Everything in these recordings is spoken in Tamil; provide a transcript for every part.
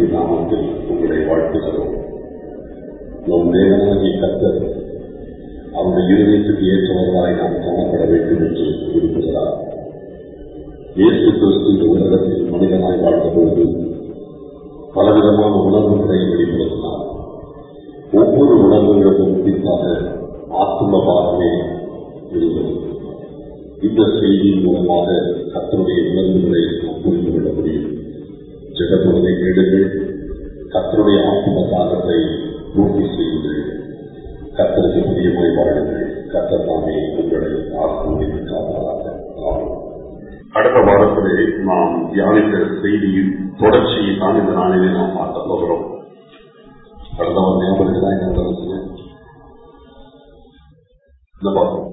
இயேசுவின் நாமத்தில் உங்களை வாழ்த்துகிறோம் நம் தேவனாகிய கர்த்தர் அவருடைய இருதயத்துக்கு ஏற்றவர்களாய் நாம் காணப்பட வேண்டும் என்று விரும்புகிறார் இயேசு கிறிஸ்து இந்த உலகத்தில் மனிதனாய் வாழ்ந்தபோது பலவிதமான உணர்வுகளை வெளிப்படுத்தினார் ஒவ்வொரு உணர்வுகளுக்கும் குறிப்பாக ஆத்மபாகமே இருந்தது இந்த செய்தியின் மூலமாக கத்தருடைய உணர்வுகளை நாம் புரிந்து கொள்ள முடியும் ஜெகத்துவதை கேளுங்கள் கத்தருடைய ஆத்ம தாகத்தை பூர்த்தி செய்யுங்கள் கத்தருக்கு பிரியமாய் வாழுங்கள் கத்தர் தாமே உங்களை ஆசிரியர்களுக்காக அடுத்த வாரத்திலே நாம் தியானித்த செய்தியின் தொடர்ச்சியை தான் இந்த நாளிலே நாம் பார்க்க போகிறோம் அடுத்த வாரம் ஞாபகம் தான் என்ன நடந்துச்சு இந்த பார்ப்போம்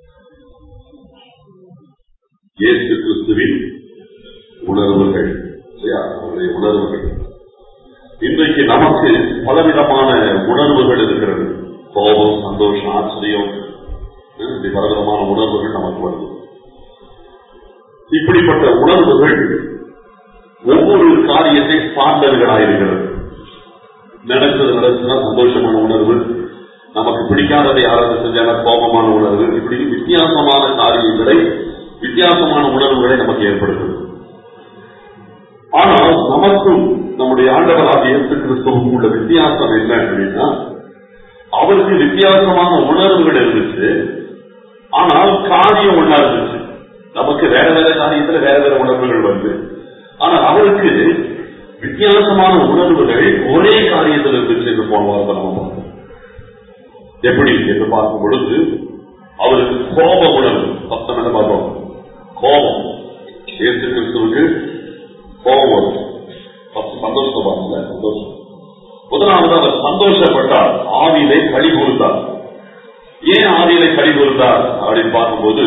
இயேசு கிறிஸ்துவின் உணர்வுகள் இல்லையா அவருடைய உணர்வுகள் இன்றைக்கு நமக்கு பலவிதமான உணர்வுகள் இருக்கிறது கோபம் சந்தோஷம் ஆச்சரியம் இப்படி பலவிதமான உணர்வுகள் நமக்கு வருது இப்படிப்பட்ட உணர்வுகள் ஒவ்வொரு காரியத்தை சார்ந்தவர்களாயிருக்கிறது நடக்கிறது நடக்குதுன்னா சந்தோஷமான உணர்வு நமக்கு பிடிக்காததை யாராவது செஞ்சால கோபமான உணர்வு இப்படி வித்தியாசமான காரியங்களை வித்தியாசமான உணர்வுகளை நமக்கு ஏற்படுத்துது ஆனால் நமக்கும் நம்முடைய ஆண்டவராக இயேசு கிறிஸ்துவுக்கும் உள்ள வித்தியாசம் என்ன அப்படின்னா அவருக்கு வித்தியாசமான உணர்வுகள் இருந்துச்சு ஆனால் காரியம் ஒன்றா இருந்துச்சு நமக்கு வேற வேற காரியத்துல வேற வேற உணர்வுகள் வருது ஆனால் அவருக்கு வித்தியாசமான உணர்வுகள் ஒரே காரியத்தில் இருந்துச்சு என்று போன வாரத்தை நம்ம பார்த்தோம் எப்படி என்று பார்க்கும் பொழுது அவருக்கு கோப உணர்வு பத்தம் என்ன பார்த்தோம் கோபம் இயேசு கிறிஸ்துவுக்கு கோபம் வரும் சந்தோஷத்தை பாருங்க சந்தோஷம் முதலாவது அவர் சந்தோஷப்பட்டார் ஆவியிலே களி கூர்ந்தார் ஏன் ஆவியிலே களி கூர்ந்தார் அப்படின்னு பார்க்கும்போது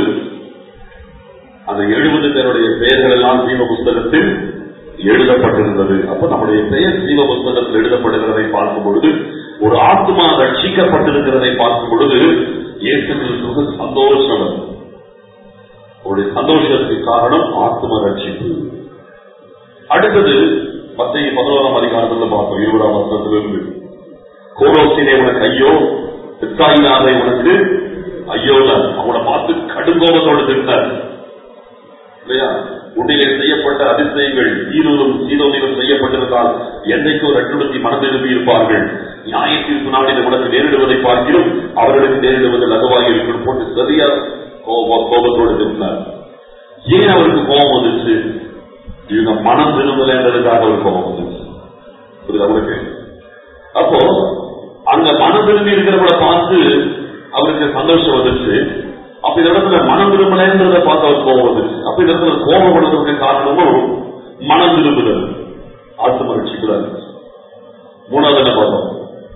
அந்த எழுபது பேருடைய பெயர்கள் எல்லாம் ஜீவ புஸ்தகத்தில் எழுதப்பட்டிருந்தது அப்ப நம்முடைய பெயர் ஜீவ புஸ்தகத்தில் எழுதப்படுகிறதை பார்க்கும் பொழுது ஒரு ஆத்மா ரட்சிக்கப்பட்டிருக்கிறதை பார்க்கும் பொழுது இயேசு கிறிஸ்துவுக்கு சந்தோஷம் அவருடைய சந்தோஷத்துக்கு காரணம் ஆத்ம ரட்சிப்பு அடுத்தது மத்திய பதினோராம் அதிகாரத்தில் பார்த்தோம் இருபதாம் வருஷத்திலிருந்து கோரோசினே உனக்கு ஐயோ இஸ்ராயிலாதை உனக்கு ஐயோ அவனை பார்த்து கடுங்கோபத்தோடு திட்டார் இல்லையா உன்னிலே செய்யப்பட்ட அதிசயங்கள் ஈரோடும் சீரோனிலும் செய்யப்பட்டிருந்தால் என்னைக்கும் ரெட்டுடுத்தி மனதிரும்பி இருப்பார்கள் நியாய தீர்ப்பு நாளில் உனக்கு நேரிடுவதை பார்க்கிறோம் அவர்களுக்கு நேரிடுவது லகுவாக இருக்கும் போட்டு சரியா கோபத்தோடு திட்டினார் ஏன் அவருக்கு கோபம் வந்துச்சு இவங்க மனம் திரும்பலன்றதுக்காக ஒரு கோபம் வந்துச்சு புரியுதா உங்களுக்கு அப்போ அங்க மனம் திரும்பி இருக்கிறவங்கள பார்த்து அவருக்கு சந்தோஷம் வந்துச்சு அப்ப இந்த இடத்துல மனம் திரும்பலன்றத பார்த்து அவர் கோபம் வந்துச்சு அப்ப இந்த இடத்துல கோபம் வந்ததுக்கு காரணமும் மனம் திரும்புதல் ஆத்ம ரட்சிக்கூடாது மூணாவது என்ன பார்த்தோம்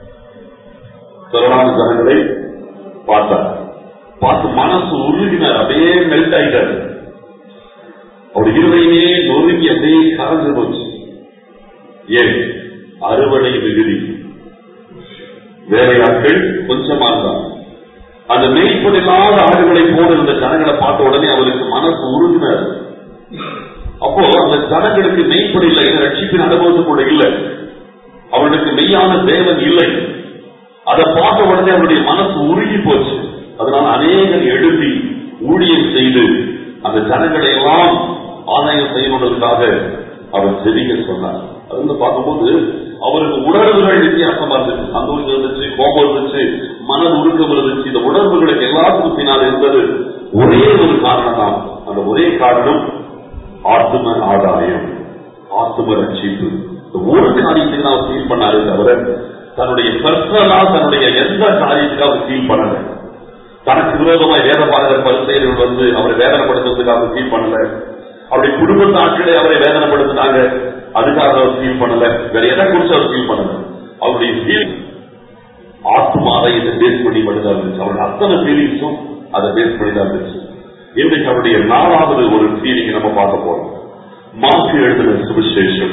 திரளான ஜனங்களை பார்த்தார் பார்த்து மனசு உருகினார் அப்படியே மெல்ட் ஆயிட்டார் அவர் இருவையிலே நொறுங்கி அப்படியே கலந்து போச்சு ஏன் அறுவடை மிகுதி வேலையாட்கள் கொஞ்சமா இருந்தாங்க அந்த மெய்ப்பதில்லாத ஆடுகளை போல இருந்த ஜனங்களை பார்த்த உடனே அவருக்கு மனசு உருகினார் அப்போ அந்த ஜனங்களுக்கு மெய்ப்படி இல்லை ரட்சிப்பின் அனுபவத்து கூட இல்லை அவர்களுக்கு மெய்யான தேவன் இல்லை அதை பார்த்த உடனே அவருடைய மனசு உருகி போச்சு அதனால அநேகர் எழுப்பி ஊழியம் செய்து அந்த ஜனங்களை எல்லாம் ஆதாயம் செய்யணுன்றதுக்காக அவர் செவிக்க சொன்னார் அது வந்து பார்க்கும்போது அவருக்கு உணர்வுகள் வித்தியாசமா இருந்துச்சு சந்தோஷம் இருந்துச்சு கோபம் இருந்துச்சு மன உருக்கம் இருந்துச்சு இந்த உணர்வுகளுக்கு எல்லாத்துக்கும் பின்னால் இருந்தது ஒரே ஒரு காரணம் தான் அந்த ஒரே காரணம் ஆத்ம ஆதாயம் ஆத்ம ரட்சிப்பு இந்த ஒரு காரியத்துக்கு தான் அவர் ஃபீல் பண்ணாரு தவிர தன்னுடைய பர்சனலா தன்னுடைய எந்த காரியத்துக்கு அவர் ஃபீல் பண்ணல தனக்கு விரோதமாய் வேத பாடகர் பரிசெயர்கள் வந்து அவரை வேதனைப்படுத்துறதுக்காக ஃபீல் பண்ணல அவருடைய குடும்பத்து ஆட்களை அவரை வேதனைப்படுத்தினாங்க அதுக்காக அவர் ஃபீல் பண்ணல வேற எதை குறிச்சு அவர் ஃபீல் பண்ணல அவருடைய ஃபீல் ஆத்மாவை இதை பேஸ் பண்ணி மட்டும்தான் இருந்துச்சு அவருடைய அத்தனை ஃபீலிங்ஸும் அதை பேஸ் பண்ணி தான் இருந்துச்சு இன்றைக்கு அவருடைய நாலாவது ஒரு ஃபீலிங் நம்ம பார்க்க போறோம் மார்க் எழுதின சுவிசேஷம்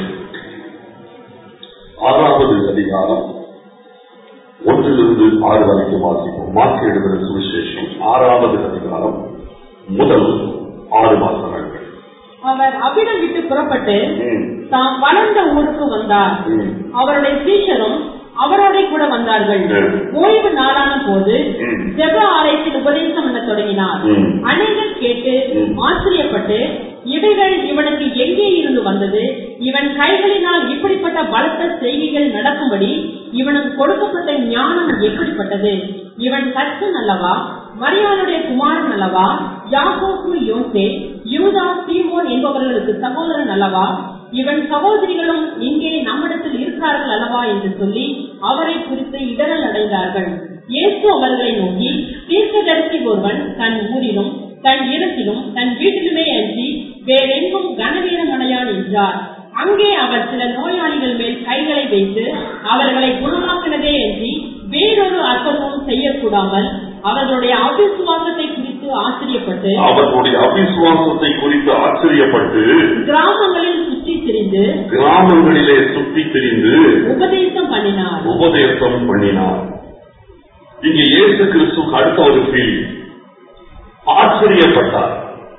ஆறாவது அதிகாரம் ஒன்றிலிருந்து ஆறு வரைக்கும் வாசிப்போம் மார்க் எழுதின சுவிசேஷம் ஆறாவது அதிகாரம் முதல் ஆறு மாசங்கள் அவர் அவ்விடம் விட்டு புறப்பட்டு ம். தாம் வளர்ந்த ஊருக்கு வந்தார் ம். அவருடைய சீஷரும் அவரோட கூட வந்தார்கள் ம். ஓய்வு நாளான போது ம். ஜெப ஆலயத்தில் உபதேசம் பண்ண தொடங்கினார் ம். அநேகர் கேட்டு ம். ஆச்சரியப்பட்டு இவைகள் இவனுக்கு எங்கே இருந்து வந்தது இவன் கைகளினால் இப்படிப்பட்ட பலத்த செய்கைகள் நடக்கும்படி இவனுக்கு கொடுக்கப்பட்ட ஞானம் எப்படிப்பட்டது இவன் கற்சன் அல்லவா மரியாளுடைய குமாரன் அல்லவா யாக்கோப்பு யோசே யூதா சீமோன் என்பவர்களுக்கு சகோதரன் அல்லவா இவன் சகோதரிகளும் இங்கே நம்மிடத்தில் இருக்கிறார்கள் அல்லவா என்று சொல்லி அவரை குறித்து இடரல் அடைந்தார்கள் இயேசு அவர்களை நோக்கி தீர்க்கதரிசி ஒருவன் தன் ஊரிலும் தன் இடத்திலும் தன் வீட்டிலுமே அன்றி வேறெங்கும் கனவீனம் அடையான் என்றார் அங்கே அவர் சில நோயாளிகள் மேல் கைகளை வைத்து அவர்களை குணமாக்கினதே அன்றி வேறொரு அற்பமும் செய்யக்கூடாமல் அவர்களுடைய அவிசுவாசத்தை குறித்து ஆச்சரியப்பட்டு அவர்களுடைய அவிசுவாசத்தை குறித்து ஆச்சரியப்பட்டு கிராமங்களில் சுற்றி திரிந்து கிராமங்களிலே சுற்றி திரிந்து உபதேசம் பண்ணினார் உபதேசம் பண்ணினார் இங்கே இயேசு கிறிஸ்துக்கு அடுத்த ஒரு கேள்வி ஆச்சரியப்பட்டார்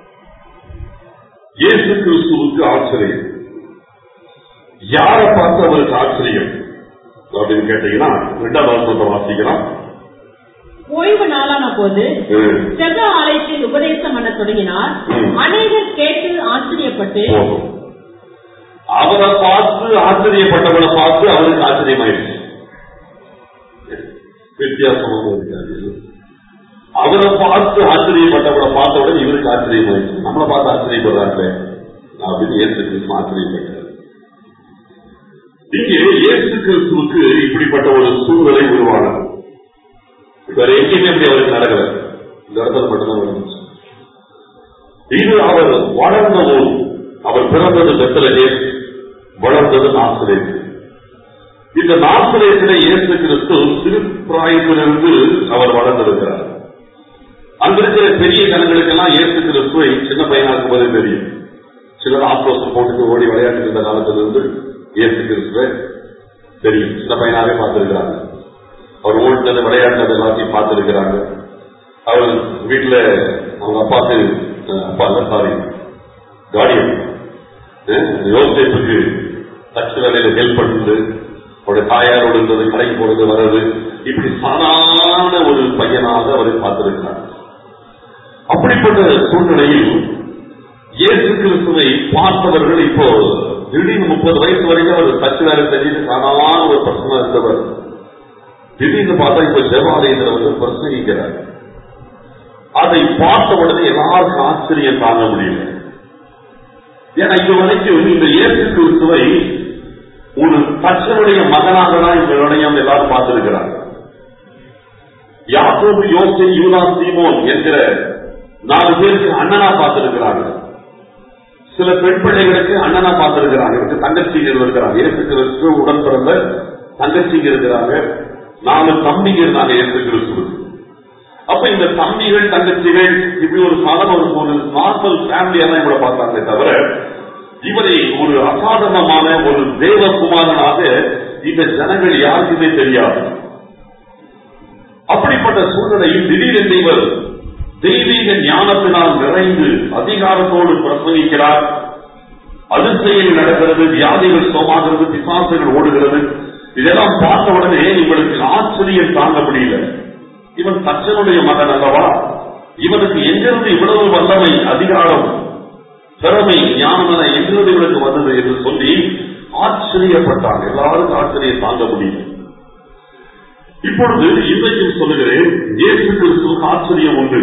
இயேசு கிறிஸ்துவுக்கு ஆச்சரியம் யாரை பார்த்து அவருக்கு ஆச்சரியம் அப்படின்னு கேட்டீங்கன்னா ரெண்டாம் வசனத்தை வாசிக்கலாம் ஓய்வு நாளான போது ம், ஜெப ஆலயத்தில் உபதேசம் பண்ண தொடங்கினார் ம். அநேகர் கேட்டு ஆச்சரியப்பட்டு போதும் அவரை பார்த்து ஆச்சரியப்பட்டவனை பார்த்து அவருக்கு ஆச்சரியமாயிடுச்சு வித்தியாசமான ஒரு காரியம் அவரை பார்த்து ஆச்சரியப்பட்டவனை பார்த்த உடனே இவருக்கு ஆச்சரியமாயிடுச்சு நம்மளை பார்த்து ஆச்சரியப்படுறாங்களே அப்படின்னு இயேசு கிறிஸ்து ஆச்சரியப்பட்டார் இங்கே இயேசு கிறிஸ்துவுக்கு இப்படிப்பட்ட ஒரு சூழ்நிலை உருவானது வேற எங்கேயுமே அப்படி அவருக்கு நடக்கல இந்த இடத்துல மட்டும்தான் நடந்துச்சு இது அவர் வளர்ந்த ஊர் அவர் பிறந்தது பெத்தலகே வளர்ந்தது நாசிரேத் இந்த நாசிரேத்திலே இயேசு கிறிஸ்து சிறு பிராயத்திலிருந்து அவர் வளர்ந்திருக்கிறார் அங்கிருக்கிற பெரிய ஜனங்களுக்கெல்லாம் இயேசு கிறிஸ்துவை சின்ன பையனா இருக்கும்போதே தெரியும் சிலர் ஆக்ரோஷம் போட்டுட்டு ஓடி விளையாட்டு இருந்த காலத்திலிருந்து இயேசு கிறிஸ்துவை தெரியும் சின்ன பையனாவே பார்த்திருக்கிறாங்க அவர் ஓடினது விளையாடினது எல்லாத்தையும் பார்த்திருக்கிறாங்க அவர் வீட்டுல அவங்க அப்பாக்கு அஹ், அப்பா இல்ல சாரி கார்டியன் யோசேப்புக்கு தச்சு வேலையில ஹெல்ப் பண்ணுறது அவருடைய தாயாரோடு இருந்தது கடைக்கு போறது வர்றது இப்படி சாதாரண ஒரு பையனாக அவரை பார்த்திருக்கிறார் அப்படிப்பட்ட சூழ்நிலையில் இயேசு கிறிஸ்துவை பார்த்தவர்கள் இப்போ திடீர்னு முப்பது வயசு வரைக்கும் அவர் தச்சு வேலை செஞ்சுட்டு சாதாரண ஒரு பர்சனா இருந்தவர் திடீர்னு பார்த்தா இப்ப தேவாலயத்தில் வந்து பிரசங்கிக்கிறார் அதை பார்த்த உடனே எல்லாருக்கும் ஆச்சரியம் தாங்க முடியல ஏன்னா இது வரைக்கும் இந்த இயேசு கிறிஸ்துவை ஒரு தச்சனுடைய மகனாக தான் இவருடைய எல்லாரும் பார்த்திருக்கிறாங்க யாக்கோபு யோசை யூனா சீமோன் என்கிற நாலு பேருக்கு அண்ணனா பார்த்திருக்கிறாங்க சில பெண் பிள்ளைகளுக்கு அண்ணனா பார்த்திருக்கிறாங்க இவருக்கு தங்கச்சிகள் இருக்கிறாங்க இயேசு கிறிஸ்து உடன் பிறந்த தங்கச்சிங்க இருக்கிறாங்க நாலு தம்பிங்க இருந்தாங்க இயேசு கிறிஸ்துவுக்கு அப்ப இந்த தம்பிகள் தங்கச்சிகள் இப்படி ஒரு சாதாரண ஒரு ஒரு நார்மல் ஃபேமிலியா தான் இவரை பார்த்தாங்களே தவிர இவரை ஒரு அசாதாரணமான ஒரு தேவகுமாரனாக இந்த ஜனங்கள் யாருக்குமே தெரியாது அப்படிப்பட்ட சூழ்நிலையில் திடீரென்று இவர் தெய்வீக ஞானத்தினால் நிறைந்து அதிகாரத்தோடு பிரசங்கிக்கிறார் அதிசயங்கள் நடக்கிறது வியாதிகள் சோமாகிறது பிசாசுகள் ஓடுகிறது இதெல்லாம் பார்த்த உடனே இவருக்கு ஆச்சரியம் தாங்க முடியல இவன் தச்சனுடைய மகன் அல்லவா இவனுக்கு எங்கிருந்து இவ்வளவு வல்லமை அதிகாரம் திறமை ஞானம் என எங்கிருந்து இவனுக்கு வந்தது என்று சொல்லி ஆச்சரியப்பட்டாங்க எல்லாருக்கும் ஆச்சரியம் தாங்க முடியல இப்பொழுது இன்றைக்கும் சொல்லுகிறேன் இயேசு கிறிஸ்துவுக்கு ஆச்சரியம் உண்டு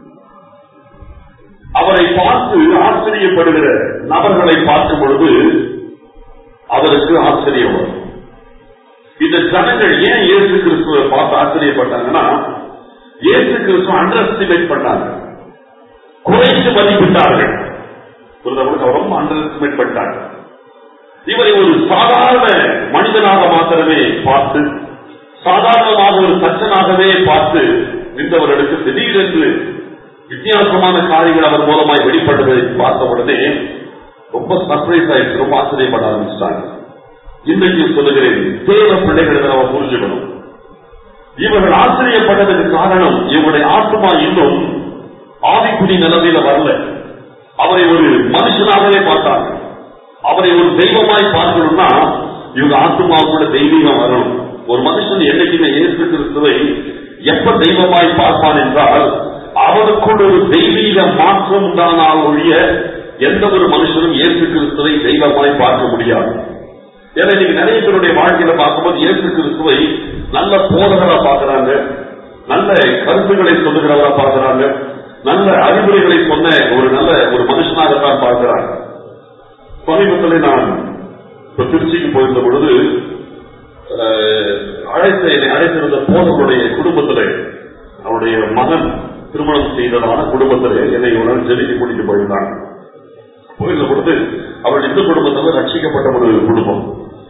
அவரை பார்த்து ஆச்சரியப்படுகிற நபர்களை பார்க்கும் பொழுது அவருக்கு ஆச்சரியம் வரும் இந்த ஜனங்கள் ஏன் இயேசு கிறிஸ்துவை பார்த்து ஆச்சரியப்பட்டாங்கன்னா இயேசு கிறிஸ்துவ அண்டர் எஸ்டிமேட் பண்ணாங்க குறைத்து மதிப்பிட்டார்கள் புரிந்தவங்களுக்கு ரொம்ப அண்டர் எஸ்டிமேட் பண்ணிட்டாங்க இவரை ஒரு சாதாரண மனிதனாக மாத்திரமே பார்த்து சாதாரணமாக ஒரு சச்சனாகவே பார்த்து நின்றவர்களுக்கு திடீரென்று வித்தியாசமான காரியங்கள் அவர் மூலமாய் வெளிப்பட்டதை பார்த்த உடனே ரொம்ப சர்ப்ரைஸ் ஆயிடுச்சு ரொம்ப ஆச்சரியப்பட ஆரம்பிச்சிட்டாங்க இன்றைக்கு சொல்லுகிறேன் தேவ பிள்ளைகளை நம்ம புரிஞ்சுக்கணும் இவர்கள் ஆச்சரியப்பட்டதுக்கு காரணம் இவருடைய ஆத்மா இன்னும் ஆவிக்குடி நிலைமையில வரல அவரை ஒரு மனுஷனாகவே பார்த்தாங்க அவரை ஒரு தெய்வமாய் பார்க்கணும்னா இவங்க ஆத்மாவுக்குள்ள தெய்வீகம் வரணும் ஒரு மனுஷன் என்னைக்குமே இயேசு கிறிஸ்துவை எப்ப தெய்வமாய் பார்ப்பான் என்றால் அவனுக்குள் ஒரு தெய்வீக மாற்றம் உண்டானால் ஒழிய எந்த ஒரு மனுஷனும் இயேசு கிறிஸ்துவை தெய்வமாய் பார்க்க முடியாது ஏன்னா இன்னைக்கு நிறைய பேருடைய வாழ்க்கையில பார்க்கும்போது இயேசு கிறிஸ்துவை நல்ல போதகரா பார்க்கறாங்க நல்ல கருத்துக்களை சொல்லுகிறவரா பார்க்கறாங்க நல்ல அறிவுரைகளை சொன்ன ஒரு நல்ல ஒரு மனுஷனாகத்தான் பார்க்கிறாங்க சமீபத்தில் நான் இப்ப திருச்சிக்கு போயிருந்த பொழுது அஹ், அழைத்த என்னை அழைத்திருந்த போதவருடைய குடும்பத்திலே அவருடைய மகன் திருமணம் செய்ததான குடும்பத்திலே என்னை ஒரு நாள் ஜெபிக்கு கூட்டிட்டு போயிருந்தாங்க போயிருந்த பொழுது அவள் இந்து குடும்பத்தில் ரட்சிக்கப்பட்ட ஒரு குடும்பம்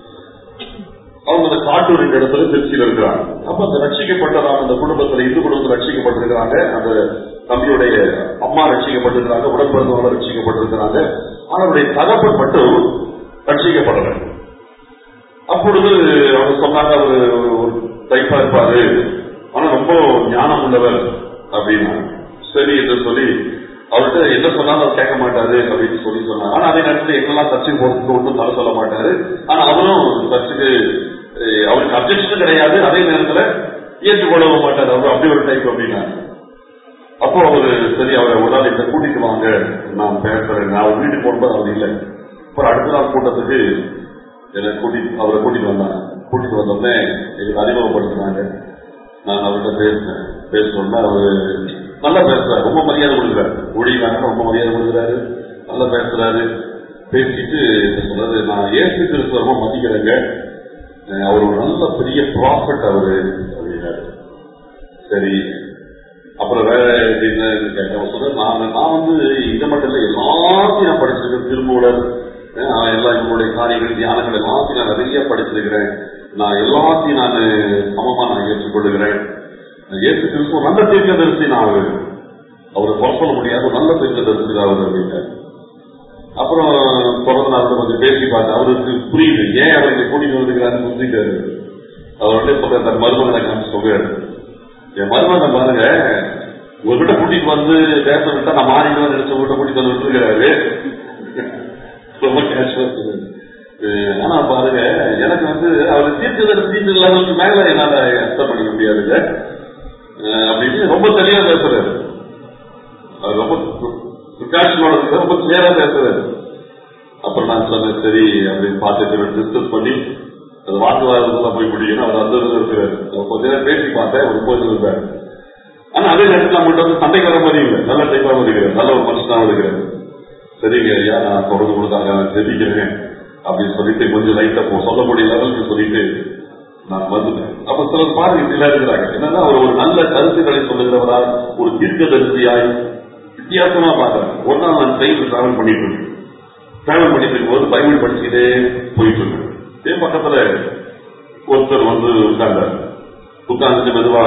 அவங்க அந்த காட்டூர் என்ற இடத்துல திருச்சியில் இருக்கிறாங்க அப்ப அந்த ரட்சிக்கப்பட்டதான அந்த குடும்பத்துல இந்து குடும்பத்தில் ரட்சிக்கப்பட்டிருக்கிறாங்க அந்த தம்பியுடைய அம்மா ரட்சிக்கப்பட்டிருக்கிறாங்க உடன்பிறந்தவங்க ரட்சிக்கப்பட்டிருக்கிறாங்க ஆனா அவருடைய தகப்பன் மட்டும் ரட்சிக்கப்படல அப்பொழுது அவங்க சொன்னாங்க அவரு ஒரு டைப்பா இருப்பாரு ஆனா ரொம்ப ஞானம் உள்ளவர் அப்படின்னா சரி என்று சொல்லி அவர்கிட்ட என்ன சொன்னாலும் அவர் கேட்க மாட்டாரு அப்படின்னு சொல்லி சொன்னாங்க ஆனா அதே நேரத்தில் எங்கெல்லாம் சர்ச்சுக்கு போறதுக்கு ஒன்றும் தர சொல்ல மாட்டாரு ஆனா அவரும் சர்ச்சுக்கு அஹ், அவருக்கு அப்செக்ஷனும் கிடையாது அதே நேரத்துல ஏற்றுக்கொள்ளவும் மாட்டாரு அவர் அப்படி ஒரு டைப் அப்படின்னா அப்போ அவரு சரி அவரை ஒரு நாள் இந்த கூட்டிட்டு வாங்க நான் பேசுறேன் நான் அவர் வீட்டுக்கு போகும்போது அவர் இல்லை அப்புறம் அடுத்த நாள் கூட்டத்துக்கு என்னை கூட்டிட்டு அவரை கூட்டிட்டு வந்தாங்க கூட்டிட்டு வந்தோடனே எங்களுக்கு அறிமுகப்படுத்தினாங்க நான் அவர்கிட்ட பேசினேன் பேசணும்னா அவரு நல்லா பேசுறாரு ரொம்ப மரியாதை கொடுக்குறாரு ஊழியக்காரங்க ரொம்ப மரியாதை கொடுக்குறாரு நல்லா பேசுறாரு பேசிட்டு என்ன சொல்றாரு நான் ஏசு கிறிஸ்துவ ரொம்ப மதிக்கிறேங்க அஹ் அவர் ஒரு நல்ல பெரிய ப்ராஃபிட் அவரு அப்படின்னாரு சரி அப்புறம் வேற என்ன கேட்டேன் சொல்ற நான் நான் வந்து இதை மட்டும் இல்லை எல்லாத்தையும் நான் படிச்சிருக்கேன் திருமூலர் அஹ் எல்லா இவங்களுடைய காரியங்கள் தியானங்கள் எல்லாத்தையும் நான் நிறைய படிச்சிருக்கிறேன் நான் எல்லாத்தையும் நான் சமமா நான் ஏற்றுக்கொள்ளுகிறேன் ஏசு கிறிஸ்துவ நல்ல தீர்க்கதரிசி நான் அவரு அவரை குறை சொல்ல முடியாது நல்ல தீர்க்கதரிசி தான் அவர் அப்படின்னாரு அப்புறம் தொடர்ந்து நான் அவரை கொஞ்சம் பேசி பார்த்தேன் அவருக்கு புரியுது ஏன் அவர் இங்க கூட்டிட்டு வந்துக்கிறாரு புரிஞ்சுக்காரு அவர் வந்து சொல்ற தன் மருமகனை காமிச்சு சொல்றாரு என் மருமகன் பாருங்க உங்ககிட்ட கூட்டிட்டு வந்து பேச விட்டா நான் மாறிடுவேன் நினைச்ச உங்ககிட்ட கூட்டிட்டு வந்து விட்டுருக்கிறாரு ரொம்ப கேஷுவல் ஆனா பாருங்க எனக்கு வந்து அவர் தீர்க்கதரிசி தீர்க்க லெவலுக்கு மேல என்னால அக்செப்ட் பண்ணிக்க முடியாதுங்க அஹ் அப்படின்னு ரொம்ப தெளிவா பேசுறாரு அவர் ரொம்ப பிரிகாஷனோட இருக்கிறார், ரொம்ப கிளியரா பேசுறாரு அப்புறம் நான் சொன்னேன் சரி அப்படின்னு பார்த்துட்டு டிஸ்கஸ் பண்ணி அந்த வாக்குவாதத்துல போய் முடியும் அவர் அந்த இதுல இருக்கிறாரு அவர் கொஞ்ச நேரம் பேசி பார்த்தேன் ஒரு போய் இருந்தார் ஆனா அதே நேரத்தில் நம்மகிட்ட வந்து சண்டைக்கு வர மாதிரி இல்லை நல்ல டைப்பாக இருக்கிறார் நல்ல ஒரு மனுஷனாக இருக்கிறார் சரிங்க ஐயா நான் தொடர்ந்து கொடுத்தாங்க நான் தெரிவிக்கிறேன் அப்படின்னு சொல்லிட்டு கொஞ்சம் லைட்டா போ சொல்ல முடிய லெவலுக்கு சொல்லிட்டு நான் வந்துட்டேன் அப்ப சிலர் பாருங்க இப்படிலாம் இருக்கிறாங்க என்னன்னா அவர் ஒரு நல்ல கருத்துக்களை சொல்லுகிறவரா ஒரு தீர்க்கதரிசியாய் வித்தியாசமா பாக்குறேன் ஒரு நாள் நான் ட்ரெயினில் டிராவல் பண்ணிட்டு இருக்கேன் டிராவல் பண்ணிட்டு இருக்கும்போது பைபிள் படிச்சுக்கிட்டே போயிட்டு இருக்கேன் இதே பக்கத்துல ஒருத்தர் வந்து உட்கார்ந்தார் உட்கார்ந்துட்டு மெதுவா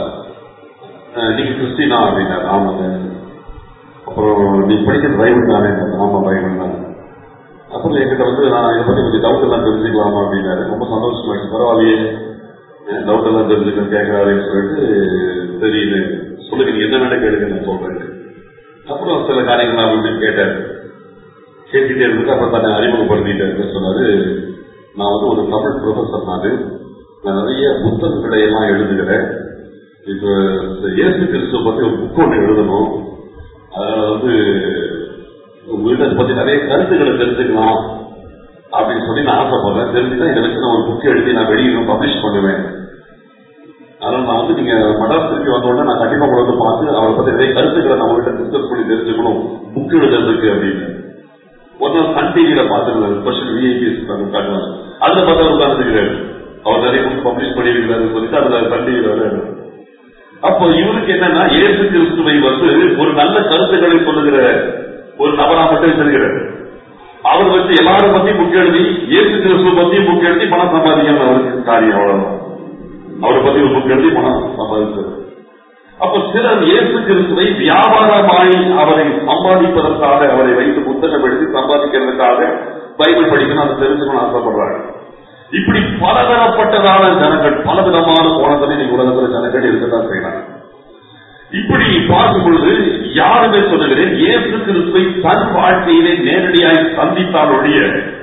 அஹ், நீங்க கிறிஸ்டினா அப்படின்னாரு ஆமாங்க அப்புறம் நீ படிக்கிறது பைபிள் தானே ஆமா பைபிள் தான் அப்புறம் என்கிட்ட வந்து நான் இதை பத்தி கொஞ்சம் டவுட் எல்லாம் தெரிஞ்சுக்கலாமா அப்படின்னாரு ரொம்ப சந்தோஷமாயிடுச்சு பரவாயில்லையே டவுட் எல்லாம் தெரிஞ்சுக்க கேட்கறாருன்னு சொல்லிட்டு தெரியுது சொல்லுங்க நீங்க என்ன வேணா கேளுங்க நான் சொல்றேன் அப்புறம் சில காரியங்கள் நான் வந்து கேட்டாரு கேட்டுட்டே இருந்துட்டு அப்புறம் தன்னை அறிமுகப்படுத்திட்டாரு சொன்னாரு நான் வந்து ஒரு தமிழ் ப்ரொஃபஸர் நானு நான் நிறைய புத்தகங்களை எல்லாம் எழுதுகிறேன் இப்ப இந்த இயேசு கிறிஸ்துவ பத்தி ஒரு புக் ஒன்று எழுதணும் அதனால வந்து உங்கள்கிட்ட அதை பத்தி நிறைய கருத்துக்களை தெரிஞ்சுக்கலாம் அப்படின்னு சொல்லி நான் ஆசைப்படுறேன் தெரிஞ்சுதான் இதை வச்சு நான் ஒரு புக் எழுதி நான் வெளியிடும் பப்ளிஷ் பண்ணுவேன் அதனால நான் வந்து நீங்க மடாஸ் திருப்பி வந்த உடனே நான் கண்டிப்பா உங்களை வந்து பார்த்து அவரை பத்தி நிறைய கருத்துக்களை நான் உங்கள்கிட்ட டிஸ்கஸ் பண்ணி தெரிஞ்சுக்கணும் புக் எழுதுறதுக்கு அப்படின்னு ஒரு நாள் சன் டிவியில பார்த்துருந்தாரு ஸ்பெஷல் விஐபிஎஸ் காட்டுவாங்க அதுல பார்த்தா உட்கார்ந்துருக்கிறாரு அவர் நிறைய புக் பப்ளிஷ் பண்ணியிருக்கிறாரு சொல்லிட்டு அதுல சன் டிவியில வர்றாரு அப்போ இவருக்கு என்னன்னா இயேசு கிறிஸ்துவை வந்து ஒரு நல்ல கருத்துக்களை சொல்லுகிற ஒரு நபரா மட்டும் வச்சிருக்கிறார் அவர் வச்சு எல்லாரும் பத்தி புக் எழுதி இயேசு கிறிஸ்துவ பத்தி புக் எழுதி பணம் சம்பாதிக்கணும் அவருக்கு காரியம் அவ்வளவுதான் அவரை பத்தி ஒரு புக் எழுதி பணம் சம்பாதிச்சது அப்ப சிலர் இயேசு கிறிஸ்துவை வியாபாரமாய் அவரை சம்பாதிப்பதற்காக அவரை வைத்து புத்தகம் எழுதி சம்பாதிக்கிறதுக்காக பைபிள் படிக்கணும் அதை தெரிஞ்சுக்கணும் ஆசைப்படுறாங்க இப்படி பலதரப்பட்டதான ஜனங்கள் பலவிதமான கோணத்தில் இன்னைக்கு உலகத்தில் ஜனங்கள் இருக்கதான் செய்யறாங்க இப்படி பார்க்கும் பொழுது யாருமே சொல்லுகிறேன் இயேசு கிறிஸ்துவை தன் வாழ்க்கையிலே நேரடியாய் சந்தித்தால் ஒழிய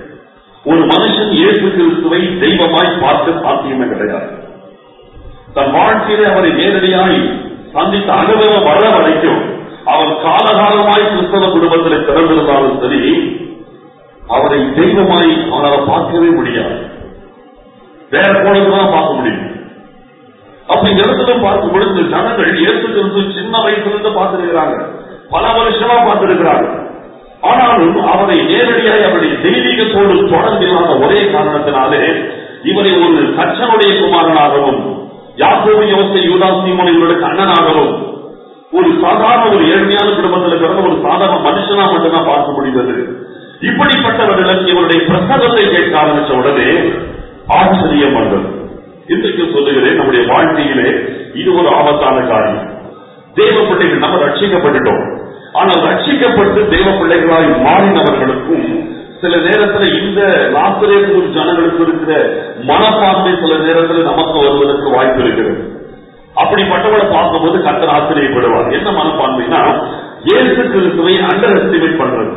ஒரு மனுஷன் இயேசு கிறிஸ்துவை தெய்வமாய் பார்க்க சாத்தியமே கிடையாது தன் வாழ்க்கையிலே அவரை நேரடியாய் சந்தித்த அனுபவம் வர வரைக்கும் அவன் காலகாலமாய் கிறிஸ்தவ குடும்பத்தில் பிறந்திருந்தாலும் சரி அவரை தெய்வமாய் அவனால் பார்க்கவே முடியாது வேற கோணத்தான் பார்க்க முடியும் அப்ப இந்த இடத்துல பார்க்கும் பொழுது ஜனங்கள் இயேசு கிறிஸ்து சின்ன வயசுல இருந்து பார்த்திருக்கிறாங்க பல வருஷமா பார்த்திருக்கிறாங்க ஆனாலும் அவரை நேரடியாக அவருடைய தெய்வீகத்தோடு தொடர்பில்லாத ஒரே காரணத்தினாலே இவரை ஒரு கச்சனுடைய குமாரனாகவும் யாக்கோபு யோசை யூதாசிமன் இவருடைய அண்ணனாகவும் ஒரு சாதாரண ஒரு ஏழ்மையான குடும்பத்தில் பிறந்த ஒரு சாதாரண மனுஷனா மட்டும்தான் பார்க்க முடிந்தது இப்படிப்பட்டவர்களுக்கு இவருடைய பிரசங்கத்தை கேட்க ஆரம்பிச்ச உடனே ஆச்சரியம் வந்தது இன்றைக்கு சொல்லுகிறேன் நம்முடைய வாழ்க்கையிலே இது ஒரு ஆபத்தான காரியம் தேவ பிள்ளைகள் நம்ம ரட்சிக்கப்பட்டுட்டோம் ஆனால் ரட்சிக்கப்பட்டு தேவ பிள்ளைகளாய் மாறினவர்களுக்கும் சில நேரத்தில் இந்த நாசிரியர் ஜனங்களுக்கு இருக்கிற மனப்பான்மை சில நேரத்தில் நமக்கு வருவதற்கு வாய்ப்பு இருக்கிறது அப்படிப்பட்டவளை பார்க்கும்போது கத்தர் ஆச்சரியப்படுவார் என்ன மனப்பான்மைனா இயேசு கிறிஸ்துவை அண்டர் எஸ்டிமேட் பண்றது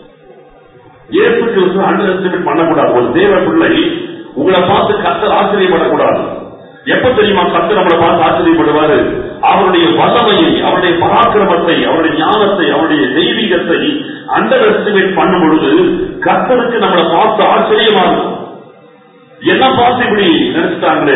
இயேசு கிறிஸ்துவ அண்டர் எஸ்டிமேட் பண்ணக்கூடாது ஒரு தேவ பிள்ளை உங்களை பார்த்து கத்தர் ஆச்சரியப்படக்கூடாது எப்ப தெரியுமா கத்தர் நம்மளை பார்த்து ஆச்சரியப்படுவாரு அவருடைய வல்லமையை அவருடைய பராக்கிரமத்தை அவருடைய ஞானத்தை அவருடைய தெய்வீகத்தை அண்டர் எஸ்டிமேட் பண்ணும் பொழுது கத்தருக்கு நம்மளை பார்த்து ஆச்சரியமாகும் என்ன பார்த்து இப்படி நினைச்சிட்டாங்களே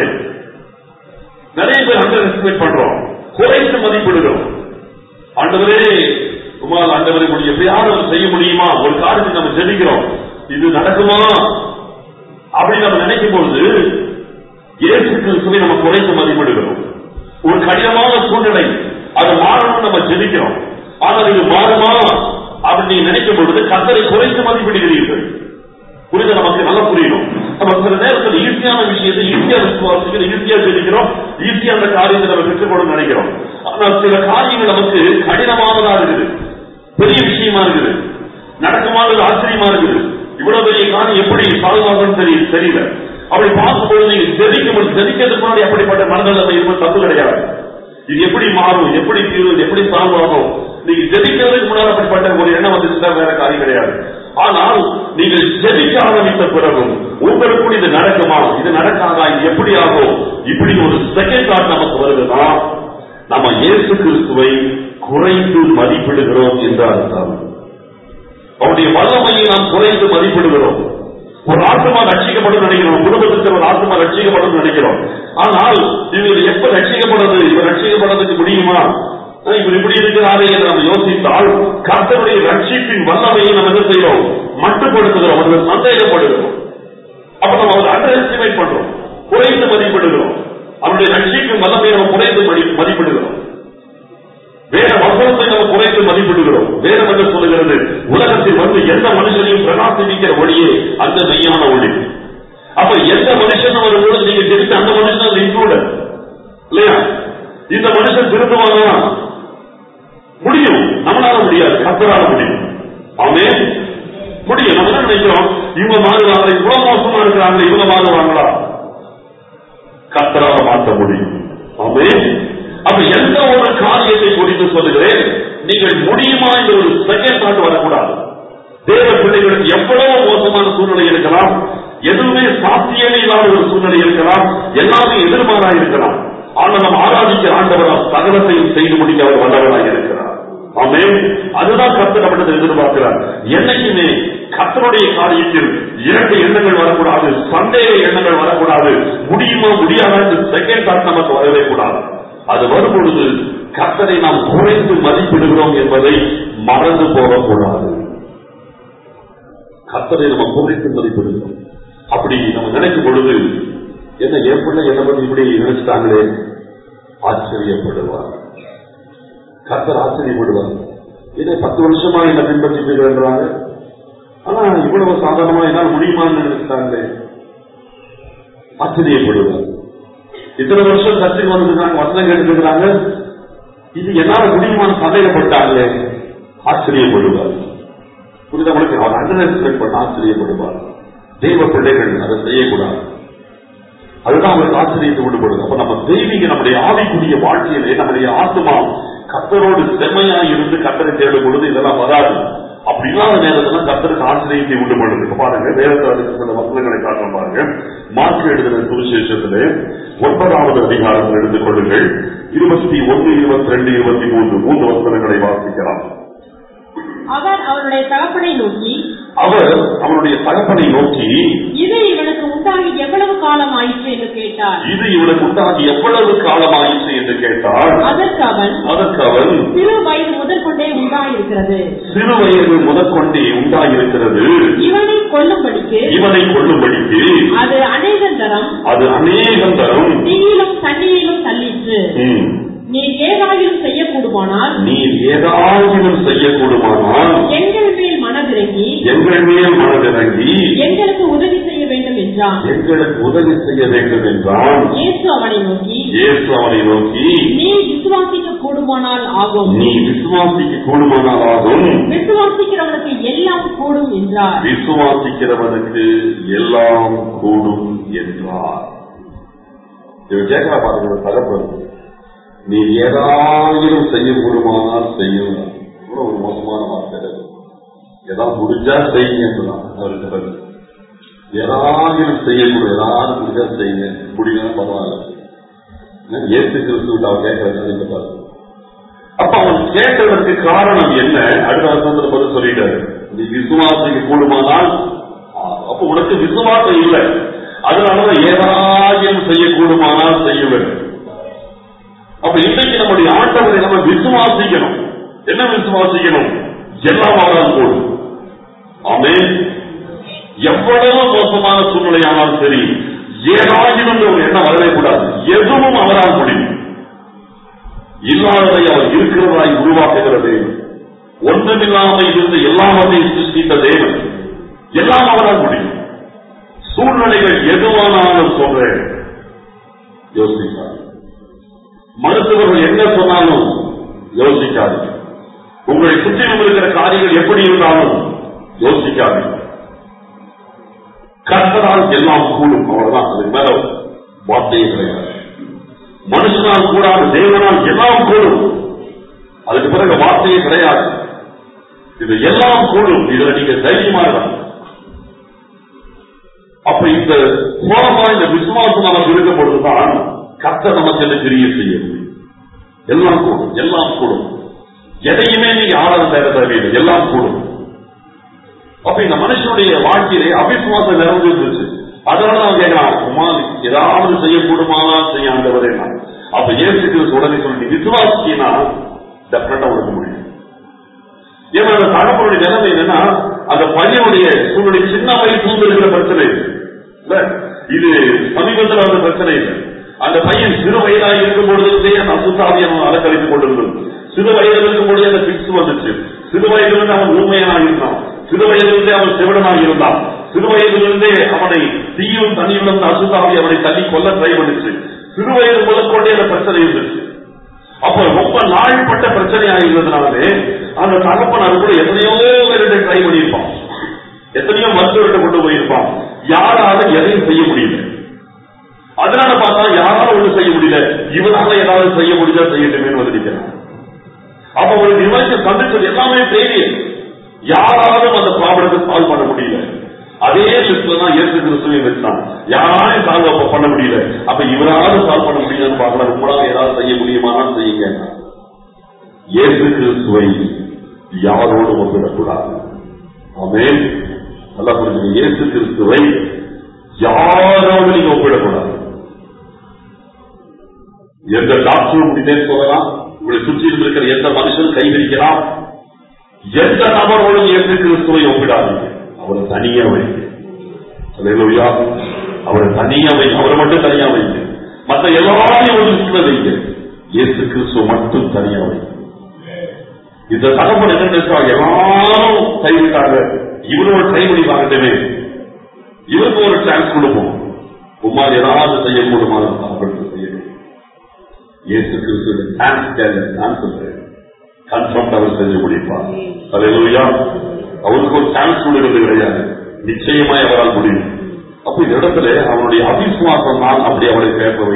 நிறைய பேர் அண்டர் எஸ்டிமேட் பண்றோம் குறைத்து மதிப்பிடுகிறோம் ஆண்டவரே உமால் ஆண்டவரை முடியும் எப்படியாவது செய்ய முடியுமா ஒரு காரியத்தை நம்ம ஜெபிக்கிறோம் இது நடக்குமா அப்படி நம்ம நினைக்கும் பொழுது இயேசு கிறிஸ்துவை நம்ம குறைத்து மதிப்பிடுகிறோம் ஒரு கடினமான சூழ்நிலை அது மாறணும் நம்ம ஜெபிக்கிறோம் ஆனால் இது மாறுமா அப்படி நீங்க நினைக்கும் பொழுது கத்தரை குறைத்து மதிப்பிடுகிறீர்கள் புரித நமக்கு நல்லா புரியணும் நம்ம சில நேரத்தில் ஈஸியான விஷயத்தை ஈஸியா விசுவாசிக்கிறோம் ஈஸியா ஜெபிக்கிறோம் ஈஸியா அந்த காரியத்தை நம்ம பெற்றுக்கொள்ள நினைக்கிறோம் ஆனால் சில காரியங்கள் நமக்கு கடினமானதா இருக்குது பெரிய விஷயமா இருக்குது நடக்குமானது ஆச்சரியமா இருக்குது இவ்வளவு பெரிய காரியம் எப்படி சால்வாகன்னு தெரியல தெரியல அப்படி பார்க்கும்போது நீங்க ஜெபிக்கும் ஜெபிக்கிறதுக்கு முன்னாடி அப்படிப்பட்ட மனநிலை இருப்பது தப்பு கிடையாது இது எப்படி மாறும் எப்படி தீர்வு எப்படி சால்வ் ஆகும் நீங்க ஜெபிக்கிறதுக்கு முன்னாடி அப்படிப்பட்ட ஒரு எண்ணம் வந்துச்சுன்னா வேற காரியம் கிடையாது ஆனால் நீங்கள் ஜெபிக்க ஆரம்பித்த பிறகும் உங்களுக்கு இது நடக்குமா இது நடக்காதா இது எப்படி ஆகும் இப்படி ஒரு செகண்ட் தாட் நமக்கு வருதுன்னா நம்ம இயேசு கிறிஸ்துவை குறைந்து மதிப்பிடுகிறோம் என்று அர்த்தம் அவருடைய வல்லமையை நாம் குறைந்து மதிப்பிடுகிறோம் ஒரு ஆத்மா ரட்சிக்கப்படும் நினைக்கிறோம் குடும்பத்துக்கு ஒரு ஆத்மா ரட்சிக்கப்படும் நினைக்கிறோம் ஆனால் இவர் எப்ப ரட்சிக்கப்படுறது இவர் ரட்சிக்கப்படுறதுக்கு முடியுமா இவர் இப்படி இருக்கிறாரே என்று நாம் யோசித்தால் கர்த்தருடைய ரட்சிப்பின் வல்லமையை நம்ம என்ன செய்யறோம் மட்டுப்படுத்துகிறோம் அல்லது சந்தேகப்படுகிறோம் அப்ப நம்ம அவர் அண்டர் எஸ்டிமேட் பண்றோம் குறைந்து மதிப்பிடுகிறோம் அவருடைய ரட்சிப்பின் வல்லமையை நம்ம குறைந்து மதி- மதிப்பிடுகிறோம் வேற வசனத்தை நம்ம குறைத்து மதிப்பிடுகிறோம் வேதம் என்ன சொல்லுகிறது உலகத்தில் வந்து எந்த மனுஷனையும் பிரகாசிக்கிற ஒளியே அந்த மெய்யான ஒளி அப்ப எந்த மனுஷன் வரும்போது நீங்க ஜெபித்த அந்த மனுஷன் அது இன்க்ளூட இல்லையா இந்த மனுஷன் திருந்துவானா முடியும் நம்மளால முடியாது கத்தரால முடியும் ஆமே முடியும் நம்ம என்ன நினைக்கிறோம் இவங்க மாறுவாங்க இவ்வளவு மோசமா இருக்கிறாங்க இவங்க மாறுவாங்களா கத்தரால மாற்ற முடியும் ஆமே அப்ப எந்த ஒரு காரியத்தை குறித்து சொல்லுகிறேன் நீங்கள் முடியுமா என்ற ஒரு செகண்ட் தாட் வரக்கூடாது தேவ பிள்ளைகளுக்கு எவ்வளவு மோசமான சூழ்நிலை இருக்கலாம் எதுவுமே சாத்தியமே இல்லாத ஒரு சூழ்நிலை இருக்கலாம் எல்லாமே எதிர்மாறா இருக்கலாம் ஆனால் நாம் ஆராதிக்கிற ஆண்டவரால் சகலத்தையும் செய்து முடிக்க அவர் வல்லவராக இருக்கிறார் ஆமே அதுதான் கர்த்தர் நம்மிடத்தில் எதிர்பார்க்கிறார் என்னைக்குமே கர்த்தருடைய காரியத்தில் இரண்டு எண்ணங்கள் வரக்கூடாது சந்தேக எண்ணங்கள் வரக்கூடாது முடியுமா முடியாதா செகண்ட் தாட் நமக்கு வரவே கூடாது அது வரும் பொழுது கர்த்தரை நாம் குறைந்து மதிப்பிடுகிறோம் என்பதை மறந்து போகக்கூடாது கர்த்தரை நம்ம குறைத்து மதிப்பிடுகிறோம் அப்படி நம்ம நினைக்கும் பொழுது என்ன என் பிள்ளை என்ன பத்தி இப்படி நினைச்சிட்டாங்களே ஆச்சரியப்படுவார் கர்த்தர் ஆச்சரியப்படுவார் இதை பத்து வருஷமா என்ன பின்பற்றிட்டு இருக்கிறாங்க ஆனா இவ்வளவு சாதாரணமா என்னால் முடியுமான்னு நினைச்சிட்டாங்களே ஆச்சரியப்படுவார் இத்தனை வருஷம் சர்ச்சைக்கு வந்துருக்காங்க வசனம் கேட்டுருக்காங்க இது என்னால முடியுமான்னு சந்தேகப்பட்டாங்களே ஆச்சரியப்படுவார் புரிதவங்களுக்கு அவர் அண்டர் பண்ண ஆச்சரியப்படுவார் தெய்வ பிள்ளைகள் அதை செய்யக்கூடாது அதுதான் அவருக்கு ஆச்சரியத்தை விடுபடுது அப்ப நம்ம தெய்வீக நம்முடைய ஆவிக்குரிய வாழ்க்கையிலே நம்முடைய ஆத்மா கத்தரோடு செம்மையா இருந்து கத்தரை தேடும் பொழுது இதெல்லாம் வராது அப்படி இல்லாத நேரத்துல கர்த்தருக்கு ஆச்சரியத்தை உண்டு பண்ணுது இப்ப பாருங்க வேதத்தில் அதுக்கு சில வசனங்களை காட்டுறோம் பாருங்க மார்க் எழுதின சுவிசேஷத்திலே ஒன்பதாவது அதிகாரத்தில் எடுத்துக் கொள்ளுங்கள் இருபத்தி ஒன்று இருபத்தி ரெண்டு இருபத்தி மூன்று மூன்று வசனங்களை வாசிக்கலாம் அவர் அவருடைய தகப்பனை நோக்கி அவர் அவருடைய தகப்பனை நோக்கி இது இவனுக்கு உண்டாகி எவ்வளவு காலம் ஆயிற்று என்று கேட்டார் இது இவனுக்கு உண்டாகி எவ்வளவு காலமாயிற்று என்று கேட்டார் அதற்கு அவன் அதற்கு அவன் சிறு வயது முதல் கொண்டே உண்டாயிருக்கிறது சிறு வயது முதற்கொண்டே உண்டாயிருக்கிறது இவனை கொல்லும்படிக்கு இவனை கொள்ளும்படிக்கு அது அநேகம் தரம் அது அநேகம் தரும் தீயிலும் தண்ணீரிலும் தள்ளிற்று ம். நீர் ஏதாயிலும் செய்யக்கூடுமானால் நீர் ஏதாவது செய்யக்கூடுமானால் எங்கள் மேல் மனதிறங்கி எங்கள் மேல் மனதிறங்கி எங்களுக்கு உதவி செய்ய வேண்டும் என்றான் எங்களுக்கு உதவி செய்ய வேண்டும் என்றான் இயேசு அவனை நோக்கி இயேசு அவனை நோக்கி நீ விசுவாசிக்க கூடுமானால் ஆகும் நீ விசுவாசிக்க கூடுமானால் ஆகும் விசுவாசிக்கிறவனுக்கு எல்லாம் கூடும் என்றார் விசுவாசிக்கிறவனுக்கு எல்லாம் கூடும் என்றார் இவர் கேட்கிறா பாருங்க தகப்பன் நீ ஏதாயிரம் செய்ய கூடுமானால் செய்யும் இவ்வளவு ஒரு மோசமான வார்த்தை அது. ஏதாவது முடிஞ்சா செய்யுங்க என்றுதான் அவருக்கு பதில். ஏதாயிரம் செய்யக்கூடும் ஏதாவது முடிஞ்சா செய்யுங்க முடியலாம் பரவாயில்ல ஏசு கிறிஸ்துவிட்டு அவன் கேட்கறது இந்த பாருங்க அப்ப அவன் கேட்டதற்கு காரணம் என்ன அடுத்த வருஷத்துல பதில் சொல்லிட்டாரு நீ விசுவாசிக்க கூடுமானால் ஆ, அப்ப உனக்கு விசுவாசம் இல்லை அதனாலதான் ஏதாயும் செய்யக்கூடுமானால் செய்ய வேண்டும் அப்ப இன்னைக்கு நம்முடைய ஆண்டவரை நம்ம விசுவாசிக்கணும் என்ன விசுவாசிக்கணும் எல்லாம் அவரால் கூடும் ஆமே எவ்வளவு மோசமான சூழ்நிலையானாலும் சரி ஏதாயிரம் ஒரு எண்ணம் வரவே கூடாது எதுவும் அவரால் முடியும் இல்லாததை அவர் இருக்கிறதாய் உருவாக்குகிற தேவன் ஒன்றுமில்லாமல் இருந்து எல்லாவற்றையும் சிருஷ்டித்த தேவன் எல்லாம் அவரால் முடியும் சூழ்நிலைகள் எதுவானாலும் சொல்றேன் யோசிக்காது மருத்துவர்கள் என்ன சொன்னாலும் யோசிக்காது உங்களை சுற்றிலும் இருக்கிற காரியங்கள் எப்படி இருந்தாலும் யோசிக்காது கர்த்தரால் எல்லாம் கூடும் அவ்வளவுதான் அதுக்கு மேல வார்த்தையே கிடையாது மனுஷனால் கூடாது தேவனால் எல்லாம் கூடும் அதுக்கு பிறகு வார்த்தையே கிடையாது இது எல்லாம் கூடும் இதுல நீங்க தைரியமா இருக்கலாம் அப்ப இந்த மூலமா இந்த விசுவாசம் நமக்கு இருக்கும் பொழுதுதான் கர்த்தர் நமக்கு என்ன கிரிய செய்ய முடியும் எல்லாம் கூடும் எல்லாம் கூடும் எதையுமே நீங்க ஆளாத தேட தேவையில்லை எல்லாம் கூடும் அப்ப இந்த மனுஷனுடைய வாழ்க்கையிலே அவிசுவாசம் நிறைஞ்சிருந்துச்சு அதனால அவன் கேட்கிறான் உமா ஏதாவது செய்யக்கூடுமானா செய்ய ஆண்டவரே நான். அப்ப ஏசு கிறிஸ்து உடனே சொல்லி விசுவாசினா டெஃபினட்டா உனக்கு முடியும் ஏன்னா அந்த தகப்பனுடைய நிலைமை என்னன்னா அந்த பையனுடைய சூழ்நிலை சின்ன வயசுல இருக்கிற பிரச்சனை இது. இல்ல இது சமீபத்தில் வந்த பிரச்சனை இல்லை அந்த பையன் சிறு வயதாக இருக்கும் பொழுதே அந்த அசுத்தாவி அவன் அலக்கழித்துக் கொண்டிருந்தது சிறு வயதில் இருக்கும் பொழுதே அந்த பிக்ஸ் வந்துச்சு சிறு வயதிலிருந்து அவன் ஊமையனாக இருந்தான் சிறு வயதிலிருந்தே அவன் செவிடனாக இருந்தான் சிறு வயதிலிருந்தே அவனை தீயும் தண்ணியும் இருந்த அசுத்தாவி அவனை தள்ளி கொல்ல ட்ரை பண்ணுச்சு சிறு வயது முதற்கொண்டே அந்த பிரச்சனை இருந்துச்சு அப்ப ரொம்ப நாள்பட்ட பிரச்சனையாக இருந்ததுனாலே அந்த தகப்பன் அது கூட எத்தனையோ பேருடைய ட்ரை பண்ணியிருப்பான் எத்தனையோ மருத்துவர்கிட்ட கொண்டு போயிருப்பான் யாரால எதையும் செய்ய முடியல அதனால பார்த்தா யாரால ஒண்ணு செய்ய முடியல இவனால ஏதாவது செய்ய முடிஞ்சா செய்யட்டுமே வந்து நிக்கிறான் அப்ப ஒரு நிலைக்கு சந்திச்சது எல்லாமே ஃபெயிலியர் யாராலும் அந்த ப்ராப்ளத்தை சால்வ் பண்ண முடியல அதே லிஸ்ட்ல தான் இயேசு கிறிஸ்துவை வச்சான் யாராலையும் சால்வ் பண்ண முடியல அப்ப இவராலும் சால்வ் பண்ண முடியலன்னு பார்க்கலாம் உங்களால ஏதாவது செய்ய முடியுமானால் செய்யுங்க இயேசு கிறிஸ்துவை யாரோடும் ஒப்பிடக்கூடாது ஆமென் நல்லா புரிஞ்சுங்க இயேசு கிறிஸ்துவை யாரோடு நீங்க ஒப்பிடக்கூடாது எந்த டாக்டரும் முடிந்தேன்னு சொல்லலாம் உங்களை சுற்றி இருக்கிற எந்த மனுஷனும் கைவிரிக்கலாம் எந்த நபரோடும் இயேசு கிறிஸ்துவை ஒப்பிடாதீங்க அவரை தனியா வைங்க அல்லேலூயா அவரை தனியா வைங்க அவரை மட்டும் தனியா வைங்க மற்ற எல்லாரையும் ஒரு லிஸ்ட்ல வைங்க இயேசு கிறிஸ்துவ மட்டும் தனியா வைங்க இந்த தகவல் என்ன நினைச்சா எல்லாரும் கைவிட்டாங்க இவரும் ஒரு ட்ரை பண்ணி பார்க்கட்டுமே இவருக்கு ஒரு சான்ஸ் கொடுப்போம் உமார் ஏதாவது செய்யக்கூடுமா அவர்களுக்கு செய்யணும் இயேசு கிறிஸ்து சான்ஸ் கேட்க நான் சொல்றேன் கன்ஃபார்ம் அவர் செஞ்சு முடிப்பார் அல்லேலூயா அவருக்கு ஒரு சான்ஸ் கொடுக்கிறது கிடையாது நிச்சயமாய் அவரால் முடியும் அப்ப இந்த இடத்துல அவனுடைய அவிசுவாசம் தான் அப்படி அவரை கேட்க வைக்கும்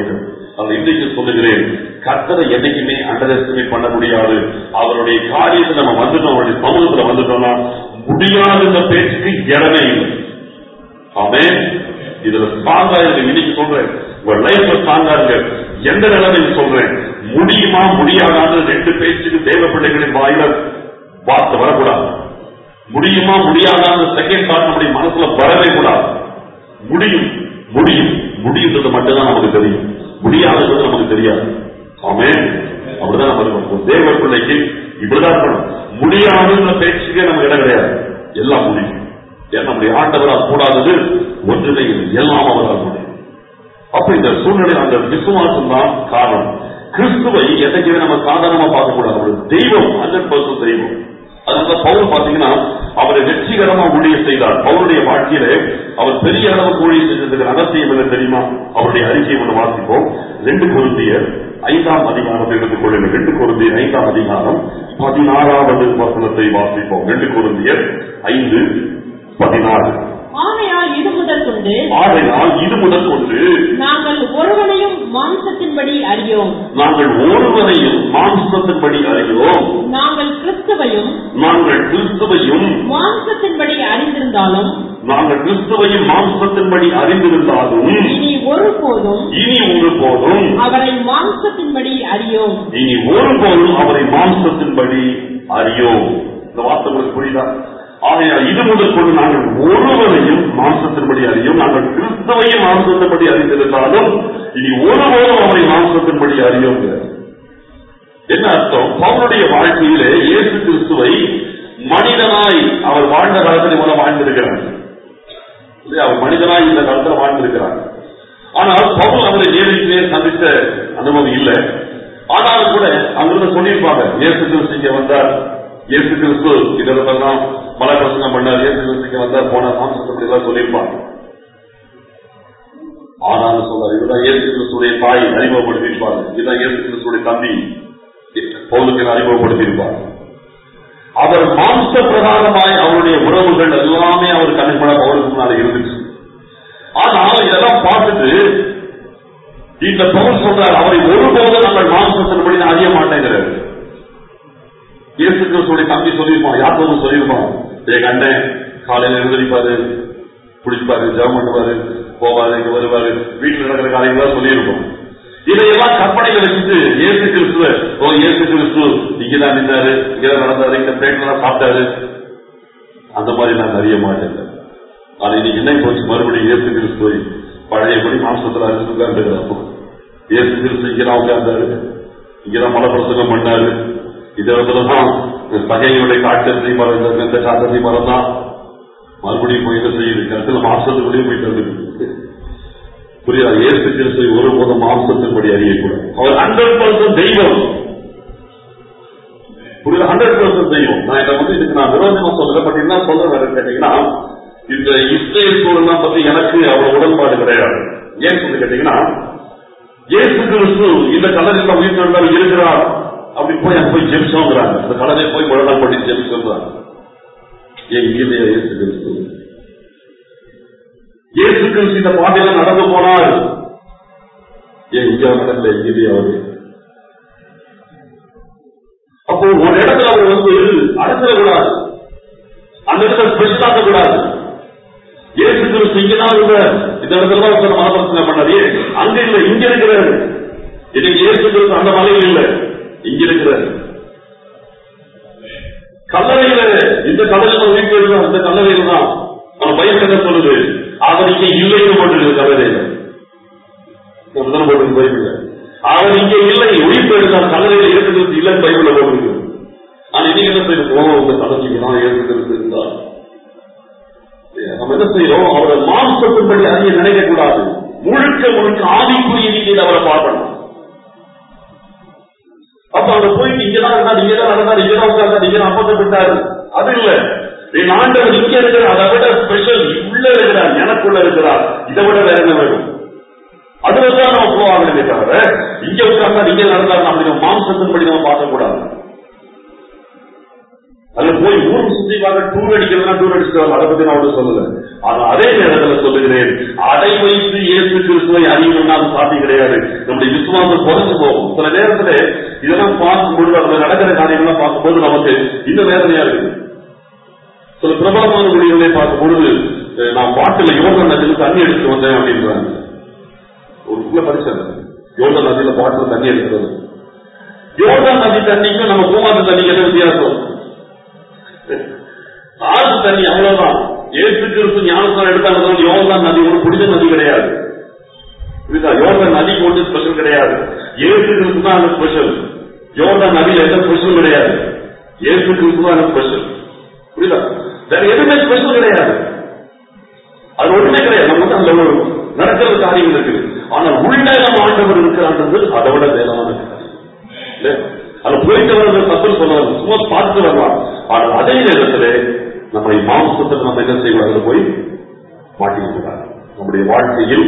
அவர் இன்றைக்கு சொல்லுகிறேன் கர்த்தரை என்னைக்குமே அண்டர் எஸ்டிமேட் பண்ண முடியாது அவருடைய காரியத்தை நம்ம வந்துட்டோம் அவருடைய சமூகத்துல வந்துட்டோம்னா முடியாத இந்த பேச்சுக்கு இடமே இல்லை ஆமே இதுல ஸ்ட்ராங்கா இருக்கு இன்னைக்கு சொல்றேன் உங்க லைஃப்ல ஸ்ட்ராங்கா இருக்கு எந்த நிலைமையில் சொல்றேன் முடியுமா முடியாதான்னு ரெண்டு பேச்சுக்கு தேவ பிள்ளைகளின் வாயில வார்த்தை வரக்கூடாது முடியுமா முடியாதான்னு செகண்ட் தாட் நம்முடைய மனசுல வரவே கூடாது முடியும் முடியும் முடியுன்றது மட்டும்தான் நமக்கு தெரியும் முடியாதது நமக்கு தெரியாது ஆமே அப்படிதான் நம்ம இருக்கணும் ஒரு தேவ பிள்ளைக்கு இப்படிதான் இருக்கணும் முடியாதுன்ற பேச்சுக்கே நமக்கு இடம் கிடையாது எல்லாம் முடியும் ஏன் நம்முடைய ஆண்டவரால் கூடாதது ஒன்றுமே இல்லை எல்லாம் அவரால் முடியும் அப்ப இந்த சூழ்நிலை அந்த விசுவாசம் தான் காரணம் கிறிஸ்துவை என்னைக்குமே நம்ம சாதாரணமா பார்க்க கூடாது ஒரு தெய்வம் ஹண்ட்ரட் பர்சன்ட் தெய்வம் அதனால பவுல் பாத்தீங்கன்னா அவரை வெற்றிகரமா ஊழியம் செய்தார் பவுலுடைய வாழ்க்கையிலே அவர் பெரிய அளவுக்கு ஊழியம் செஞ்சதுக்கு ரகசியம் என்ன தெரியுமா அவருடைய அறிக்கை ஒன்று வாசிப்போம் ரெண்டு குருந்தியர் ஐந்தாம் அதிகாரத்தை எடுத்துக் கொள்ளுங்கள் ரெண்டு குருந்தியர் ஐந்தாம் அதிகாரம் பதினாறாவது வசனத்தை வாசிப்போம் ரெண்டு குருந்தியர் ஐந்து பதினாறு ஆகையால் இது முதல் கொண்டு ஆகையால் இது முதல் கொண்டு நாங்கள் ஒருவனையும் மாம்சத்தின்படி அறியோம் நாங்கள் ஒருவரையும் மாம்சத்தின்படி அறிகிறோம் நாங்கள் கிறிஸ்துவையும் நாங்கள் கிறிஸ்துவையும் மாம்சத்தின்படி அறிந்திருந்தாலும் நாங்கள் கிறிஸ்துவையும் மாம்சத்தின்படி அறிந்திருந்தாலும் இனி ஒருபோதும் இனி ஒருபோதும் அவரை மாம்சத்தின்படி அறியோம் இனி ஒருபோதும் அவரை மாம்சத்தின்படி அறியோம் இந்த வார்த்தை உங்களுக்கு புரியுதா ஆகையால் இது முதல் கொண்டு நாங்கள் ஒருவரையும் மாம்சத்தின்படி அறியோம் நாங்கள் கிறிஸ்துவையும் மாம்சத்தின்படி அறிந்திருந்தாலும் இனி ஒருபோதும் அவரை மாம்சத்தின்படி அறியோம் என்ன அர்த்தம் பவுனுடைய வாழ்க்கையிலே இயேசு கிறிஸ்துவை மனிதனாய் அவர் வாழ்ந்த காலத்தில் மூலம் வாழ்ந்திருக்கிறார் இல்லையா? அவர் மனிதனாய் இந்த காலத்தில் வாழ்ந்திருக்கிறார் ஆனால் பவுல் அவரை நேரிலே சந்தித்த அனுபவம் இல்லை ஆனாலும் கூட அங்கிருந்து சொல்லியிருப்பாங்க இயேசு கிறிஸ்து இங்க வந்தார் இயேசு கிறிஸ்து இதெல்லாம் மலை பிரசங்கம் பண்ணார் இயேசு கிறிஸ்து இங்க வந்தார் போன மாம்சத்தை எல்லாம் சொல்லியிருப்பாங்க ஆனாலும் சொல்றாரு இதுதான் இயேசு கிறிஸ்துடைய தாய் அறிமுகப்படுத்தியிருப்பாங்க இதுதான் இயேசு கிறிஸ்துடைய தம்பி பவுலுக்கு அறிமுகப்படுத்தியிருப்பார் அவர் மாம்ச பிரகாரமாய் அவருடைய உறவுகள் எல்லாமே அவர் கண்ணுப்பட பவுலுக்கு முன்னால இருந்துச்சு ஆனால் இதெல்லாம் பார்த்துட்டு இந்த பவுல் சொல்றார் அவரை ஒருபோதும் நாங்கள் மாம்சத்தின்படி நான் அறிய மாட்டேங்கிறார் இயேசு கிறிஸ்துடைய தம்பி சொல்லியிருப்பான் யாக்கோபு சொல்லியிருப்பான் என் அண்ணன் காலையில எழுந்திருப்பாரு குடிப்பாரு ஜெபம் பண்ணுவாரு போவாரு இங்க வருவாரு வீட்டுல நடக்கிற காரியங்களா சொல்லியிருப்போம் இதையெல்லாம் கற்பனையில வச்சுட்டு இயேசு கிறிஸ்துவ ஓ இயேசு கிறிஸ்து இங்கதான் நின்றாரு இங்கதான் நடந்தாரு இந்த பிளேட்ல சாப்பிட்டாரு அந்த மாதிரி நான் அறிய மாட்டேன் ஆனா இன்னைக்கு என்ன போச்சு மறுபடியும் இயேசு கிறிஸ்துவை பழையபடி மாம்சத்துல அறிஞ்சு உட்கார்ந்துக்கிறார் இயேசு கிறிஸ்து இங்கதான் உட்கார்ந்தாரு இங்கதான் மலை பிரசங்கம் பண்ணாரு இந்த இடத்துலதான் பகையுடைய காட்டத்தி மரம் இந்த- இந்த காட்டத்தி மரம் தான் மறுபடியும் போய் என்ன செய்யுது கருத்துல மாம்சத்துக்குள்ளேயே போயிட்டு வந்து புரியுதா இயேசு கிறிஸ்துவை ஒருபோதும் மாம்சத்தின்படி அறியக்கூடாது அவர் ஹண்ட்ரட் பர்சன்ட் தெய்வம் புரியுது ஹண்ட்ரட் பர்சன்ட் தெய்வம் நான் இதை வந்து இதுக்கு நான் விரோதமா சொல்லல பட் என்ன சொல்ல வரேன் கேட்டீங்கன்னா இந்த இஸ்ரேல் சூழலாம் பத்தி எனக்கு அவ்வளவு உடன்பாடு கிடையாது ஏன் சொல்லி கேட்டீங்கன்னா இயேசு கிறிஸ்து இந்த கலரில் உயிர் தெழுந்தால் இருக்கிறார் அப்படி போய் அங்க போய் ஜெபிச்சோங்கிறாங்க இந்த கலரை போய் முழங்கால் பண்ணி ஜெபிச்சோங்கிறாங்க ஏன் இல்லையா இயேசு கிறிஸ்து இயேசு கிறிஸ்து இந்த பாதையில நடந்து போனார் ஏன் இங்க நடக்கல இல்லையா அவரு அப்போ ஒரு இடத்துல அவர் வந்து அடச்சிடக்கூடாது அந்த இடத்துல ஸ்பெஷல் ஆக்கக்கூடாது இயேசு கிறிஸ்து இங்கதான் இருந்தார் இந்த இடத்துல தான் ஒருத்தர் மனப்பிரச்சனை பண்ணாரு ஏன்? அங்க இல்ல இங்க இருக்கிறாரு இன்னைக்கு இயேசு கிறிஸ்து அந்த மலையில் இல்ல இங்க இருக்கிறாரு கல்லறையில இந்த கல்லறையில வீட்டு இருந்தா இந்த கல்லறையில தான் நம்ம பையன் என்ன சொல்லுது அவர் இங்க இல்லைன்னு போட்டிருக்கு கல்லறையில அப்படிதான் போட்டிருக்கு பைபிள்ல அவர் இங்க இல்லை உயிர் எழுதார் கல்லறையில இருக்கிறது இல்லைன்னு பைபிள்ல போட்டிருக்கு ஆனா இன்னைக்கு என்ன செய்யணும் இந்த கலர்ச்சிக்கு தான் ஏற்கிறது இருந்தார் நம்ம என்ன செய்யறோம் அவரை மாம்சத்தின்படி அறிய நினைக்க கூடாது முழுக்க முழுக்க ஆவிக்குரிய ரீதியில் அவரை பார்க்கணும் அப்ப அங்க போயிட்டு இங்கதான் இருந்தார் இங்கதான் நடந்தார் இங்கதான் உட்கார்ந்தார் இங்கதான் அப்பத்தை விட்டாரு அது இல்ல என் ஆண்டவர் இங்க இருக்கிறார் அதை விட ஸ்பெஷல் உள்ள இருக்கிறார் எனக்குள்ள இருக்கிறார் இதை விட வேற என்ன வேணும் அதுலதான் நம்ம போவாங்களே தவிர இங்க உட்கார்ந்தா இங்க நடந்தார் அப்படி நம்ம மாம்சத்தின்படி நம்ம பார்க்க கூடாது அதுல போய் ஊர் சுத்தி குறிப்பாக டூர் அடிக்கிறதுனா டூர் அடிச்சுட்டு வரலாம் அதை பத்தி நான் ஒன்றும் சொல்லல ஆனா அதே நேரத்தில் சொல்லுகிறேன் அதை வைத்து இயேசு கிறிஸ்துவை அறியணும்னா அது சாத்தியம் கிடையாது நம்முடைய விசுவாசம் குறைஞ்சு போகும் சில நேரத்துல இதெல்லாம் பார்க்கும்போது அதுல நடக்கிற காரியங்கள்லாம் பார்க்கும்போது நமக்கு இன்னும் வேதனையா இருக்குது சில பிரபலமான மொழிகளை பார்க்கும் பொழுது அஹ், நான் பாட்டில் யோகன் நதியில தண்ணி எடுத்து வந்தேன் அப்படின்றாங்க ஒரு புள்ள படிச்சேன் யோகன் நதியில பாட்டில் தண்ணி எடுக்கிறது யோகன் நதி தண்ணிக்கும் நம்ம பூமாத்து தண்ணிக்கு என்ன வித்தியாசம் ஆறு தண்ணி அவ்வளவுதான் ஏசு கிறிஸ்து ஞானஸ்தானம் எடுத்தாங்க யோகன் நதி ஒரு புனித நதி கிடையாது புரியுதா யோகன் நதிக்கு ஒன்றும் ஸ்பெஷல் கிடையாது ஏசு கிறிஸ்து தான் அந்த ஸ்பெஷல் யோகன் நதியில எந்த ஸ்பெஷலும் கிடையாது ஏசு கிறிஸ்து தான் அந்த ஸ்பெஷல் புரியுதா வேற எதுவுமே ஸ்பெஷல் கிடையாது அது ஒண்ணுமே கிடையாது நமக்கு அந்த ஒரு நடக்கிற காரியங்கள் இருக்குது ஆனால் உள்ள நம்ம ஆண்டவர் இருக்கிறான்றது அதை விட வேதமான காரியம் இல்ல? அது போயிட்டு வரது தப்பு சொல்லலாம் சும்மா பார்த்து வரலாம் ஆனால் அதே நேரத்தில் நம்மை மாம்சத்துக்கு நம்ம என்ன செய்வோம் அதில் போய் மாட்டிக்கிறார் நம்முடைய வாழ்க்கையில்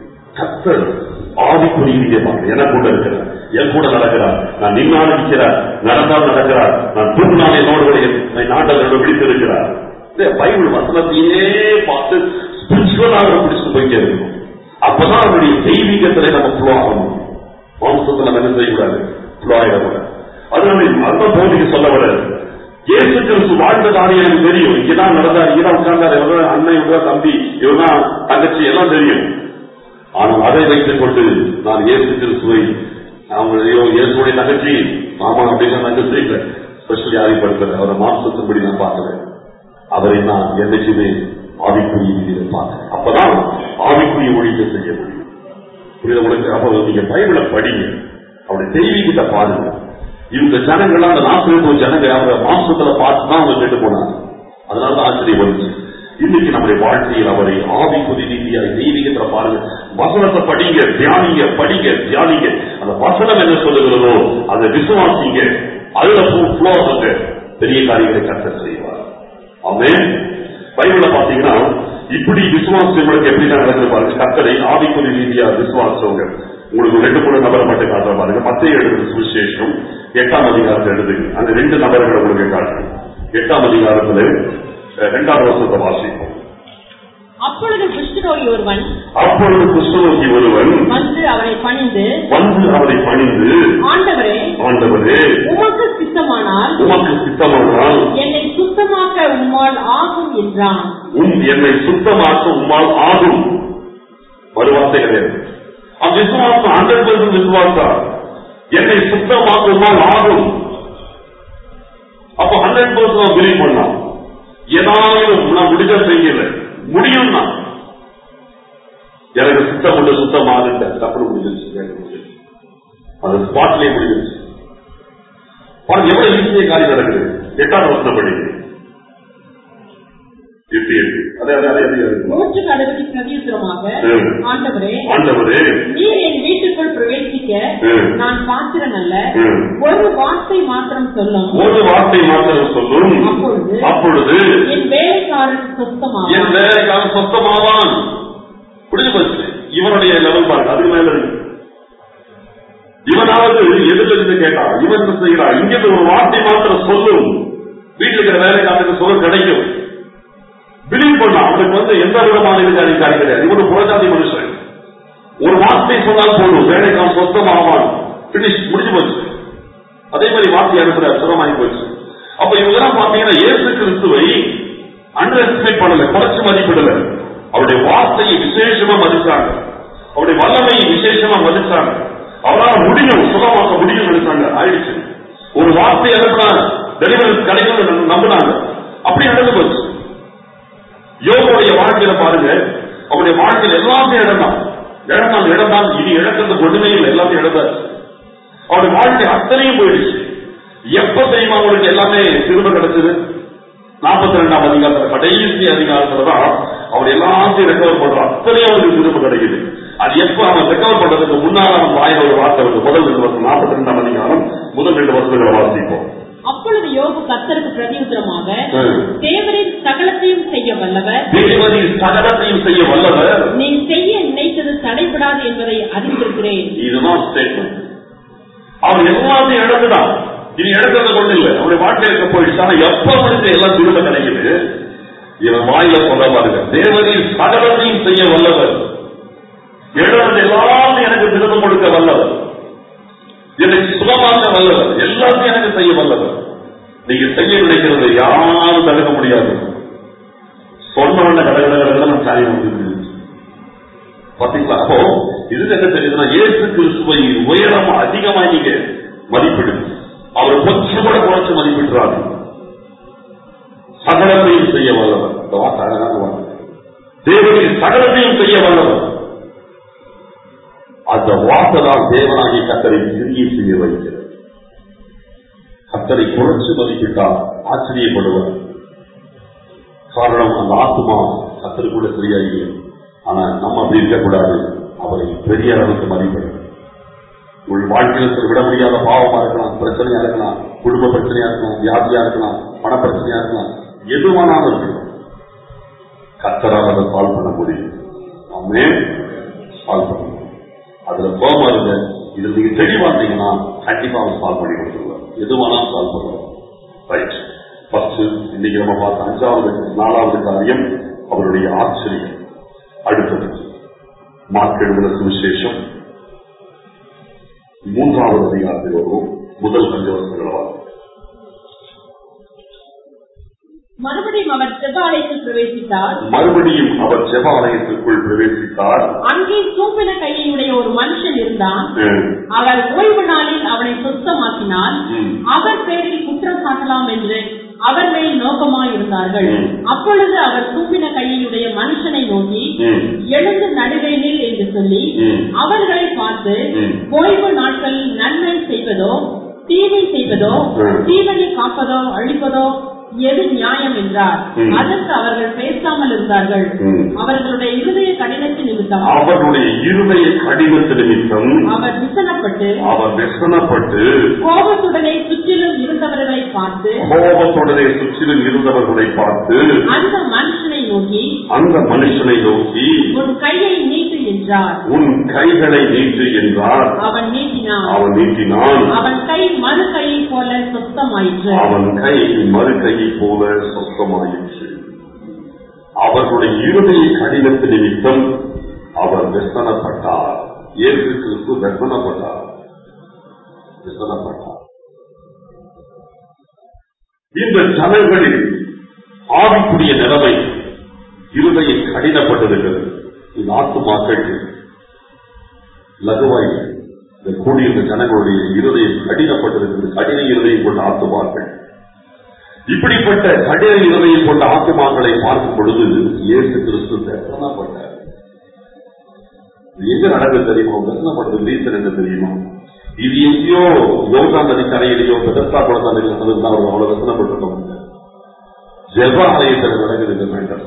கத்தர் ஆவிக்குரிய என கூட இருக்கிறார் என் கூட நடக்கிறார் நான் நின்னால் நிற்கிறார் நடந்தால் நடக்கிறார் நான் தூங்கினால் என்னோடு என் நாட்டை விழித்திருக்கிறார் இந்த பைபிள் வசனத்தையே பார்த்து ஸ்பிரிச்சுவலாக பிடிச்சு போயிட்டே இருக்கணும் அப்பதான் அவருடைய தெய்வீகத்திலே நம்ம ஃப்ளோ ஆகணும் மாம்சத்தை நம்ம என்ன செய்யக்கூடாது ஃப்ளோ ஆகிடக்கூடாது அதனால அந்த போதிக்கு சொல்ல வர இயேசு கிறிஸ்து வாழ்ந்த காரியம் எனக்கு தெரியும் இங்கதான் நடந்தார் இங்கதான் உட்கார்ந்தார் இவர்தான் அண்ணன் இவர்தான் தம்பி இவர்தான் தங்கச்சி எல்லாம் தெரியும் ஆனால் அதை வைத்துக் கொண்டு நான் இயேசு கிறிஸ்துவை அவங்க ஐயோ இயேசுடைய தங்கச்சி மாமா அப்படின்னு நான் தெரியல ஸ்பெஷலி ஆதிப்படுத்தல அவரை மாம்சத்தின்படி நான் பார்க்கல அவரை நான் என்னைக்குமே ஆவிக்குரிய ரீதியில பார்க்கிறேன் அப்பதான் ஆவிக்குரிய ஒழிக்க செய்ய முடியும் புரியுது உங்களுக்கு அப்ப நீங்க பைபிளை படிங்க அவருடைய தெய்வீகத்தை பாருங்க இந்த ஜனங்கள் அந்த நாற்பது ஜனங்க அவங்க மாம்சத்துல பார்த்து தான் அவங்க கேட்டு போனாங்க அதனால தான் ஆச்சரியம் வந்துச்சு இன்னைக்கு நம்முடைய வாழ்க்கையில் அவரை ஆவிக்குதி ரீதியாக தெய்வீகத்துல பாருங்க வசனத்தை படிங்க தியானிங்க படிங்க தியானிங்க அந்த வசனம் என்ன சொல்லுகிறதோ அதை விசுவாசிங்க அதுல ஃப்ளோ ஆகுங்க பெரிய காரியங்களை கத்த செய்வார் ஆமென் பைபிள்ல பாத்தீங்கன்னா இப்படி விசுவாசம் உங்களுக்கு எப்படி தான் நடக்குது பாருங்க கத்தரை ஆவிக்குறி ரீதியா விசுவாசவங்க உங்களுக்கு ரெண்டு மூணு நபரை மட்டும் காட்டுற பாருங்க மத்திய எழுதுற சுவிசேஷம் எட்டாம் அதிகாரத்தை எழுதுங்க அந்த ரெண்டு நபர்களை உங்களுக்கு காட்டுங்க எட்டாம் அதிகாரத்துல அஹ், இரண்டாம் வருஷத்தை வாசிப்போம் அப்பொழுது குஷ்டரோகி ஒருவன் அப்பொழுது கிறிஸ்துவசி ஒருவன் வந்து அவரை பணிந்து வந்து அவரை பணிந்து ஆண்டவரே ஆண்டவரே உமக்கு சித்தமானால் உமக்கு சித்தமானால் என்னை சுத்தமாக்க உம்மால் ஆகும் என்றான் உம் என்னை சுத்தமாக்க உம்மால் ஆகும் மறுவார்த்தை கிடையாது அந்த விசுவாசம் ஹண்ட்ரட் பர்சன்ட் விசுவாசம் என்னை சுத்தமாக்க உம்மால் ஆகும் அப்ப ஹண்ட்ரட் பர்சன்ட் பிலீவ் பண்ணான் ஏதாவது நான் முடிஞ்ச செய்யல முடியும்னா எனக்கு சுத்தம் உள்ள சுத்தமாகுங்க தப்பு முடிஞ்சிருச்சு வேலை முடிஞ்சிருச்சு அது ஸ்பாட்லயே முடிஞ்சிருச்சு பாருங்க எவ்வளவு ஈஸிய காரியம் நடக்குது எட்டாம் வருஷம் படிங்க எட்டு எட்டு அதே அதே அதே அதே அதே. நூற்றுக்கு அறுபது பிரதியுத்தரமாக ம். ஆண்டவரே ஆண்டவரே நீர் என் வீட்டுக்குள் பிரவேசிக்க ம். நான் பாத்திரம் அல்ல ம். ஒரு வார்த்தை மாத்திரம் சொல்லும் ஒரு வார்த்தை மாத்திரம் சொல்லும் அப்பொழுது அப்பொழுது என் வேலைக்காரன் என் சொத்தமாவான் வேலைக்கான சொத்தமாவான் புரிஞ்சு போச்சு இவனுடைய லெவல் பாருங்க அதுக்கு மேல இருக்கு இவனாவது எதிர்ல இருந்து கேட்டான் இவன் என்ன செய்கிறான் இங்கிருந்து ஒரு வார்த்தை மாத்திரம் சொல்லும் வீட்டில் இருக்கிற வேலைக்காரனுக்கு சுகம் கிடைக்கும் பிலீவ் பண்ணான் அவனுக்கு வந்து எந்த விதமான இது காரியம் காரியம் கிடையாது இவனு புறஜாதி மனுஷன் ஒரு வார்த்தை சொன்னால் போதும் வேலைக்கான சொத்தமாவான் பினிஷ் முடிஞ்சு போச்சு அதே மாதிரி வார்த்தை அனுப்புறாரு சுகமாகி போச்சு அப்ப இவங்கெல்லாம் பாத்தீங்கன்னா இயேசு கிறிஸ்துவை அண்டர் எஸ்டிமேட் பண்ணல குறைச்சு மதிப்பிடல அவருடைய வார்த்தையை விசேஷமா மதிச்சாங்க அவருடைய வல்லமையை விசேஷமா மதிச்சாங்க அவரால் முடியும் சுகமாக்க முடியும் நினைச்சாங்க ஆயிடுச்சு ஒரு வார்த்தை அனுப்பினாங்க டெலிவரி கிடைக்கும் நம்பினாங்க அப்படி நடந்து போச்சு யோகோடைய வாழ்க்கையில பாருங்க அவருடைய வாழ்க்கையில் எல்லாமே இழந்தான் இழந்தான் இழந்தான் இனி இழக்கிறது ஒண்ணுமே இல்லை எல்லாமே இழந்தாச்சு அவருடைய வாழ்க்கை அத்தனையும் போயிடுச்சு எப்ப தெரியுமா அவங்களுக்கு எல்லாமே திரும்ப கிடைச்சது நாற்பத்தி ரெண்டாம் அதிகாரத்துல கடைசி அதிகாரத்துல தான் அவர் எல்லாத்தையும் ரெக்கவர் பண்றான் அத்தனையும் அவருக்கு திரும்ப கிடைக்குது அது எப்ப அவன் ரெக்கவர் பண்றதுக்கு முன்னால் அவன் வாயில ஒரு வார்த்தை வருது முதல் ரெண்டு வருஷம் நாற்பத்தி ரெண்டாம் அதிகாரம் முதல் ரெண்டு வருஷங்களை வாசிப்போம் அப்பொழுது யோபு கத்தருக்கு பிரதியுத்தரமாக ம். தேவரின் சகலத்தையும் செய்ய வல்லவர் தேவதி சகலத்தையும் செய்ய வல்லவர் நீ செய்ய நினைத்தது தடைபடாது என்பதை அறிந்திருக்கிறேன் இதுதான் ஸ்டேட்மெண்ட் அவன் எல்லாத்தையும் இழந்துட்டான் இனி எடுக்கிறத கொண்டு இல்லை அவனுடைய வாழ்க்கை இருக்க போயிடுச்சு ஆனா எப்ப அவனுக்கு எல்லாம் திரும்ப கிடைக்குது இவன் வாயில சொல்ல பாருங்க தேவனின் சகலத்தையும் செய்ய வல்லவர் எழுறது எல்லாத்தையும் எனக்கு திரும்ப கொடுக்க வல்லவர் என்னை சுகமாக்க வல்லவர் எல்லாத்தையும் எனக்கு செய்ய வல்லவர் நீங்க செய்ய நினைக்கிறது யாரும் தடுக்க முடியாது சொன்ன உடனே கடகடகடகட நம்ம காரியம் வந்து பாத்தீங்களா அப்போ இது என்ன தெரியுதுன்னா இயேசு கிறிஸ்துவை உயரம் அதிகமா நீங்க மதிப்பிடுங்க அவர் கொஞ்சம் கூட குறைச்சு மதிப்பிடுறாரு சகலத்தையும் செய்ய வல்லவர் இந்த வார்த்தை அழகான வார்த்தை தேவனின் சகலத்தையும் செய்ய வல்லவர் அந்த வார்த்தை தான் தேவனாகி கத்தரை சிறிய செய்ய வைக்கிறது கத்தரை குறைச்சு மதிப்பிட்டால் ஆச்சரியப்படுவார் காரணம் அந்த ஆத்மா கத்தருக்குள்ள சரியா இல்லை ஆனா நம்ம அப்படி இருக்கக்கூடாது அவரை பெரிய அளவுக்கு மதிப்பிடணும் உள் வாழ்க்கையில் விட முடியாத பாவமா இருக்கலாம் பிரச்சனையா இருக்கலாம் குடும்ப பிரச்சனையா இருக்கலாம் வியாதியா இருக்கலாம் பண பிரச்சனையா இருக்கலாம் எதுவானாலும் இருக்கலாம் கத்தரால் அதை சால்வ் பண்ண முடியும் நாமே சால்வ் பண்ண முடியும் அதுல கோபம் இருங்க இதுல நீங்க தெளிவா இருந்தீங்கன்னா கண்டிப்பா அவன் சால்வ் பண்ணி கொடுத்துருவார் எதுவானாலும் சால்வ் பண்ணுவார் ரைட் ஃபர்ஸ்ட் இன்னைக்கு நம்ம பார்த்த அஞ்சாவது நாலாவது காரியம் அவருடைய ஆச்சரியம் அடுத்தது மார்க்கெடுகிற சுவிசேஷம் மூன்றாவது அதிகாரத்தில் வருவோம் முதல் அஞ்சு வருஷங்களா மறுபடியும் அவர் செவ்வாலயத்தில் பிரவேசித்தார் மறுபடியும் அவர் ஜெபாலயத்திற்குள் பிரவேசித்தார் அங்கே சூப்பின கையுடைய ஒரு மனுஷன் இருந்தான் ம், அவர் ஓய்வு நாளில் அவனை சுத்தமாக்கினார் ம். அவர் பேரில் குற்றம் சாட்டலாம் என்று அவர் மேல் நோக்கமாயிருந்தார்கள் ம். அப்பொழுது அவர் சூப்பின கையுடைய மனுஷனை நோக்கி ம், எழுந்து நடுவே நில் என்று சொல்லி ம். அவர்களை பார்த்து ம். ஓய்வு நாட்களில் நன்மை செய்வதோ தீமை செய்வதோ ம். தீவனை காப்பதோ அழிப்பதோ எது நியாயம் என்றார் ம். அதற்கு அவர்கள் பேசாமல் இருந்தார்கள் ம். அவர்களுடைய இருதய கடினத்தின் நிமித்தம் அவருடைய இருதய கடினத்து நிமித்தம் அவர் விசனப்பட்டு அவர் வெசனப்பட்டு கோபத்துடனே சுற்றிலும் இருந்தவர்களை பார்த்து கோபத்துடனே சுற்றிலும் இருந்தவர்களை பார்த்து அந்த மனுஷனை நோக்கி அந்த மனுஷனை நோக்கி உன் கையை நீட்டு என்றார் உன் கைகளை நீட்டு என்றார் அவன் நீட்டினான் அவன் நீட்டினான் அவன் கை மறு கையை போல சுத்தமாயிற்று அவன் கை மறு கையை போல சொத்தமாயிற்று அவர்களுடைய இருதய கடினத்து நிமித்தம் அவர் வெசனப்பட்டார் இயேசு கிறிஸ்து வெசனப்பட்டார் வெசனப்பட்டார் இந்த ஜனங்களில் ஆவிக்குரிய நிலைமை இருதயம் கடினப்பட்டிருக்கிறது இந்த ஆத்துமாக்கள் லகுவாய் இந்த கூடியிருந்த ஜனங்களுடைய இருதயம் கடினப்பட்டிருக்கிறது கடின இருதயம் கொண்ட ஆத்துமாக்கள் இப்படிப்பட்ட கடின இருதயம் கொண்ட ஆத்துமாக்களை பார்க்கும் பொழுது இயேசு கிறிஸ்து தரிசனப்பட்டார் இது எங்க நடக்குது தெரியுமா தரிசனப்படுறது ரீசன் என்ன தெரியுமா இது எங்கேயோ யோகா நதி கரையிலேயோ பெதஸ்தா குளத்தாலையோ நடந்ததுதான் அவர் அவ்வளவு தரிசனப்பட்டிருக்கோம் ஜெப ஆலயத்தில் நடக்குது இந்த மேட்டர்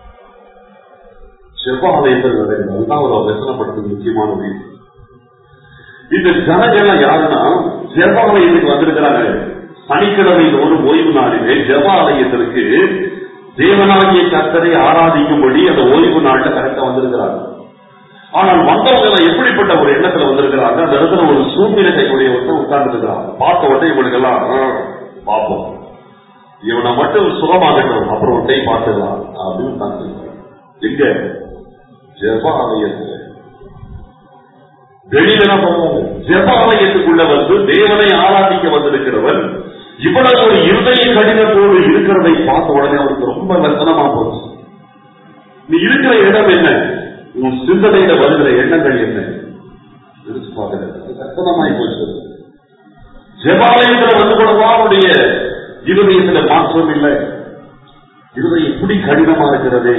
ஜெப ஆலயத்தில் நடக்குது அதுதான் அவர் தரிசனப்படுறது முக்கியமான ரீசன் இந்த ஜனங்கள்லாம் யாருன்னா ஜெப ஆலயத்துக்கு வந்திருக்கிறாங்க சனிக்கிழமை ஒரு ஓய்வு நாளிலே ஜெப ஆலயத்திற்கு தேவனாகிய கர்த்தரை ஆராதிக்கும்படி அந்த ஓய்வு நாள்ல கரெக்டா வந்திருக்கிறாங்க ஆனால் வந்தவங்க எல்லாம் எப்படிப்பட்ட ஒரு எண்ணத்துல வந்திருக்கிறாங்க அந்த இடத்துல ஒரு சூழ்நிலை கையுடைய ஒருத்தன் உட்கார்ந்து இருக்கிறாங்க பார்த்த உடனே இவனுக்கு எல்லாம் ஆ, பார்ப்போம் இவனை மட்டும் சுகமாகட்டும் அப்புறம் ஒரு கை பார்த்துக்கலாம் அப்படின்னு உட்கார்ந்து எங்க ஜெப ஆலயத்துல வெளியில என்ன பண்ணுவாங்க ஜெப ஆலயத்துக்குள்ள வந்து தேவனை ஆராதிக்க வந்திருக்கிறவன் இவ்வளவு ஒரு இருதய கடினத்தோடு இருக்கிறதை பார்த்த உடனே அவருக்கு ரொம்ப லட்சணமா போச்சு நீ இருக்கிற இடம் என்ன உன் சிந்தனையில வருகிற எண்ணங்கள் என்ன நினைச்சு பார்க்கிறது கஷ்டமாய் போச்சு ஜெபாலயத்துல வந்து கூடவா அவருடைய இருதயத்துல மாற்றம் இல்லை இருதயம் இப்படி கடினமா இருக்கிறதே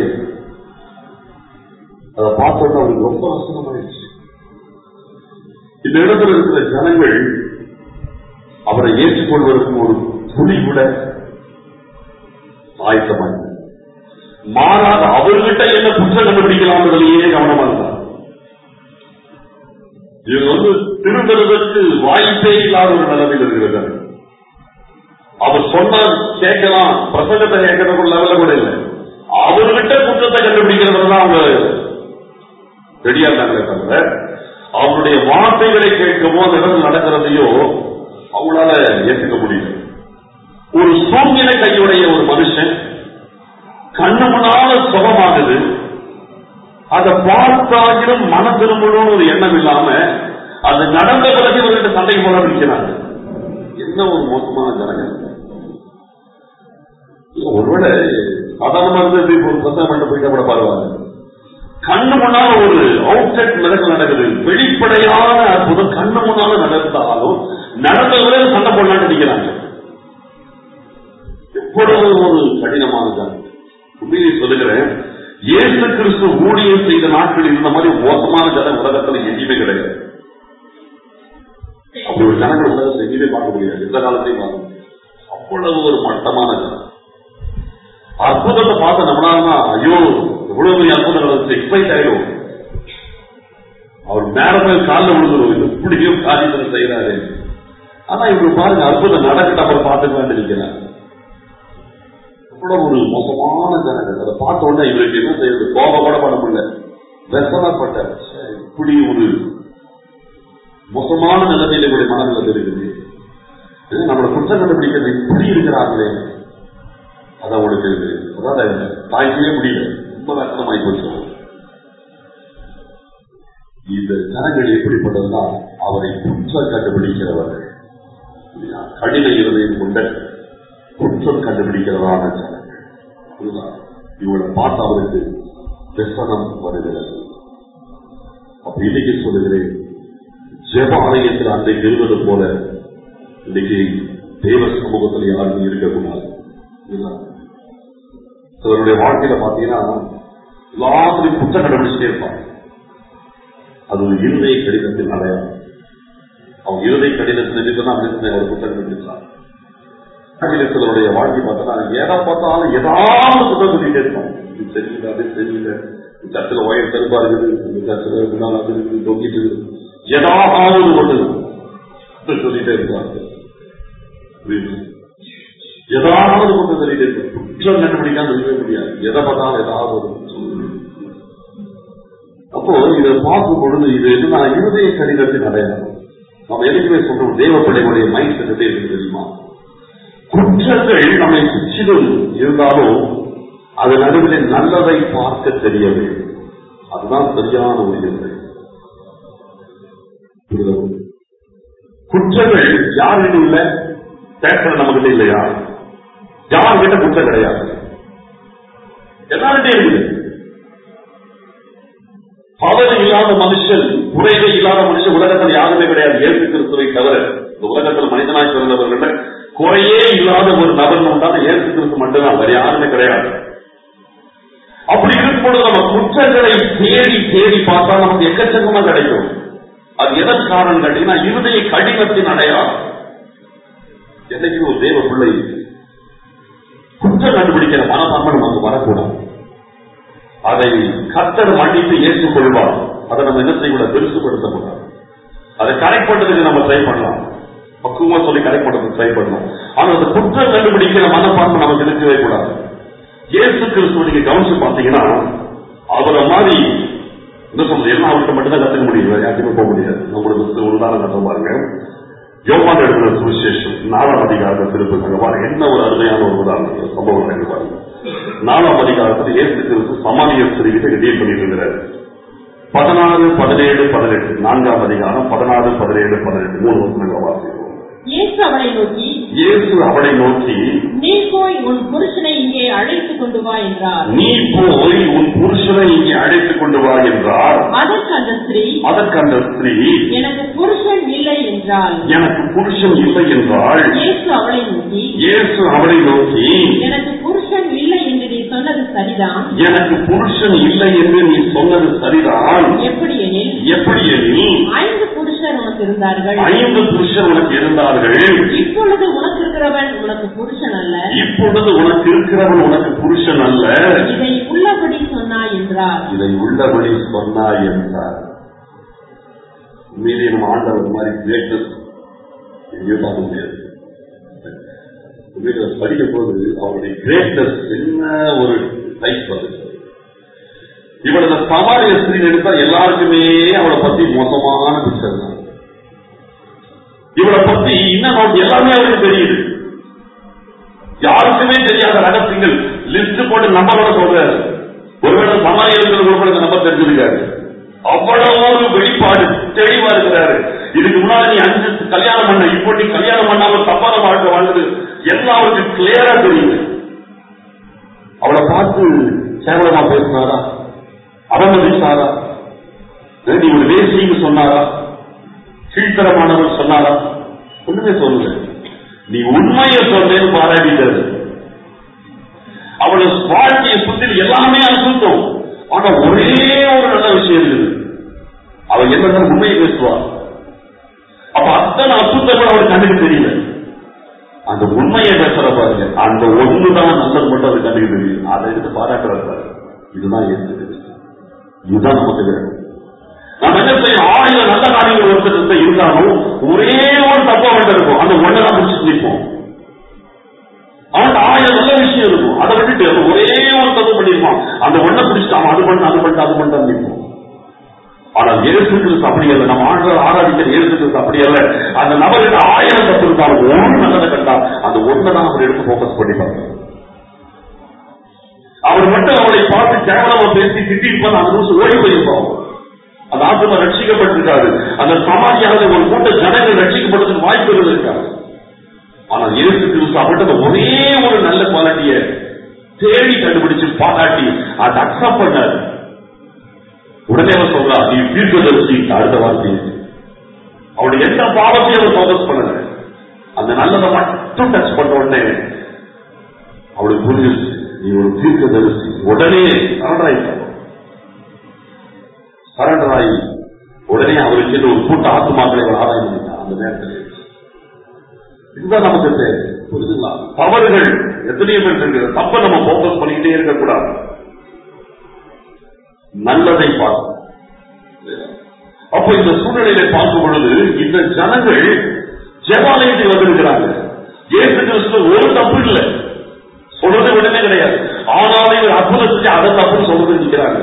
அதை பார்த்தோன்னா அவருக்கு ரொம்ப கஷ்டமாயிடுச்சு இந்த இடத்துல இருக்கிற ஜனங்கள் அவரை ஏற்றுக்கொள்வதற்கு ஒரு துளி கூட ஆயத்தமாக மாறாக அவர்கிட்ட என்ன குற்றம் கண்டுபிடிக்கலாம்ன்றதுலயே கவனமா இருந்தார் இவங்க வந்து திரும்புறதற்கு வாய்ப்பே இல்லாத ஒரு நிலைமையில் இருக்கிறது அவர் சொன்னால் கேட்கலாம் பிரசங்கத்தை கேட்கறதுக்கு லெவல கூட இல்லை அவர்கிட்ட குற்றத்தை கண்டுபிடிக்கிறதுல தான் அவங்க ரெடியா இருந்தாங்களே தவிர அவருடைய வார்த்தைகளை கேட்கவோ அந்த இடத்துல நடக்கிறதையோ அவங்களால ஏற்றுக்க முடியல ஒரு சூழ்நிலை கையுடைய ஒரு மனுஷன் கண்ணு முன்னால சுகமாகுது அதை பார்த்தாகிலும் மன திரும்பணும்னு ஒரு எண்ணம் இல்லாம அது நடந்த பிறகு இவர்கிட்ட சண்டை போட நிற்கிறாங்க என்ன ஒரு மோசமான ஜனங்கள் இல்ல, ஒருவேளை சாதாரணமா இருந்து இப்போ ஒரு பிரசவம் பண்ண போயிட்டா கூட பரவாயில்ல கண்ணு முன்னால ஒரு அவுட்செட் மிதக்கல் நடக்குது வெளிப்படையான அற்புதம் கண்ணு முன்னால நடந்தாலும் நடந்த பிறகு சண்டை போடலான்னு நினைக்கிறாங்க எவ்வளவு ஒரு கடினமான ஜனம் உண்மையை சொல்லுகிறேன் இயேசு கிறிஸ்து ஊழியம் செய்த நாட்கள் இருந்த மாதிரி மோசமான ஜனம் உலகத்துல எங்கேயுமே கிடையாது அப்படி ஒரு ஜனங்கள் உலகத்தில் எங்கேயுமே பார்க்க முடியாது எந்த காலத்தையும் பார்க்க முடியாது அவ்வளவு ஒரு மட்டமான ஜனம் அற்புதத்தை பார்த்த நம்மளால ஐயோ எவ்வளவு பெரிய அற்புதம் நடந்துச்சு எக்ஸைட் ஆயிடும் அவர் மேல போய் காலில் விழுந்துரும் இது இப்படியும் காரியத்தை செய்யறாரு ஆனா இவங்க பாருங்க அற்புதம் நடக்கட்ட அப்புறம் பார்த்துக்கலாம்னு நினைக்கிறார் அவ்வளவு ஒரு மோசமான ஜனங்கள் அதை பார்த்த உடனே இவருக்கு என்ன செய்யறது கோபம் கூட பண்ண முடியல வெசனப்பட்ட இப்படி ஒரு மோசமான நிலைமையில இவருடைய மனநிலை இருக்குது இது நம்மளை குற்றம் கண்டுபிடிக்கிறது இப்படி இருக்கிறாங்களே அது அவங்களுக்கு அதாவது தாய்க்கவே முடியல ரொம்ப கஷ்டமாய் போச்சு இந்த ஜனங்கள் எப்படிப்பட்டதுன்னா அவரை குற்றம் கண்டுபிடிக்கிறவர்கள் இல்லையா? கடின இருதயம் கொண்ட குற்றம் கண்டுபிடிக்கிறதான ஜனங்கள் இதுதான். இவளை பார்த்து அவருக்கு வெசனம் வருகிறது அப்ப இன்னைக்கு சொல்லுகிறேன் ஜெப ஆலயத்தில் அன்றைக்கு இருந்தது போல இன்னைக்கு தேவ சமூகத்தில் யாரும் இருக்கக்கூடாது இதுதான். சிலருடைய வாழ்க்கையில பாத்தீங்கன்னா எல்லாத்திலையும் குற்றம் கண்டுபிடிச்சிட்டே இருப்பாங்க அது ஒரு இருதய கடிதத்தின் அடையாளம் அவங்க இருதய கடிதத்தில் இருக்குன்னா அப்படின்னு ஒரு குற்றம் கண்டுபிடிச்சாங்க சிலருடைய வாழ்க்கை பார்த்தா எதை பார்த்தாலும் ஏதாவது குற்றம் சொல்லிட்டே இருப்பாங்க இது சரியில்லை அது சரியில்லை இந்த சர்ச்சில் ஒயர் செருப்பா இருக்குது இந்த சர்ச்சில் முன்னால் அது இருக்குது தொங்கிட்டு இருக்குது ஏதாவது ஒன்று சொல்லிட்டே இருப்பாங்க புரியுது? ஏதாவது குற்றம் சொல்லிட்டே இருப்பாங்க குற்றம் கண்டுபிடிக்காம இருக்கவே முடியாது எதை பார்த்தாலும் ஏதாவது ஒரு சொல்லுங்க. அப்போ இதை பார்க்கும் பொழுது இது என்னன்னா இருதய கடிதத்தின் அடையாளம் நம்ம எதுக்குமே சொல்றோம் தேவ பிள்ளைகளுடைய மைண்ட் செட் எப்படி இருக்கு தெரியுமா குற்றங்கள் நம்மை சுற்றிலும் இருந்தாலும் அது நடுவில் நல்லதை பார்க்க தெரிய வேண்டும் அதுதான் சரியான ஒரு இருதை புரியுதா? குற்றங்கள் யாருகிட்ட இல்ல பேசுற நம்மகிட்ட இல்லையா யார்கிட்ட குற்றம் கிடையாது எல்லார்கிட்டையும் இருக்குது தவறு இல்லாத மனுஷன் குறைவே இல்லாத மனுஷன் உலகத்தில் யாருமே கிடையாது இயேசு கிறிஸ்துவை தவிர இந்த உலகத்தில் மனிதனாய் பிறந்தவர்கள் குறையே இல்லாத ஒரு நபர் உண்டான இயேசு கிறிஸ்து மட்டும்தான் வேற யாருமே கிடையாது அப்படி இருக்கும் பொழுது நம்ம குற்றங்களை தேடி தேடி பார்த்தா நமக்கு எக்கச்சக்கமா கிடைக்கும் அது எதன் காரணம் கேட்டீங்கன்னா இருதய கடினத்தின் அடையாளம் என்னைக்கு ஒரு தேவ பிள்ளை குற்றம் கண்டுபிடிக்கிற மனப்பான்மை நமக்கு வரக்கூடாது அதை கத்தர் மன்னித்து ஏற்றுக்கொள்வார் அதை நம்ம என்ன செய்யக்கூடாது பெருசுபடுத்தக்கூடாது அதை கரெக்ட் பண்றதுக்கு நம்ம ட்ரை பண்ணலாம் பக்குவமா சொல்லி கரெக்ட் பண்றதுக்கு ட்ரை பண்ணலாம் ஆனா அந்த குற்றம் கண்டுபிடிக்கிற மனப்பான்மை நமக்கு இருக்கவே கூடாது இயேசு கிறிஸ்துவ நீங்க கவனிச்சு பாத்தீங்கன்னா அவரை மாதிரி என்ன சொல்றது எல்லாம் அவர்கிட்ட மட்டும் தான் கத்துக்க முடியும் வேற யாருக்குமே போக முடியாது உங்களுக்கு ஒரு உதாரணம் கத்த பாருங்க யோகான் எழுதின சுவிசேஷம் நாலாம் அதிகாரத்தை திருப்புங்க பாருங்க என்ன ஒரு அருமையான ஒரு உதாரணம் சம்பவம் எனக்கு பாருங்க நாலாம் அதிகாரத்தில் இயேசு கிறிஸ்து சமானிய ஸ்திரீகிட்ட டீல் பண்ணிட்டு இருக்கிறார் பதினாறு பதினேழு பதினெட்டு நான்காம் அதிகாரம் பதினாறு பதினேழு பதினெட்டு மூணு வருஷங்கள் வாசிக்கிறோம் இயேசு அவளை நோக்கி இயேசு அவளை நோக்கி நீ போய் உன் புருஷனை இங்கே அழைத்துக் கொண்டு வா என்றார் நீ போய் உன் புருஷனை இங்கே அழைத்துக் கொண்டு வா என்றார் அதற்கு அந்த ஸ்திரீ அதற்கு அந்த ஸ்திரீ எனக்கு புருஷன் இல்லை என்றாள் எனக்கு புருஷன் இல்லை என்றாள் இயேசு அவளை நோக்கி இயேசு அவளை நோக்கி எனக்கு புருஷன் இல்லை என்று நீ சொன்னது சரிதான் எனக்கு புருஷன் இல்லை என்று நீ சொன்னது சரிதான் எப்படி எனில் எப்படி எனில் ஐந்து புருஷர் உனக்கு இருந்தார்கள் ஐந்து புருஷன் உனக்கு இருந்தார்கள் இப்பொழுது உனக்கு இருக்கிறவன் உனக்கு புருஷன் அல்ல இப்பொழுது உனக்கு இருக்கிறவன் உனக்கு புருஷன் அல்ல இதை உள்ளபடி சொன்னாய் என்றார் இதை உள்ளபடி சொன்னாய் என்றார் உண்மையிலே நம்ம ஆண்டவர் இந்த மாதிரி கிரேட்னஸ் எங்கேயும் பார்க்க முடியாது உண்மையில படிக்கும் போது அவருடைய கிரேட்னஸ் என்ன ஒரு டைப் வந்து இவளோட சமாரிய ஸ்திரீ எடுத்தா எல்லாருக்குமே அவளை பத்தி மோசமான பிக்சர் தான் இவளை பத்தி பத்தி இன்னும் நமக்கு எல்லாமே அவருக்கு தெரியுது யாருக்குமே தெரியாத ரகசியங்கள் லிஸ்ட் போட்டு நம்பரோட சொல்றாரு ஒருவேளை சமாளிகள் கூட இந்த நம்பர் தெரிஞ்சிருக்காரு அவ்வளவு ஒரு வெளிப்பாடு தெளிவா இருக்கிறாரு இதுக்கு முன்னாடி நீ அஞ்சு கல்யாணம் பண்ண இப்போ நீ கல்யாணம் பண்ணாம தப்பான வாழ்க்கை வாழ்ந்தது எல்லாம் அவருக்கு கிளியரா தெரியுது அவளை பார்த்து கேவலமா பேசினாரா அவமதித்தாரா நீ ஒரு வேசின்னு சொன்னாரா கீழ்த்தரமானவர் சொன்னாரா ஒண்ணுமே சொல்லல நீ உண்மையை சொன்னேன்னு பாராட்டிட்டாரு அவளை வாழ்க்கையை சுத்தி எல்லாமே அசுத்தம் ஆனா ஒரே ஒரு நல்ல விஷயம் இருக்குது அவள் என்ன உண்மையை பேசுவா அப்ப அத்தனை அசுத்தங்கள் அவர் கண்ணுக்கு தெரியல அந்த உண்மையை பேசுற பாருங்க அந்த ஒண்ணுதான் நல்லது மட்டும் அவர் கண்ணுக்கு தெரியும் அதை எடுத்து பாராட்டுறாரு பாருங்க இதுதான் ஏற்று இதுதான் நமக்கு வேணும் நம்ம என்ன செய்யணும் ஆயிரம் நல்ல காரியங்கள் ஒருத்தர் இருந்தாலும் ஒரே ஒரு தப்பா மட்டும் இருக்கும் அந்த ஒன்றை தான் முடிச்சுட்டு நிற்போம் அவனுக்கு ஆயிரம் நல்ல விஷயம் இருக்கும் அதை விட்டுட்டு அவன் ஒரே ஒரு தப்பு பண்ணிருப்பான் அந்த ஒன்றை பிடிச்சிட்டு அவன் அது பண்ண அது பண்ண அது பண்ண நிற்போம் ஆனால் இயேசு கிறிஸ்து அப்படி அல்ல நம்ம ஆண்கள் ஆராதிக்கிற இயேசு கிறிஸ்து அப்படி அல்ல அந்த நபருக்கு ஆயிரம் தப்பு இருந்தாலும் ஒன்று நல்லதை கண்டா அந்த ஒன்றை தான் அவர் எடுத்து போக்கஸ் பண்ணி பார்க்கணும் அவர் மட்டும் அவளை பார்த்து கேவலமா பேசி திட்டிருப்பான் அந்த நிமிஷம் ஓடி போயிருப்பான் அந்த ஆத்மா ரட்சிக்கப்பட்டிருக்காது அந்த சமாதியாக ஒரு கூட்ட ஜனங்கள் ரட்சிக்கப்படுறதுக்கு வாய்ப்புகள் இருக்காது ஆனால் இயேசு கிறிஸ்து அவர்கிட்ட ஒரே ஒரு நல்ல குவாலிட்டிய தேடி கண்டுபிடிச்சு பாராட்டி அதை அக்செப்ட் பண்ணாரு உடனே அவர் சொல்றா நீ தீர்க்கதரிசி அடுத்த வார்த்தை அவருடைய எந்த பாவத்தையும் அவர் ஃபோக்கஸ் பண்ணல அந்த நல்லதை மட்டும் டச் பண்ண உடனே அவளுக்கு புரிஞ்சிருச்சு நீ ஒரு தீர்க்கதரிசி உடனே சரணாயிட்டார் சரணராகி உடனே அவருக்கு ஒரு கூட்ட ஆத்மாக்களை அவர் ஆராய்ச்சி பண்ணிட்டார் அந்த நேரத்தில் இதுதான் நமக்கு தேவை புரிஞ்சுங்களா தவறுகள் எத்தனையோ பேர் இருக்கிறது தப்ப நம்ம போக்கஸ் பண்ணிக்கிட்டே இருக்கக்கூடாது நல்லதை பார்க்கணும் அப்போ இந்த சூழ்நிலையை பார்க்கும் பொழுது இந்த ஜனங்கள் ஜெபாலயத்துக்கு வந்திருக்கிறாங்க இயேசு கிறிஸ்து ஒரு தப்பு இல்லை சொல்றது உடனே கிடையாது ஆனாலும் இவர் அற்புதம் செஞ்சு அதை தப்புன்னு சொல்றது நிற்கிறாங்க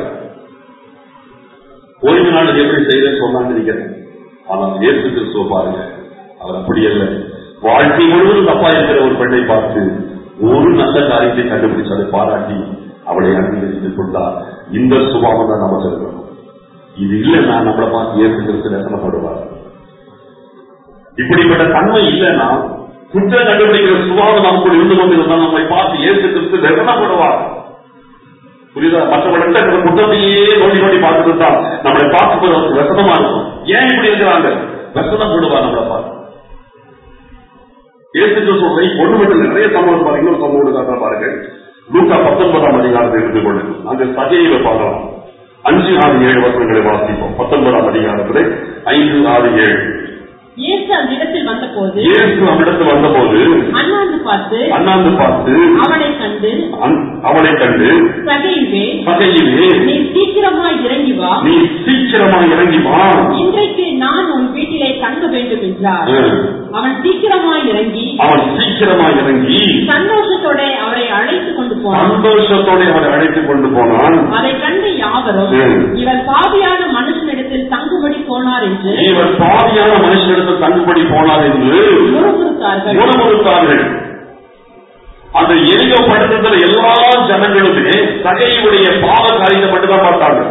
ஓய்வு நாள் எப்படி செய்யறேன்னு சொன்னாங்க நினைக்கிறேன் ஆனால் இயேசு கிறிஸ்துவ பாருங்க அவர் அப்படி அல்ல வாழ்க்கை முழுவதும் தப்பா இருக்கிற ஒரு பெண்ணை பார்த்து ஒரு நல்ல காரியத்தை கண்டுபிடிச்சு அதை பாராட்டி அவளை அங்கீகரித்துக் கொண்டார் இந்த சுபாவம் தான் நமக்கு இருக்கணும் இது இல்லைன்னா நம்மளை பார்த்து இயேசு கிறிஸ்து ரசனப்படுவார் இப்படிப்பட்ட தன்மை இல்லைன்னா குற்றம் கண்டுபிடிக்கிற சுபாவம் நமக்குள் இருந்து கொண்டிருந்தால் நம்மை பார்த்து இயேசு கிறிஸ்து ரசனப்படுவார் புரியுதா மற்றவர்கிட்ட இருக்கிற குற்றத்தையே நோண்டி நோண்டி பார்த்துட்டு இருந்தா நம்மளை பார்க்கும்போது அவருக்கு ரசனமா இருக்கும் ஏன் இப்படி இருக்கிறாங்க ரசனம் போடுவா நம்மளை பார்த்து இயேசு கிறிஸ்துவை ஒன்று மட்டும் நிறைய சம்பவம் பாருங்க இன்னொரு சம்பவம் காட்டுற பாருங்க லூக்கா பத்தொன்பதாம் அதிகாரத்தை எடுத்துக்கொண்டு அங்க சகையில பார்க்கலாம் அஞ்சு ஆறு ஏழு வசனங்களை வாசிப்போம் பத்தொன்பதாம் அதிகாரத்திலே ஐந்து ஆறு ஏழு இயேசு அந்த இடத்தில் வந்தபோது இயேசு அவனிடத்தில் வந்தபோது அண்ணாந்து பார்த்து அண்ணாந்து பார்த்து அவனை கண்டு அந்- அவனை கண்டு சகையுவே சகையிலே நீ சீக்கிரமாய் இறங்கி வா நீ சீக்கிரமா இறங்கி வா இன்றைக்கு நான் உன் வீட்டிலே தங்க வேண்டும் என்றார் ம். அவன் சீக்கிரமாய் இறங்கி அவன் சீக்கிரமா இறங்கி சந்தோஷத்தோட அவரை அழைத்துக் கொண்டு போனான் சந்தோஷத்தோட அவனை அழைத்துக் கொண்டு போனான் அதை கண்டு யாவரும் ம். இவர் பாவியான மனுஷனிடத்தில் தங்குபடி போனார் என்று இவர் பாவியான மனுஷனிடத்தில் தங்குபடி போனார் என்று முறுமுறுத்தார்கள் முறமுறுத்தார்கள் அந்த எளிய படுத்தத்தில் எல்லா ஜனங்களுமே சகையுடைய பாவ காரியத்தை மட்டும்தான் பார்த்தாங்க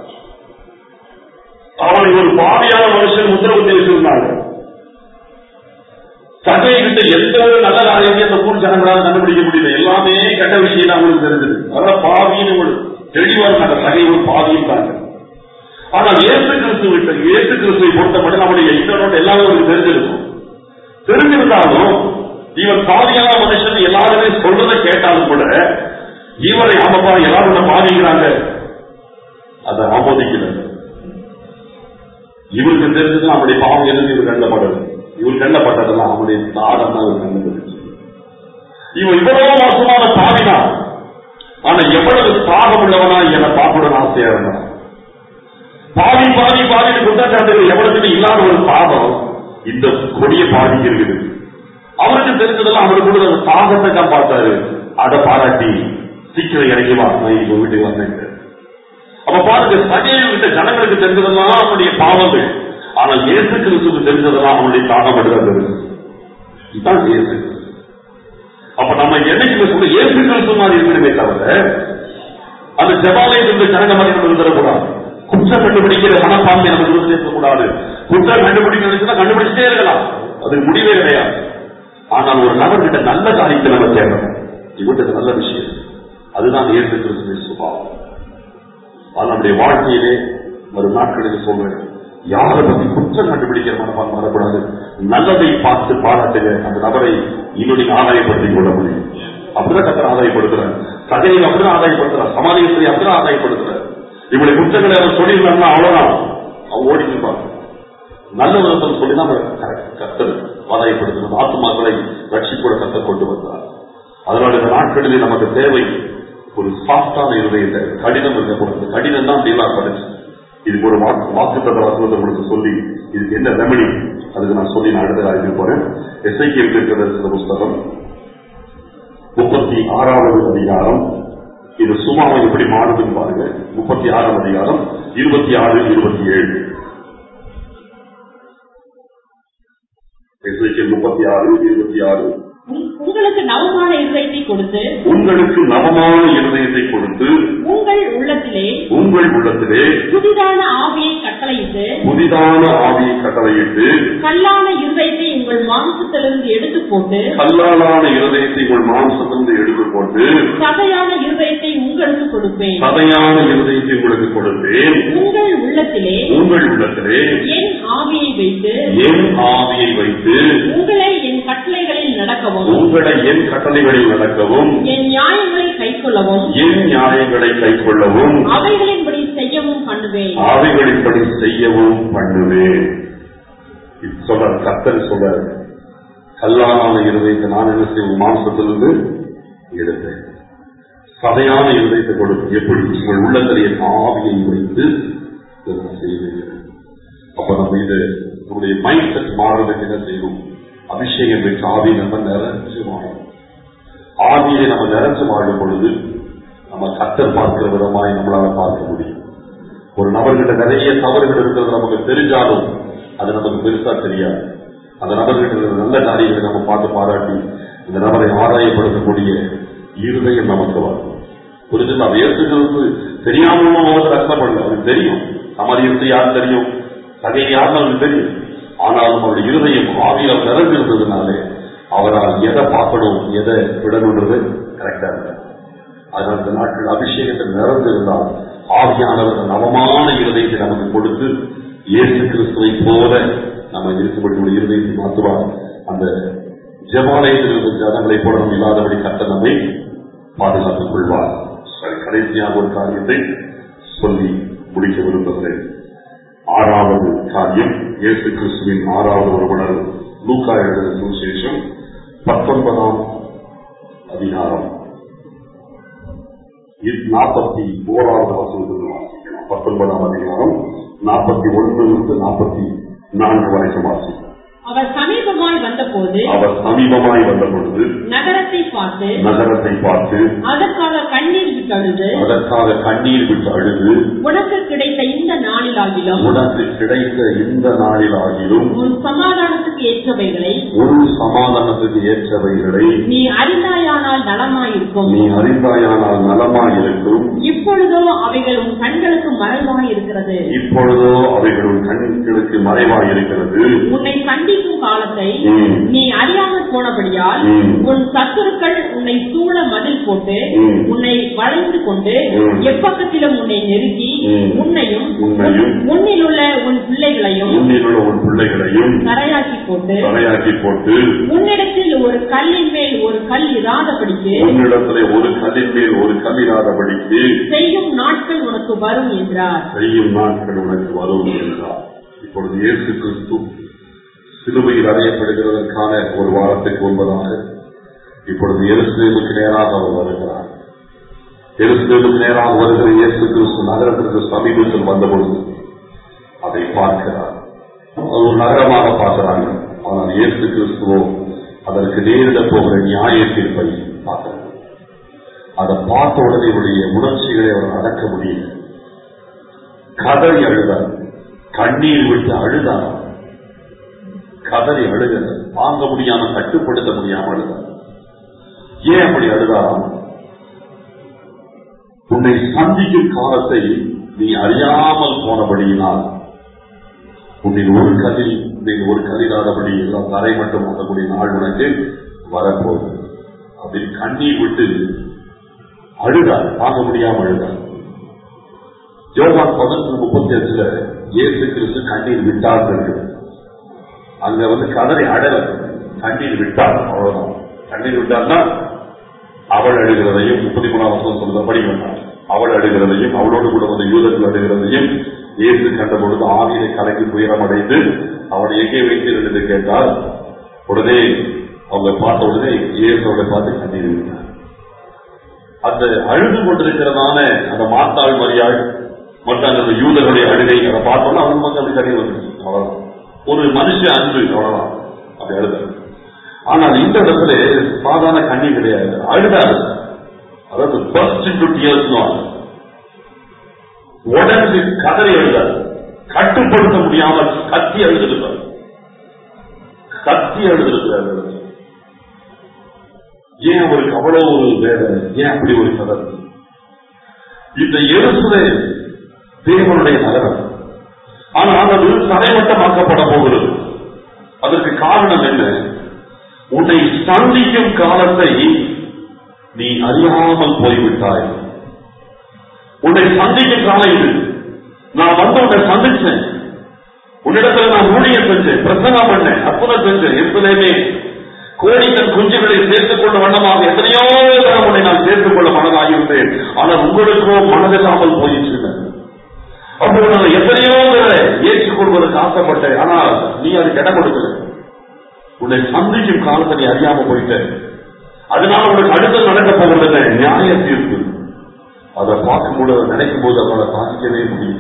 அவனை ஒரு பாவியான மனுஷன் உத்தரவு தெரிவிச்சிருந்தாங்க சகைகிட்ட எந்த ஒரு நல்ல காரியத்தையும் அந்த ஊர் ஜனங்களால் கண்டுபிடிக்க முடியல எல்லாமே கெட்ட விஷயம் தான் அவங்களுக்கு தெரிஞ்சது அதான் பாவின்னு உங்களுக்கு தெளிவா இருந்தாங்க சகை ஒரு பாவியும் தாங்க ஆனால் இயேசு கிறிஸ்து விட்ட இயேசு கிறிஸ்துவை பொறுத்த மட்டும் நம்முடைய இன்னொரு எல்லாமே அவருக்கு தெரிஞ்சிருக்கும் தெரிஞ்சிருந்தாலும் இவன் பாவியான மனுஷன் எல்லாருமே சொல்றதை கேட்டாலும் கூட இவரை ஆமாப்பா எல்லாரும் உன்னை பாவிக்கிறாங்க அதை ஆமோதிக்கல இவருக்கு தெரிஞ்சது அவருடைய பாவம் எதுவும் இவர் கண்டப்படது இவர் கண்டப்பட்டதெல்லாம் அவனுடைய தாகம் தான் இவர் கண்டது இவன் இவ்வளவு மோசமான பாவினா ஆனா எவ்வளவு தாகம் உள்ளவனா என்னை பார்க்கணும்னு ஆசையா இருந்தான் பாவி பாவி பாவி குற்றச்சாட்டுகள் எவ்வளவுமே இல்லாத ஒரு பாவம் இந்த கொடிய பாவிக்கு இருக்குது அவருக்கு தெரிஞ்சதெல்லாம் அவருக்கு கூட அந்த தாகத்தை தான் பார்த்தாரு அதை பாராட்டி சீக்கிரம் இறங்கி வா நான் இப்ப வீட்டுக்கு வந்தேன் அப்ப பாருங்க சகையில் விட்ட ஜனங்களுக்கு தெரிஞ்சதெல்லாம் அவனுடைய பாவங்கள் ஆனால் இயேசு கிறிஸ்துக்கு தெரிஞ்சதெல்லாம் அவனுடைய தாகம் மட்டும்தான் தெரிஞ்சது இதுதான் இயேசு கிறிஸ்து. அப்ப நம்ம என்னைக்குமே சொல்ல இயேசு கிறிஸ்து மாதிரி இருக்கணுமே தவிர அந்த ஜபாலயம் இருந்த ஜனங்க மாதிரி நம்ம இருந்துடக்கூடாது குற்றம் கண்டுபிடிக்கிற மனப்பான்மை நமக்கு இருந்து இருக்கக்கூடாது குற்றம் கண்டுபிடிக்க நினைச்சுன்னா கண்டுபிடிச்சிட்டே இருக்கலாம் அது முடிவே கிடையாது ஆனால் ஒரு நபர்கிட்ட நல்ல காரியத்தை நம்ம தேடணும் இவருக்கு நல்ல விஷயம் அதுதான் இயேசு கிறிஸ்துவின் சுபாவம் அது நம்முடைய வாழ்க்கையிலே வரும் நாட்களில் சொல்றேன் யாரை பத்தி குற்றம் கண்டுபிடிக்கிற மனப்பான்மை வரக்கூடாது நல்லதை பார்த்து பாராட்டுங்க அந்த நபரை இன்னும் நீங்க ஆதாயப்படுத்திக் கொள்ள முடியும் அப்படிதான் கத்தர் ஆதாயப்படுத்துறார் சகையை அப்படிதான் ஆதாயப்படுத்துறார் சமாளியத்தை அப்படிதான் ஆதாயப்படுத்துறார் இவருடைய குற்றங்களை அவர் சொல்லியிருந்தாங்கன்னா அவ்வளவுதான் அவன் ஓடி நிற்பாங்க நல்ல விதத்தில் சொல்லிதான் அவர் கத்தர் ஆதாயப்படுத்துறது ஆத்மாக்களை ரட்சிப்போட கத்தர் கொண்டு வந்தார் அதனால இந்த நாட்களிலே நமக்கு தேவை ஒரு சாஃப்டான இருதயத்தை கடினம் இருக்கக்கூடாது கடினம் தான் அப்படிலாம் படிச்சு இதுக்கு ஒரு வாக்கு வாக்குத்தத்த வசனத்தை உங்களுக்கு சொல்லி இதுக்கு என்ன ரெமடி அதுக்கு நான் சொல்லி நான் அடுத்த அறிவிக்க போறேன் எஸ்ஐகே இருக்கிற சில புஸ்தகம் முப்பத்தி ஆறாவது அதிகாரம் இது சும்மாவை எப்படி மாறுதுன்னு பாருங்க முப்பத்தி ஆறாம் அதிகாரம் இருபத்தி ஆறு இருபத்தி ஏழு எஸ்ஐகே முப்பத்தி ஆறு இருபத்தி ஆறு உங்- உங்களுக்கு நவமான இருதயத்தை கொடுத்து உங்களுக்கு நவமான இருதயத்தை கொடுத்து உங்கள் உள்ளத்திலே உங்கள் உள்ளத்திலே புதிதான ஆவியை கட்டளையிட்டு புதிதான ஆவியை கட்டளையிட்டு கல்லான இருதயத்தை உங்கள் மாம்சத்திலிருந்து எடுத்து போட்டு கல்லாலான இருதயத்தை உங்கள் மாம்சத்திலிருந்து எடுத்து போட்டு சதையான இருதயத்தை உங்களுக்கு கொடுப்பேன் சதையான இருதயத்தை உங்களுக்கு கொடுத்தேன் உங்கள் உள்ளத்திலே உங்கள் உள்ளத்திலே என் ஆவியை வைத்து என் ஆவியை வைத்து உங்களை என் கட்டளைகளில் நடக்கவும் உங்களை என் கட்டளைகளில் நடக்கவும் என் நியாயங்களை கைக்கொள்ளவும் என் நியாயங்களை கைக்கொள்ளவும் அவைகளின்படி செய்யவும் பண்ணுவேன் ஆவிகளின்படி செய்யவும் பண்ணுவேன் இது சொல்ற கத்தர் சொல்ற கல்லான இருதயத்தை நான் என்ன செய்வோம் மாம்சத்திலிருந்து எடுத்தேன் சதையான இருதயத்தை கொடுத்து எப்படி உங்கள் உள்ளத்திலே ஆவியை வைத்து இதை நான் செய்வேன் அப்ப நம்ம இது நம்முடைய மைண்ட் செட் மாறுறதுக்கு என்ன செய்யணும் அபிஷேகம் பெற்ற ஆவியை நம்ம நிறைஞ்சு வாழணும் ஆவியை நம்ம நிறைஞ்சு வாழும் பொழுது நம்ம கத்தர் பார்க்கிற விதமாய் நம்மளால பார்க்க முடியும் ஒரு நபர்கிட்ட நிறைய தவறுகள் இருக்கிறது நமக்கு தெரிஞ்சாலும் அது நமக்கு பெருசா தெரியாது அந்த நபர்கிட்ட இருக்கிற நல்ல காரியங்களை நம்ம பார்த்து பாராட்டி இந்த நபரை ஆதாயப்படுத்தக்கூடிய இருதயம் நமக்கு வரும் புரிஞ்சுது அது ஏற்றுக்கிறது தெரியாமலும் அவங்க கஷ்டப்படல அவருக்கு தெரியும் சமாதியத்தை யார் தெரியும் சகை யாருன்னு அவருக்கு தெரியும் ஆனாலும் அவருடைய இருதயம் ஆவியில் நிறைஞ்சிருந்ததுனாலே அவரால் எதை பார்க்கணும் எதை விடணுன்றது கரெக்டா இல்லை அதனால் இந்த நாட்கள் அபிஷேகத்தில் நிறந்திருந்தால் ஆவியானவர் நவமான இருதயத்தை நமக்கு கொடுத்து இயேசு கிறிஸ்துவை போல நம்ம இருக்கும்படி ஒரு இருதயத்தை மாற்றுவார் அந்த ஜெபாலயத்தில் இருந்த ஜனங்களை போல நம்ம இல்லாதபடி கத்த நம்மை பாதுகாத்துக் கொள்வார் சரி கடைசியாக ஒரு காரியத்தை சொல்லி முடிக்க விரும்புகிறேன் ஆறாவது காரியம் இயேசு கிறிஸ்துவின் ஆறாவது ஒருவனர் லூக்கா எழுதின சுவிசேஷம் பத்தொன்பதாம் அதிகாரம் இது நாற்பத்தி ஓராவது வசனத்தில் வாசிக்கலாம் பத்தொன்பதாம் அதிகாரம் நாற்பத்தி ஒன்றிலிருந்து நாற்பத்தி நான்கு வரைக்கும் வாசிக்கலாம் அவர் சமீபமாய் வந்தபோது அவர் சமீபமாய் வந்த பொழுது நகரத்தை பார்த்து நகரத்தை பார்த்து அதற்காக கண்ணீர் விட்டழுது அதற்காக கண்ணீர் விட்டு அழுது உனக்கு கிடைத்த இந்த நாளிலாகிலும் உனக்கு கிடைத்த இந்த நாளிலாகிலும் உன் சமாதானத்துக்கு ஏற்றவைகளை ஒரு சமாதானத்துக்கு ஏற்றவைகளை நீ அறிந்தாயானால் நலமாயிருக்கும் நீ அறிந்தாயானால் நலமாயிருக்கும் இப்பொழுதோ அவைகள் உன் கண்களுக்கு மறைவாய் இருக்கிறது இப்பொழுதோ அவைகள் உன் கண்களுக்கு மறைவாயிருக்கிறது உன்னை சந்திக்கும் காலத்தை ம். நீ அறியாமல் போனபடியால் ம். உன் சத்துருக்கள் உன்னை சூழ மதில் போட்டு ம். உன்னை வளைந்து கொண்டு ம். எப்பக்கத்திலும் உன்னை நெருக்கி ம். உன்னையும் உன்னையும் உன்னில் உள்ள உன் பிள்ளைகளையும் உன்னிலுள்ள உன் பிள்ளைகளையும் தரையாக்கி போட்டு தலையாக்கி போட்டு உன்னிடத்தில் ஒரு கல்லின் மேல் ஒரு கல் இராதபடிக்கு உன்னிடத்திலே ஒரு கல்லின் மேல் ஒரு கல்லிராதபடிக்கு செய்யும் நாட்கள் உனக்கு வரும் என்றார் செய்யும் நாட்கள் உனக்கு வரும் என்றார் இப்பொழுது இயேசு கிறிஸ்து சிலுவையில் அறையப்படுகிறதற்கான ஒரு வாரத்துக்கு முன்பதாக இப்பொழுது எருசலேமுக்கு நேராக அவர் வருகிறார் எருசலேமுக்கு நேராக வருகிற இயேசு கிறிஸ்து நகரத்திற்கு சமீபத்தில் வந்தபொழுது அதை பார்க்கிறார் அது ஒரு நகரமாக பார்க்கிறாங்க ஆனால் இயேசு கிறிஸ்துவோ அதற்கு நேரிட போகிற நியாய தீர்ப்பை பார்க்கிறார் அதை பார்த்த உடனே இவருடைய உணர்ச்சிகளை அவர் அடக்க முடியல கதறி அழுதார் கண்ணீர் விட்டு அழுதார் கதறி அழுக வாங்க முடியாம கட்டுப்படுத்த முடியாம அழுத ஏன் அப்படி அழுதாராம் உன்னை சந்திக்கும் காலத்தை நீ அறியாமல் போனபடியினால் உன்னில் ஒரு கல்லில் உன்னில் ஒரு கல்லிடாதபடி எல்லாம் தரை மட்டும் ஆகக்கூடிய நாள் உனக்கு வரப்போகுது அப்படின்னு கண்ணீர் விட்டு அழுதார் தாங்க முடியாம அழுதார் யோகான் பதினொன்று முப்பத்தி அஞ்சுல இயேசு கிறிஸ்து கண்ணீர் விட்டார் இருக்கு அங்க வந்து கதறி அடல கண்ணீர் விட்டார் அவ்வளவுதான் கண்ணீர் விட்டார்னா அவள் அழுகிறதையும் முப்பத்தி மூணாம் வருஷம் சொல்றபடி வந்தார் அவள் அழுகிறதையும் அவளோடு கூட வந்து யூதர்கள் அழுகிறதையும் இயேசு கண்ட பொழுது ஆவியை கலங்கி துயரம் அடைந்து அவனை எங்கே வைத்தீர்கள் என்று கேட்டால் உடனே அவங்க பார்த்த உடனே இயேசுவோட பார்த்து கண்ணீர் விட்டார் அந்த அழுது கொண்டிருக்கிறதான அந்த மாத்தாள் மரியாள் மற்றும் அந்த யூதர்களுடைய அழுகை அதை பார்த்தோம்னா அவங்க வந்து அப்படி கண்ணீர் வந்துருச்சு அவ்வளவுதான் ஒரு மனுஷ அன்பு அவ்வளவுதான் அப்படி அழுதாரு ஆனால் இந்த இடத்துல சாதாரண கண்ணீர் கிடையாது அழுதாரு அதாவது பர்ஸ்ட் இன்டு டியர்ஸ் உடனே கதறி எழுதார் கட்டுப்படுத்த முடியாமல் கத்தி எழுதிருப்பார் கத்தி எழுதிருக்கிறார் ஏன் அவருக்கு அவ்வளவு ஒரு வேதனை ஏன் அப்படி ஒரு கதர் இந்த எருசலே தேவனுடைய நகரம் ஆனால் அது தரைமட்டமாக்கப்பட போகிறது அதற்கு காரணம் என்ன உன்னை சந்திக்கும் காலத்தை நீ அறியாமல் போய்விட்டாய் உன்னை சந்திக்கும் காலம் இது நான் வந்து உன்னை சந்திச்சேன் உன்னிடத்துல நான் ஊழியம் செஞ்சேன் பிரசங்கம் பண்ணேன் அற்புதம் செஞ்சேன் எப்போதுமே கோடி தன் குஞ்சுகளை சேர்த்துக் கொண்ட வண்ணமாக எத்தனையோ தரம் உன்னை நான் சேர்த்துக் கொள்ள மனதாகியிருந்தேன் ஆனால் உங்களுக்கோ மனதில்லாமல் போயிடுச்சு அப்போ நான் எத்தனையோ பேரை ஏற்றுக்கொள்வதற்கு ஆசைப்பட்டேன் ஆனால் நீ அதுக்கு இடம் கொடுக்கல உன்னை சந்திக்கும் காலத்தை நீ அறியாம போயிட்ட அதனால உனக்கு அடுத்து நடக்க போகிறது நியாய தீர்ப்பு அதை பார்க்கும்போது அதை நினைக்கும் போது அவனை சாதிக்கவே முடியும்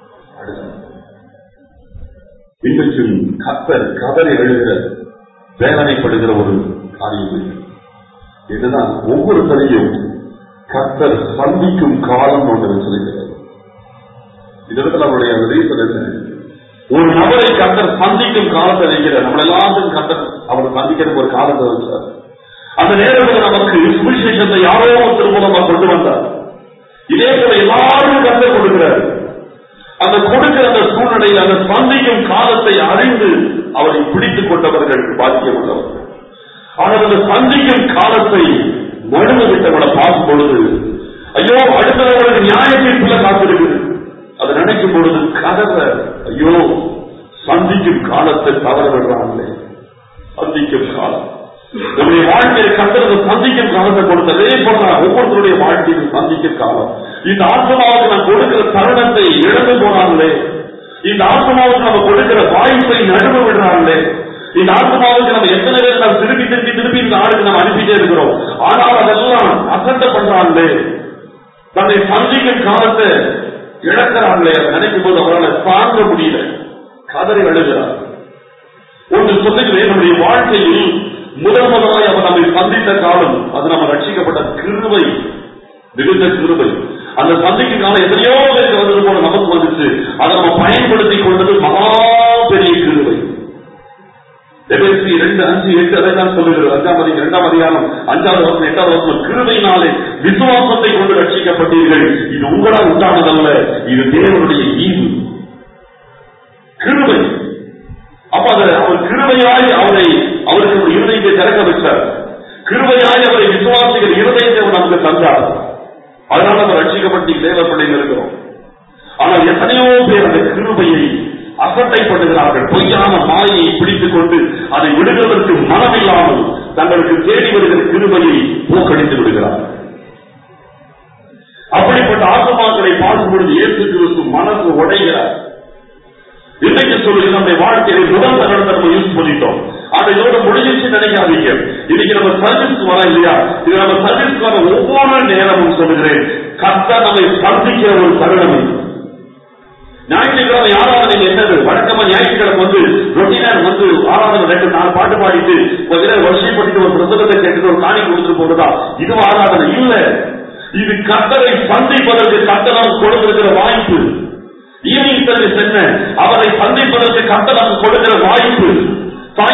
இன்றைக்கும் கத்தர் கதறி எழுகிற வேதனைப்படுகிற ஒரு காரியம் இது. இதுதான் ஒவ்வொருத்தரையும் கத்தர் சந்திக்கும் காலம் ஒன்று வச்சிருக்கிறது இந்த இடத்துல அவருடைய அந்த ரீசன் என்ன ஒரு நபரை கத்தர் சந்திக்கும் காலத்தை வைக்கிறார் நம்ம எல்லாத்துக்கும் கத்தர் அவர் சந்திக்கிறதுக்கு ஒரு காலத்தை வச்சார் அந்த நேரத்தில் நமக்கு சுவிசேஷத்தை யாரோ ஒருத்தர் மூலமா கொண்டு வந்தார் இதே போல எல்லாரும் கத்தர் கொடுக்கிறார் அந்த கொடுக்கிற அந்த சூழ்நிலையில் அந்த சந்திக்கும் காலத்தை அறிந்து அவரை பிடித்துக் கொண்டவர்கள் பாக்கியம் உள்ளவர்கள் ஆனால் அந்த சந்திக்கும் காலத்தை நடுவு விட்டவளை பார்க்கும் பொழுது ஐயோ அடுத்தவர்களுக்கு நியாய தீர்ப்புல காத்திருக்குது அதை நினைக்கும் பொழுது கதற ஐயோ சந்திக்கும் காலத்தை தவற விடுறாங்களே சந்திக்கும் காலம் நம்முடைய வாழ்க்கையை கத்தரது சந்திக்கும் காலத்தை கொடுத்ததே போல ஒவ்வொருத்தருடைய வாழ்க்கையில் சந்திக்கும் காலம் இந்த ஆத்மாவுக்கு நான் கொடுக்கிற தருணத்தை இழந்து போனாங்களே இந்த ஆத்மாவுக்கு நம்ம கொடுக்கிற வாய்ப்பை நடுவு விடுறாங்களே இந்த ஆத்மாவுக்கு நம்ம எத்தனை பேர் நம்ம திருப்பி திருப்பி திருப்பி இந்த ஆளுக்கு நம்ம அனுப்பிட்டே இருக்கிறோம் ஆனால் அதெல்லாம் அசட்ட பண்றாங்களே தன்னை சந்திக்கும் காலத்தை இழக்கிறாங்களே அதை நினைக்கும் போது அவரால் தாங்க முடியல கதறி அழுகிறார் ஒன்று சொல்லுகிறேன் நம்முடைய வாழ்க்கையில் முதல் முதலாய் அவர் நம்மை சந்தித்த காலம் அது நம்ம ரட்சிக்கப்பட்ட கிருபை மிகுந்த கிருபை அந்த சந்திக்கும் காலம் எத்தனையோ பேருக்கு வந்தது போல நமக்கு வந்துச்சு அதை நம்ம பயன்படுத்திக் கொண்டது மகா பெரிய கிருபை எபேசி இரண்டு அஞ்சு எட்டு அதை தான் சொல்லுகிறது அஞ்சாம் அதிகாரம் இரண்டாம் அதிகாரம் அஞ்சாவது வருஷம் எட்டாவது வருஷம் கிருபையினாலே விசுவாசத்தை கொண்டு ரட்சிக்கப்பட்டீர்கள் இது உங்களால் உண்டானதல்ல இது தேவனுடைய ஈவு கிருபை அப்ப அது அவர் கிருபையாய் அவரை அவருக்கு ஒரு இருதயத்தை திறக்க வச்சார் கிருபையாய் அவரை விசுவாசிகள் இருதயத்தை அவர் நமக்கு தந்தார் அதனால நம்ம ரட்சிக்கப்பட்டு தேவ பிள்ளைகள் இருக்கிறோம் ஆனால் எத்தனையோ பேர் அந்த கிருபையை அசட்டை பண்ணுகிறார்கள் பொய்யான மாயை பிடித்துக் கொண்டு அதை விடுவதற்கு மனமில்லாமல் தங்களுக்கு தேடி வருகிற கிருபையை போக்கடித்து விடுகிறார்கள் அப்படிப்பட்ட ஆத்மாக்களை பார்க்கும் பொழுது இயேசு கிறிஸ்து மனசு உடைகிறார் இன்னைக்கு சொல்லுங்க நம்முடைய வாழ்க்கையை முதல் தருணத்தை நம்ம யூஸ் பண்ணிட்டோம் ஆனா இதோட முடிஞ்சிச்சு நினைக்காதீங்க இன்னைக்கு நம்ம சர்வீஸ்க்கு வர இல்லையா இது நம்ம சர்வீஸ்க்கு வர ஒவ்வொரு நேரமும் சொல்லுகிறேன் கத்த நம்மை சந்திக்கிற ஒரு தருணம் இது ஞாயிற்றுக்கிழமை ஆராதனை என்னது வழக்கமா ஞாயிற்றுக்கிழமை வந்து ரொட்டினர் வந்து ஆராதனை ரெண்டு நாலு பாட்டு பாடிட்டு கொஞ்ச நேரம் வருஷப்பட்டு ஒரு பிரசங்கத்தை கேட்டு ஒரு காணி கொடுத்துட்டு போறதா இது ஆராதனை இல்ல இது கத்தரை சந்திப்பதற்கு கத்தனம் கொடுத்திருக்கிற வாய்ப்பு ஈவினிங் சர்வீஸ் என்ன அவரை சந்திப்பதற்கு கத்த நமக்கு கொடுக்கிற வாய்ப்பு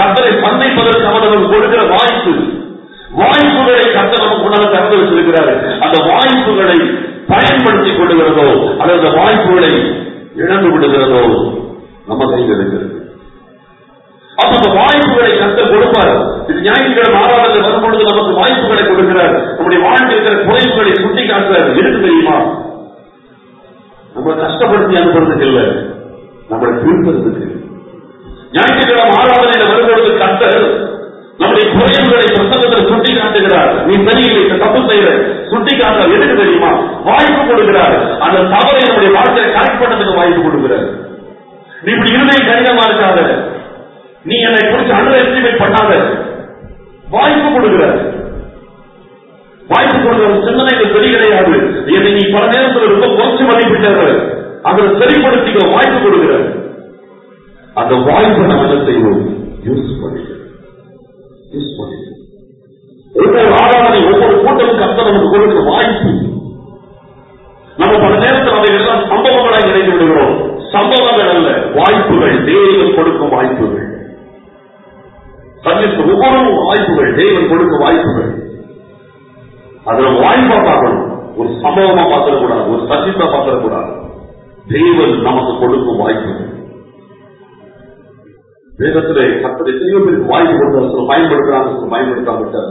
கத்தரை சந்திப்பதற்கு அவர் நமக்கு கொடுக்கிற வாய்ப்பு வாய்ப்புகளை கத்தர் நமக்கு முன்னால் திறந்து வச்சிருக்கிறார் அந்த வாய்ப்புகளை பயன்படுத்திக் கொள்ளுகிறதோ அல்லது அந்த வாய்ப்புகளை இழந்து விடுகிறதோ நம்ம கையில் இருக்கிறது அப்ப அந்த வாய்ப்புகளை கத்தர் கொடுப்பார் இது ஞாயிற்றுக்கிழமை ஆறாவது வரும்பொழுது நமக்கு வாய்ப்புகளை கொடுக்கிறார் நம்முடைய வாழ்க்கை இருக்கிற குறைவுகளை சுட்டி காட்டுறார் எதுக்கு தெரியுமா நம்ம கஷ்டப்படுத்தி அனுப்புறதுக்கு இல்ல நம்மளை திருப்பறதுக்கு ஞாயிற்றுக்கிழமை ஆராதனையில வரும்பொழுது கத்தர் நம்முடைய குறைவுகளை பிரசங்கத்தில் சுட்டி காட்டுகிறார் நீ சரியில்லை இந்த தப்பு செய்யற சுட்டி காட்டுறார் எதுக்கு தெரியுமா வாய்ப்பு கொடுக்கிறார் அந்த தவறை நம்முடைய வாழ்க்கையை கரெக்ட் பண்ணதுக்கு வாய்ப்பு கொடுக்கிறார் நீ இப்படி இருதய கடினமா இருக்காத நீ என்னை குறித்து அண்டர் எஸ்டிமேட் பண்ணாத வாய்ப்பு கொடுக்கிறார் வாய்ப்பு கொடுக்கிற சிந்தனைகள் சரி கிடையாது என்னை நீ பல நேரத்தில் ரொம்ப குறைச்சு மதிப்பிட்டாரு அதை சரிப்படுத்திக்க வாய்ப்பு கொடுக்கிறார் அந்த வாய்ப்பை நம்ம என்ன செய்வோம் யூஸ் பண்ணிக்கிறோம் யூஸ் பண்ணிக்கிறோம் ஒவ்வொரு ஆராதனை ஒவ்வொரு கூட்டமும் கத்த நமக்கு கொடுக்கிற வாய்ப்பு நம்ம பல நேரத்தில் அவை எல்லாம் சம்பவங்களாக இணைந்து விடுகிறோம் சம்பவங்கள் அல்ல வாய்ப்புகள் தேவன் கொடுக்கும் வாய்ப்புகள் சந்தித்த ஒவ்வொரு வாய்ப்புகள் தேவன் கொடுக்கும் வாய்ப்புகள் அதுல வாய்ப்பா பார்க்கணும் ஒரு சம்பவமா பார்த்துடக்கூடாது ஒரு சத்தியத்தை பார்த்துடக்கூடாது தேவன் நமக்கு கொடுக்கும் வாய்ப்புகள் வேதத்திலே கத்தர் எத்தனையோ பேருக்கு வாய்ப்பு கொடுத்தார் சில பயன்படுத்துறாங்க சில பயன்படுத்தாம விட்டாங்க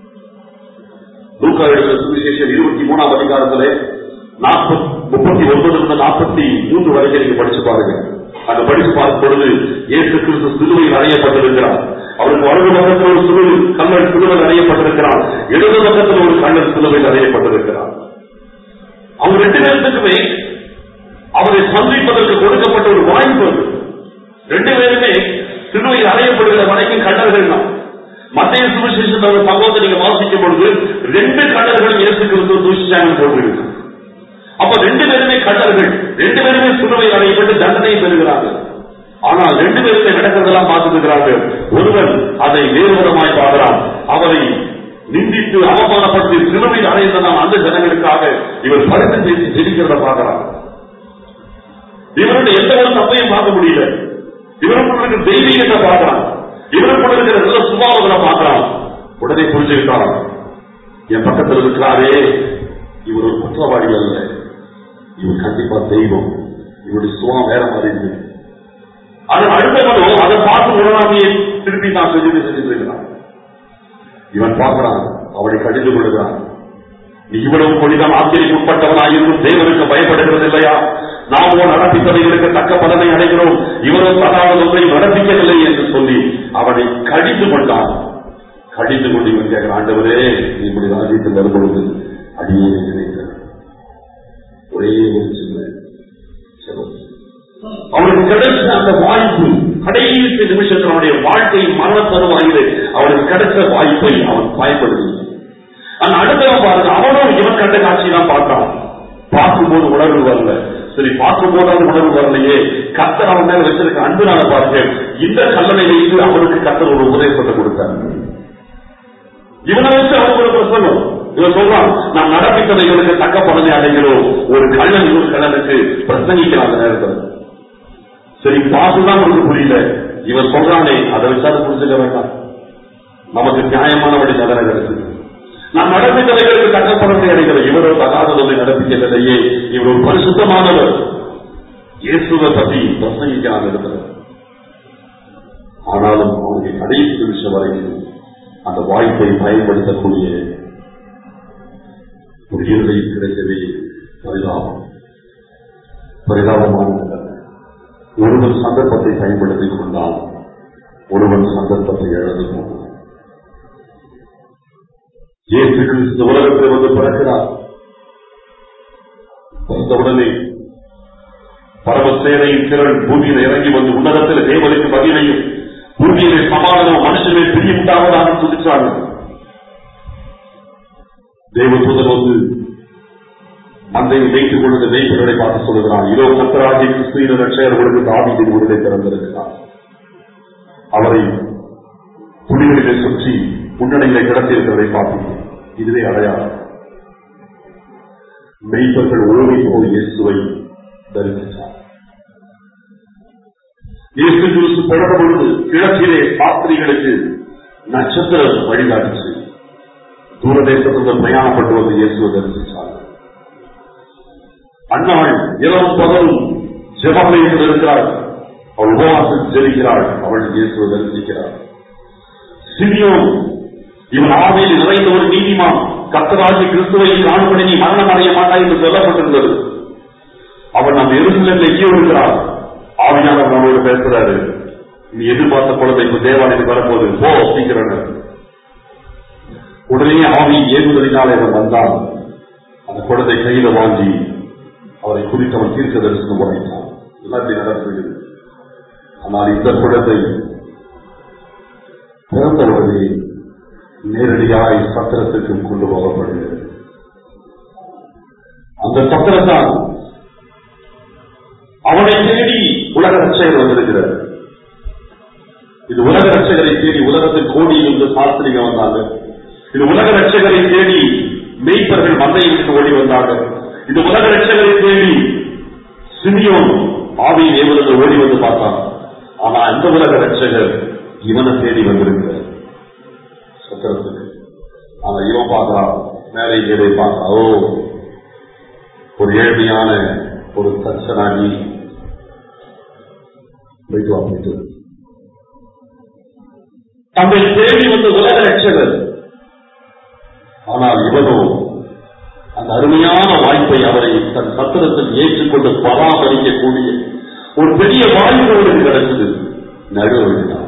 லூக்கா எழுதின சுவிசேஷம் இருபத்தி மூணாம் அதிகாரத்திலே நாற்பத்தி முப்பத்தி ஒன்பது முதல் நாற்பத்தி மூன்று வரைக்கும் நீங்க படிச்சு பாருங்க அந்த படிச்சு பார்க்கும் பொழுது இயேசு கிறிஸ்து சிலுவையில் அறையப்பட்டிருக்கிறார் அவருக்கு வலது பக்கத்தில் ஒரு சிலுவை கல்லல் சிலுவையில் அறையப்பட்டிருக்கிறார் இடது பக்கத்தில் ஒரு கல்லல் சிலுவையில் அறையப்பட்டிருக்கிறார் அவங்க ரெண்டு பேர்த்துக்குமே அவரை சந்திப்பதற்கு கொடுக்கப்பட்ட ஒரு வாய்ப்பு அது. ரெண்டு பேருமே சிலுவையில் அறையப்படுகிற வரைக்கும் கண்ணர்கள் தான் மத்திய சுவிசேஷத்தோட சம்பவத்தை நீங்க வாசிக்கும் பொழுது ரெண்டு கண்ணர்களும் இயேசு கிறிஸ்துவ தூஷிச்சாங்க போட்டிருக்கு அப்ப ரெண்டு பேருமே கண்ணர்கள் ரெண்டு பேருமே சிலுவையில் அறையப்பட்டு தண்டனை பெறுகிறாங்க ஆனால் ரெண்டு பேருமே நடக்கிறதெல்லாம் பார்த்துக்கிறாங்க ஒருவன் அதை வேறுபடமாய் பார்க்கிறான் அவரை நிந்தித்து அவமானப்படுத்தி சிலுவையில் அறைந்ததாம் அந்த ஜனங்களுக்காக இவர் பரிசு பேசி ஜெயிக்கிறத பார்க்கிறான் இவருடைய எந்த ஒரு தப்பையும் பார்க்க முடியல இவருக்குள்ள இருக்கிற தெய்வீகத்தை பார்க்கிறான் இவருக்குள்ள இருக்கிற நல்ல சுபாவங்களை பார்க்கிறான் உடனே புரிஞ்சுக்கிட்டான் என் பக்கத்தில் இருக்கிறாரே இவர் ஒரு குற்றவாளி அல்ல இவர் கண்டிப்பா தெய்வம் இவருடைய சுபாவம் வேற மாதிரி இருக்கு அது அடுத்தவனும் அதை பார்த்து உடனாமையே திருப்பி நான் செஞ்சு செஞ்சுட்டு இருக்கிறான் இவன் பார்க்கிறான் அவளை கடிந்து கொள்கிறான் நீ இவ்வளவு கொடிதான் ஆச்சரியம் உட்பட்டவனாயிருக்கும் தேவனுக்கு பயப்படுகிறது இல்லையா நாமோ நடப்பித்தவைகளுக்கு தக்க பலனை அடைகிறோம் இவரோ தகாத ஒன்றை நடப்பிக்கவில்லை என்று சொல்லி அவனை கடிந்து கொண்டான் கடிந்து கொண்டு இவன் கேட்கிற ஆண்டவரே நீ இப்படி ராஜ்யத்தில் வரும்பொழுது அடியே நினைக்கிறேன் ஒரே ஒரு சின்ன செலவு அவனுக்கு கிடைச்ச அந்த வாய்ப்பு கடைசி நிமிஷத்தில் அவனுடைய வாழ்க்கை மரண தருவாயிலே அவனுக்கு கிடைச்ச வாய்ப்பை அவன் பயன்படுத்தி அந்த அடுத்தவன் பாருங்க அவனும் இவன் கண்ட காட்சி தான் பார்த்தான் பார்க்கும்போது உணர்வு வரல சரி பார்க்கும்போது அது உணர்வு வரலையே கத்தர் அவன் மேல வச்சிருக்க அன்புனால பாருங்க இந்த கல்லணை வைத்து அவனுக்கு கத்தர் ஒரு உபதேசத்தை கொடுத்தார் இவனை வச்சு அவனுக்கு ஒரு பிரசங்கம் இவன் சொல்றான் நாம் நடப்பித்தவைகளுக்கு தக்க பலனை அடைகிறோம் ஒரு கள்ளன் இன்னொரு கள்ளனுக்கு பிரசங்கிக்கிறான் அந்த நேரத்தில் சரி பார்த்துதான் உனக்கு புரியல இவன் சொல்றானே அதை வச்சாலும் புரிஞ்சுக்க வேண்டாம் நமக்கு நியாயமான வழி தண்டனை கிடைச்சது நாம் நடப்பித்தவைகளுக்கு தக்க பலனை அடைகிறோம் இவரோ தகாததை நடப்பிக்கவில்லையே இவர் ஒரு பரிசுத்தமானவர் இயேசுவை பற்றி பிரசங்கிக்கிறான் இருக்கிறார் ஆனாலும் அவனுக்கு கடைசி நிமிஷம் வரைக்கும் அந்த வாய்ப்பை பயன்படுத்தக்கூடிய ஒரு இருதயம் கிடைக்கவே பரிதாபம் பரிதாபமான நிலைமை. ஒருவன் சந்தர்ப்பத்தை பயன்படுத்திக் கொண்டான் ஒருவன் சந்தர்ப்பத்தை இழந்து போனான் இயேசு கிறிஸ்து உலகத்தில் வந்து பிறக்கிறார் பிறந்த உடனே பரமசேனையின் திறன் பூமியில் இறங்கி வந்து உன்னதத்தில் தேவனுக்கு பதிலையும் பூமியிலே சமாதானம் மனுஷனே பிரியுண்டாவதாக துதிச்சாங்க தேவதூதன் வந்து மந்தையை வைத்துக் கொண்டு மெய்ப்பொருளை பார்த்து சொல்லுகிறான் இதோ கத்தராஜி கிறிஸ்துவின் ரட்சகர் உங்களுக்கு தாவீதின் உடலை திறந்திருக்கிறார் அவரை துணிகளிலே சுற்றி முன்னணியிலே கிடத்திருக்கிறதை பார்த்தீங்க இதுவே அடையாளம் மெய்ப்பர்கள் ஓடி போய் இயேசுவை தரிசித்தார் இயேசு கிறிஸ்து பிறந்த பொழுது கிழக்கிலே சாஸ்திரிகளுக்கு நட்சத்திரம் வழிகாட்டுச்சு தூரதேசத்திலிருந்து பிரயாணப்பட்டு வந்து இயேசுவை தரிசிச்சாங்க அன்னாள் இரவும் பகலும் ஜெபமயத்தில் இருக்கிறாள் அவள் உபவாசம் ஜெபிக்கிறாள் அவள் இயேசுவை தரிசிக்கிறாள் சிமியோன் இவன் ஆவியில் நிறைந்த ஒரு நீதிமான் கத்தராகி கிறிஸ்துவை காணும்படி நீ மரணம் அடைய மாட்டாய் என்று சொல்லப்பட்டிருந்தது அவன் நம் எருசலேமில் எங்கேயோ இருக்கிறார் ஆவியானவர் நம்மளோட பேசுறாரு நீ எதிர்பார்த்த குழந்தை இப்ப தேவாலயத்துக்கு வரப்போது போ அப்படிங்கிறாங்க உடனே ஆவி ஏகுதலினாலே அவன் வந்தான் அந்த குழந்தை கையில வாங்கி அவரை குறித்து அவன் தீர்க்க தரிசனம் உரைத்தான் எல்லாத்தையும் நடந்தது ஆனால் இந்த குழந்தை பிறந்த உடனே நேரடியாய் சத்திரத்திற்கு கொண்டு போகப்படுகிறது அந்த சத்திரத்தான் அவனை தேடி உலக ரட்சகர் வந்திருக்கிறார் இது உலக ரட்சகரை தேடி உலகத்தில் கோடியிலிருந்து சாஸ்திரிகள் வந்தாங்க இது உலக ரட்சகரை தேடி மெய்ப்பர்கள் மந்தையை விட்டு ஓடி வந்தாங்க இது உலக ரட்சகரை தேடி சிமியோன் ஆவியின் ஏவலத்தை ஓடி வந்து பார்த்தான் ஆனா அந்த உலக ரட்சகர் இவனை தேடி வந்திருக்கிறார் சத்திரத்துக்கு ஆனா இவன் பார்க்கிறான் மேலே கீழே பார்க்கிறான் ஓ ஒரு ஏழ்மையான ஒரு தர்சனாகி போயிட்டு வா போயிட்டு வா. தம்மை தேடி வந்த உலக ரட்சகர் ஆனால் இவனோ அந்த அருமையான வாய்ப்பை அவரை தன் சத்திரத்தில் ஏற்றுக்கொண்டு பராமரிக்கக்கூடிய ஒரு பெரிய வாய்ப்பு அவனுக்கு கிடைச்சது நடுவழிதான்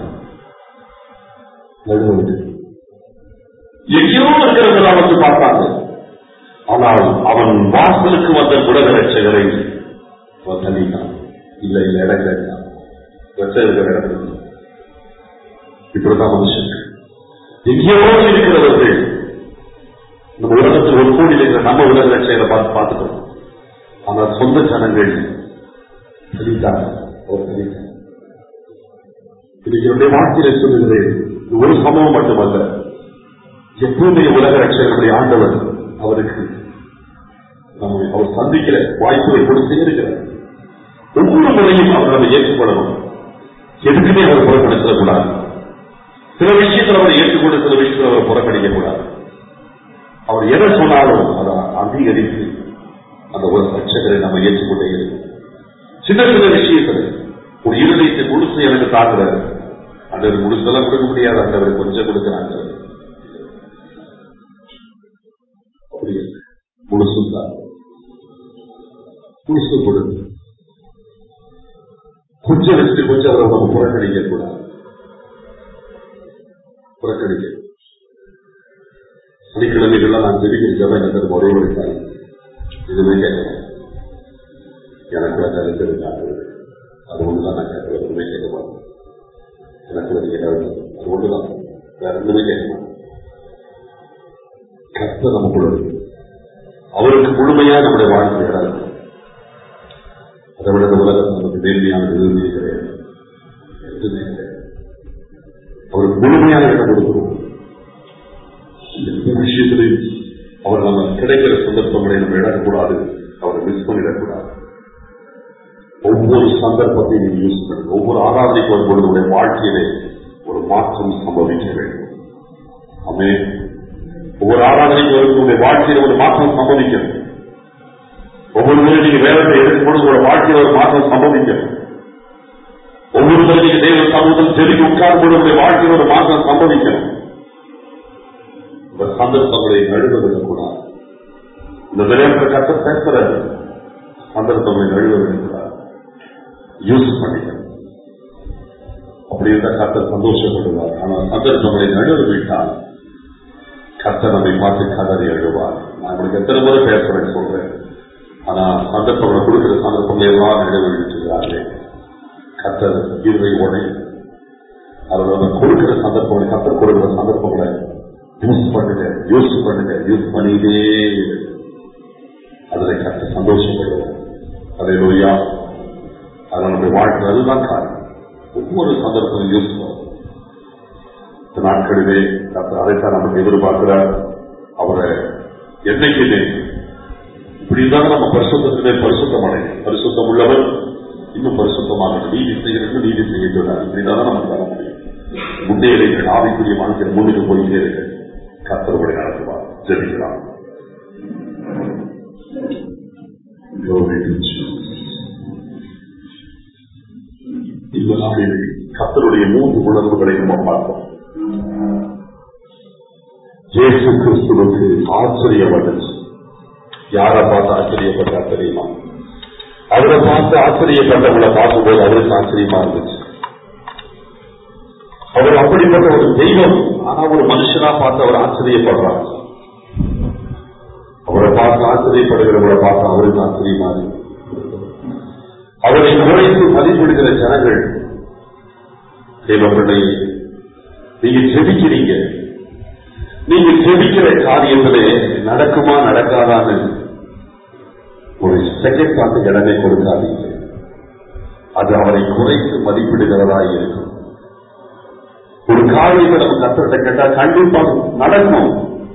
நடுவழி எங்கேயோ இருக்கிறவர்கள் வந்து பார்த்தாங்க ஆனால் அவன் வாசலுக்கு வந்த உலக ரட்சகரை அவன் தள்ளிட்டான் இல்ல இல்ல இடம் கேட்டான் ரட்சகர்கள் இடம் இப்படிதான் மனுஷன் எங்கேயோ இருக்கிறவர்கள் நம்ம உலகத்தில் ஒரு கோடியில் இருக்கிற நம்ம உலக ரட்சகரை பார்த்து பார்த்துட்டோம் ஆனால் சொந்த ஜனங்கள் தள்ளிட்டாங்க அவர் தள்ளிட்டாங்க இன்னைக்கு என்னுடைய வாழ்க்கையில சொல்லுகிறேன் இது ஒரு சம்பவம் மட்டுமல்ல எப்பவுமே உலக ரட்சகர்களுடைய ஆண்டவர் அவருக்கு நம்மை அவர் சந்திக்கிற வாய்ப்புகளை கொடுத்தே இருக்கிறார் ஒவ்வொரு முறையும் அவர் நம்ம ஏற்றுக்கொள்ளணும் எதுக்குமே அவர் புறக்கணிச்சிடக்கூடாது சில விஷயத்தில் அவர் ஏற்றுக்கொண்டு சில விஷயத்தில் அவர் புறக்கணிக்க கூடாது அவர் எதை சொன்னாலும் அதை அங்கீகரித்து அந்த ஒரு ரட்சகரை நம்ம ஏற்றுக்கொண்டே இருக்கணும். சின்ன சின்ன விஷயத்தில் ஒரு இருதயத்தை முழுசு எனக்கு தாக்குறாரு அந்த முழுசெல்லாம் கொடுக்க முடியாது அந்த கொஞ்சம் கொடுக்கிறாங்க அப்படியே முழுசு தான் முழுசு கொடுத்து கொஞ்சம் வச்சுட்டு கொஞ்சம் அவரை நம்ம புறக்கணிக்க கூடாது புறக்கணிக்க சனிக்கிழமைகள்லாம் நான் ஜெபிக்கிற ஜபம் எனக்கு ஒரே ஒரு காரியம் இதுவே கேட்கலாம் எனக்கு வேற இருக்கிறதுக்காக அது ஒண்ணுதான் நான் கேட்க ஒன்றுமே கேட்க மாட்டேன் எனக்கு வேறு ஏதாவது அது ஒண்ணுதான் வேற ஒண்ணுமே கேட்க மாட்டேன் கஷ்டம் நமக்குள்ள இருக்கு அவருக்கு முழுமையா நம்முடைய வாழ்க்கை இடம் இருக்கு அதை விட இந்த உலகம் நமக்கு நேர்மையான எதுவுமே கிடையாது எதுவுமே கிடையாது அவருக்கு முழுமையான இடம் கொடுக்கணும் எந்த விஷயத்திலையும் அவர் நம்ம கிடைக்கிற சந்தர்ப்பங்களை நம்ம இடக்கூடாது அவரை மிஸ் பண்ணிடக்கூடாது ஒவ்வொரு சந்தர்ப்பத்தையும் நீங்க யூஸ் பண்ணுங்க ஒவ்வொரு ஆராதனைக்கு வரும்பொழுது உடைய வாழ்க்கையிலே ஒரு மாற்றம் சம்பவிக்க வேண்டும் ஆமே ஒவ்வொரு ஆராதனைக்கு வரும்போது உடைய வாழ்க்கையில ஒரு மாற்றம் சம்பவிக்கணும் ஒவ்வொரு முறை நீங்க வேலையை எடுக்கும்பொழுது உங்களோட வாழ்க்கையில ஒரு மாற்றம் சம்பவிக்கணும் ஒவ்வொரு முறை நீங்க தேவ சமூகத்தில் செதுக்கி உட்கார்ந்து உங்களுடைய வாழ்க்கையில் ஒரு மாற்றம் சம்பவிக்கணும் இந்த சந்தர்ப்பங்களை நழுவவிடக்கூடாது இந்த விளையாட்டு கட்ட பேசுறது சந்தர்ப்பங்களை நழுவவிடக்கூடாது யூஸ் பண்ணிக்கணும் அப்படி இருந்தால் கத்தர் சந்தோஷப்படுவார் ஆனால் சந்தர்ப்பங்களை நழுவ விட்டால் கத்தர் நம்மை பார்த்து கதறி எழுவார் நான் உங்களுக்கு எத்தனை முறை பேசுறேன் சொல்றேன் ஆனா சந்தர்ப்பங்களை கொடுக்கிற சந்தர்ப்பங்களை எல்லாம் நழுவ கத்தர் இருவை உடை அவர் நம்ம கொடுக்கிற சந்தர்ப்பங்களை கத்தர் கொடுக்கிற சந்தர்ப்பங்களை யூஸ் பண்ணுங்க யூஸ் பண்ணுங்க யூஸ் பண்ணிட்டே இருங்க. அதுல கத்த சந்தோஷப்படுவோம் அதே லோயா அது நம்முடைய வாழ்க்கை அதுதான் காரணம் ஒவ்வொரு சந்தர்ப்பமும் யூஸ் பண்ணும் இந்த நாட்களிலே கர்த்தர் அதைத்தான் நமக்கு எதிர்பார்க்கிறார் அவரை என்னைக்குமே இப்படி இருந்தாலும் நம்ம பரிசுத்தத்திலே பரிசுத்தம் அடையும் பரிசுத்தம் உள்ளவர் இன்னும் பரிசுத்தமாக நீதி செய்கிறது நீதி செய்ய சொன்னார் இப்படிதான் நமக்கு வர முடியும் முன்னேறிகள் ஆவிக்குரிய வாழ்க்கையில் முன்னுக்கு போயிட்டே இருக்கு கத்தருடைய நடத்துவார் ஜெபிக்கலாம் Glory to Jesus. இந்த நாளில் கத்தருடைய மூன்று உணர்வுகளை நம்ம பார்த்தோம் இயேசு கிறிஸ்துவுக்கு ஆச்சரியம் வந்துச்சு யாரை பார்த்து ஆச்சரியப்பட்டா தெரியுமா அவரை பார்த்து ஆச்சரியப்பட்டவங்களை பார்க்கும்போது அவருக்கு ஆச்சரியமா இருந்துச்சு அவர் அப்படிப்பட்ட ஒரு தெய்வம் ஆனா ஒரு மனுஷனா பார்த்து அவர் ஆச்சரியப்படுறார் அவரை பார்த்து ஆச்சரியப்படுகிறவரை பார்த்து அவருக்கு ஆச்சரியமா இருக்கு அவரை குறைத்து மதிப்பிடுகிற ஜனங்கள் தேவப்பிள்ளை நீங்க ஜெபிக்கிறீங்க நீங்க ஜெபிக்கிற காரியத்திலே நடக்குமா நடக்காதான்னு ஒரு செகண்ட் பார்த்து இடமே கொடுக்காதீங்க அது அவரை குறைத்து மதிப்பிடுகிறதா இருக்கும் ஒரு காரியத்தை நம்ம கத்திரத்தை கேட்டா கண்டிப்பாக நடக்கும்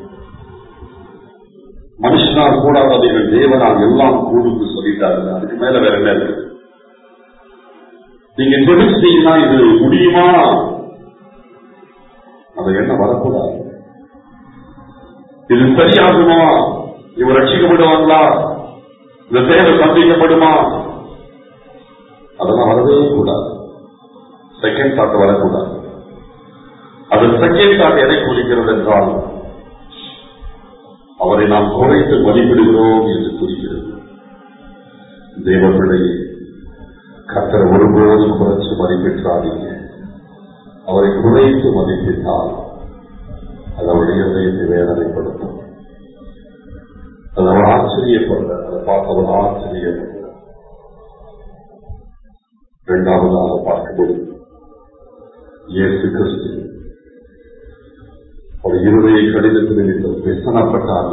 மனுஷனால் கூடாதவைகள் தேவனால் எல்லாம் கூடுன்னு சொல்லிட்டாரு அதுக்கு மேல வேற என்ன இருக்கு நீங்க ஜெபிச்சீங்கன்னா இது முடியுமா அது என்ன வரக்கூடாது இது சரியாகுமா இவர் ரட்சிக்கப்படுவாங்களா இந்த தேவை சந்திக்கப்படுமா அதெல்லாம் வரவே கூடாது செகண்ட் தாட் வரக்கூடாது அது செகண்ட் தாட் எதை குறிக்கிறது என்றால் அவரை நாம் குறைத்து மதிப்பிடுகிறோம் என்று குறிக்கிறது தேவ பிள்ளையை கத்தரை ஒருபோதும் குறைச்சு மதிப்பிட்டாதீங்க அவரை குறைத்து மதிப்பிட்டால் அது அவருடைய இதயத்தை வேதனைப்படுத்தும் அது அவர் ஆச்சரியப்பட அதை பார்த்து அவர் ஆச்சரியப்பட இரண்டாவதாக பார்க்கும்போது இயேசு கிறிஸ்து ஒரு இருதய கடிதத்தில் நிமித்தம் விசனப்பட்டார்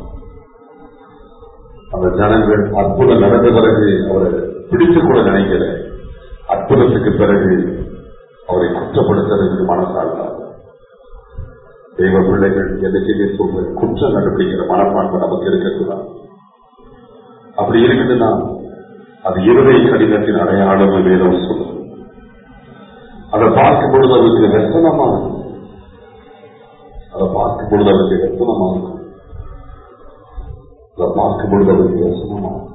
அந்த ஜனங்கள் அற்புதம் நடந்த பிறகு அவரை பிடித்து கூட நினைக்கல அற்புதத்துக்கு பிறகு அவரை குற்றப்படுத்துறதுக்கு மனசாகிறார் தெய்வ பிள்ளைகள் எதுக்குமே சொல்ற குற்றம் கண்டுபிடிக்கிற மனப்பான்மை நமக்கு இருக்கக்கூடாது அப்படி இருக்குதுன்னா அது இருதய கடிதத்தின் அடையாளம் வேதம் சொல்லுது அதை பார்க்கும் பொழுது அவருக்கு வெசனமா இருக்கும் அதை பார்க்கும் பொழுது அவருக்கு வெசனமா இருக்கும் அதை பார்க்கும் பொழுது அவருக்கு வெசனமா இருக்கும்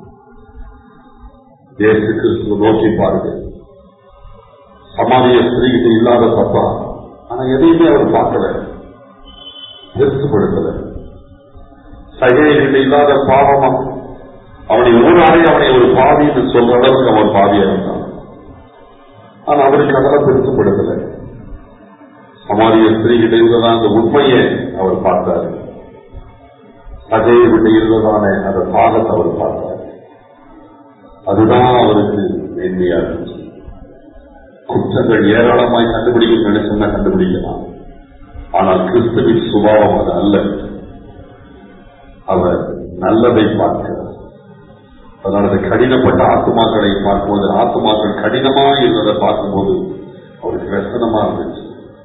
இயேசு கிறிஸ்துவ நோக்கி பாருங்க சமாதிய ஸ்திரீகிட்ட இல்லாத தப்பா ஆனா எதையுமே அவர் பார்க்கல பெருசுபடுத்தல சகைகிட்ட இல்லாத பாவமா அவனை ஊராடி அவனை ஒரு பாவி என்று சொல்ற அளவுக்கு அவன் பாவியா இருந்தான் ஆனா அவருக்கு அதெல்லாம் பெருசுபடுத்தல சமாதிய ஸ்திரீகிட்ட இருந்ததான் அந்த உண்மையை அவர் பார்த்தார் சகையை விட்டு இருந்ததான அந்த பாகத்தை அவர் பார்த்தார் அதுதான் அவருக்கு மேன்மையா இருந்துச்சு குற்றங்கள் ஏராளமாய் கண்டுபிடிக்க நினைச்சோம்னா கண்டுபிடிக்கலாம் ஆனால் கிறிஸ்துவின் சுபாவம் அது அல்ல அவர் நல்லதை பார்க்கிறார் அதனால கடினப்பட்ட ஆத்துமாக்களை பார்க்கும்போது ஆத்துமாக்கள் கடினமா இருந்ததை பார்க்கும்போது அவருக்கு வெசனமா இருந்துச்சு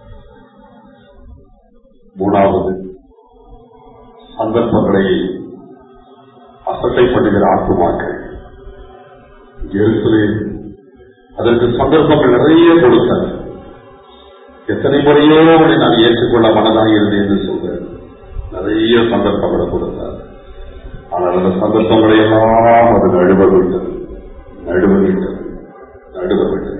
மூணாவது சந்தர்ப்பங்களை அசட்டை பண்ணுகிற ஆத்துமாக்கள் எருசலேம் அதற்கு சந்தர்ப்பங்கள் நிறைய கொடுத்தார் எத்தனை முறையோ அவனை நான் ஏற்றுக்கொள்ள மனதாக இருந்தேன் என்று சொல்றேன் நிறைய சந்தர்ப்பங்களை கொடுத்தார் ஆனால் அந்த சந்தர்ப்பங்களை எல்லாம் அது நழுவ விட்டது நழுவ விட்டது நழுவ விட்டது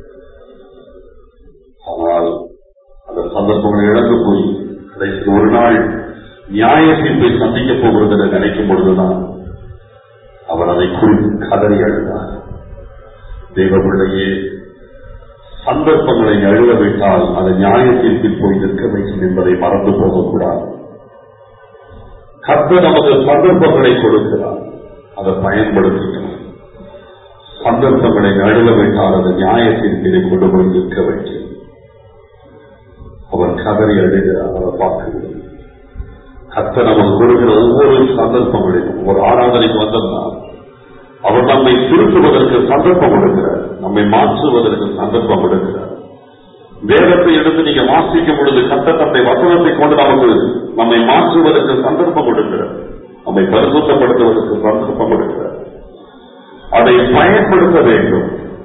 ஆனால் அந்த சந்தர்ப்பங்களை இழந்து போய் கடைசி ஒரு நாள் நியாய தீர்ப்பை சந்திக்கப் போகிறது என்று நினைக்கும் பொழுதுதான் அவர் அதை குறித்து கதறி அழுதார் தெய்வ பிள்ளையே சந்தர்ப்பங்களை அழுத விட்டால் அது நியாய தீர்ப்பில் போய் நிற்க வேண்டும் என்பதை மறந்து போகக்கூடாது கத்த நமக்கு சந்தர்ப்பங்களை கொடுக்கிறார் அதை பயன்படுத்திக்கணும் சந்தர்ப்பங்களை அழுத விட்டால் அது நியாய தீர்ப்பினை கொண்டு போய் நிற்க வேண்டும் அவர் கதறி அழுகிறார் அதை பார்க்க முடியும் கத்த நமக்கு கொடுக்கிற ஒவ்வொரு சந்தர்ப்பங்களிலும் ஒரு ஆராதனைக்கு வந்தோம்னா அவர் நம்மை திருத்துவதற்கு சந்தர்ப்பம் கொடுக்கிறார் நம்மை மாற்றுவதற்கு சந்தர்ப்பம் கொடுக்கிறார் வேதத்தை எடுத்து நீங்க வாசிக்கும் பொழுது கத்த தந்தை வசனத்தை கொண்டு நமக்கு நம்மை மாற்றுவதற்கு சந்தர்ப்பம் கொடுக்கிறார் நம்மை பரிசுத்தப்படுத்துவதற்கு சந்தர்ப்பம் கொடுக்கிறார் அதை பயன்படுத்த வேண்டும்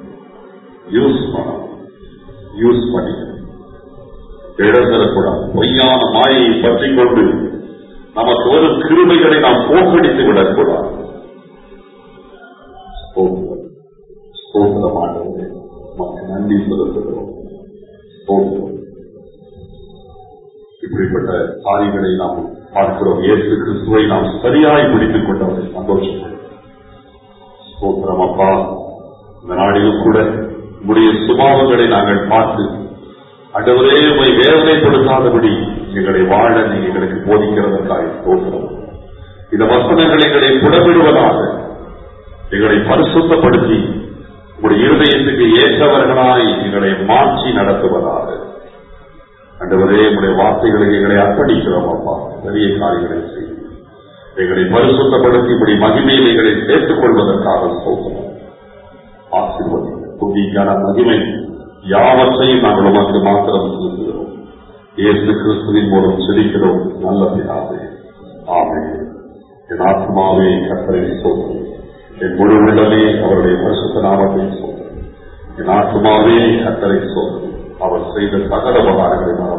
யூஸ் பண்ணணும் யூஸ் பண்ணிக்கணும் இழந்துடக்கூடாது பொய்யான மாயை பற்றிக் கொண்டு நமக்கு வரும் கிருமைகளை நாம் போக்கடித்து விடக்கூடாது ஸ்தோத்திரம். ஸ்தோத்திரமானது நமக்கு நன்றி செலுத்துகிறோம் ஸ்தோத்திரம். இப்படிப்பட்ட காரியங்களை நாம் பார்க்கிறோம் இயேசு கிறிஸ்துவை நாம் சரியாய் பிடித்துக் கொண்டவரை சந்தோஷப்படுகிறோம் ஸ்தோத்திரம் அப்பா இந்த நாளிலும் கூட உங்களுடைய சுபாவங்களை நாங்கள் பார்த்து அண்டவரே உமை வேதனைப்படுத்தாதபடி எங்களை வாழ நீங்க எங்களுக்கு போதிக்கிறதற்காக ஸ்தோத்திரம் இந்த வசனங்கள் எங்களை புடமிடுவதாக எங்களை பரிசுத்தப்படுத்தி உங்களுடைய இருதயத்துக்கு ஏற்றவர்களாய் எங்களை மாற்றி நடத்துவதாக அண்டவரே உங்களுடைய வார்த்தைகளை எங்களை அர்ப்பணிக்கிறோம் அப்பா பெரிய காரியங்களை செய்யும் எங்களை பரிசுத்தப்படுத்தி இப்படி மகிமையில் எங்களை சேர்த்துக் கொள்வதற்காக சோதனை ஆசீர்வதி புதிக்கான மகிமை யாவற்றையும் நாங்கள் உமக்கு மாத்திரம் செலுத்துகிறோம் இயேசு கிறிஸ்துவின் மூலம் சிரிக்கிறோம் நல்ல பிதாவே ஆமே என் ஆத்மாவே கத்தரை சோதனை என் முழு உள்ளமே அவருடைய பரிசுத்த நாமத்தை சோதனை என் ஆத்மாவே கத்தரை சோதனை அவர் செய்த சகல உபகாரங்களை நான்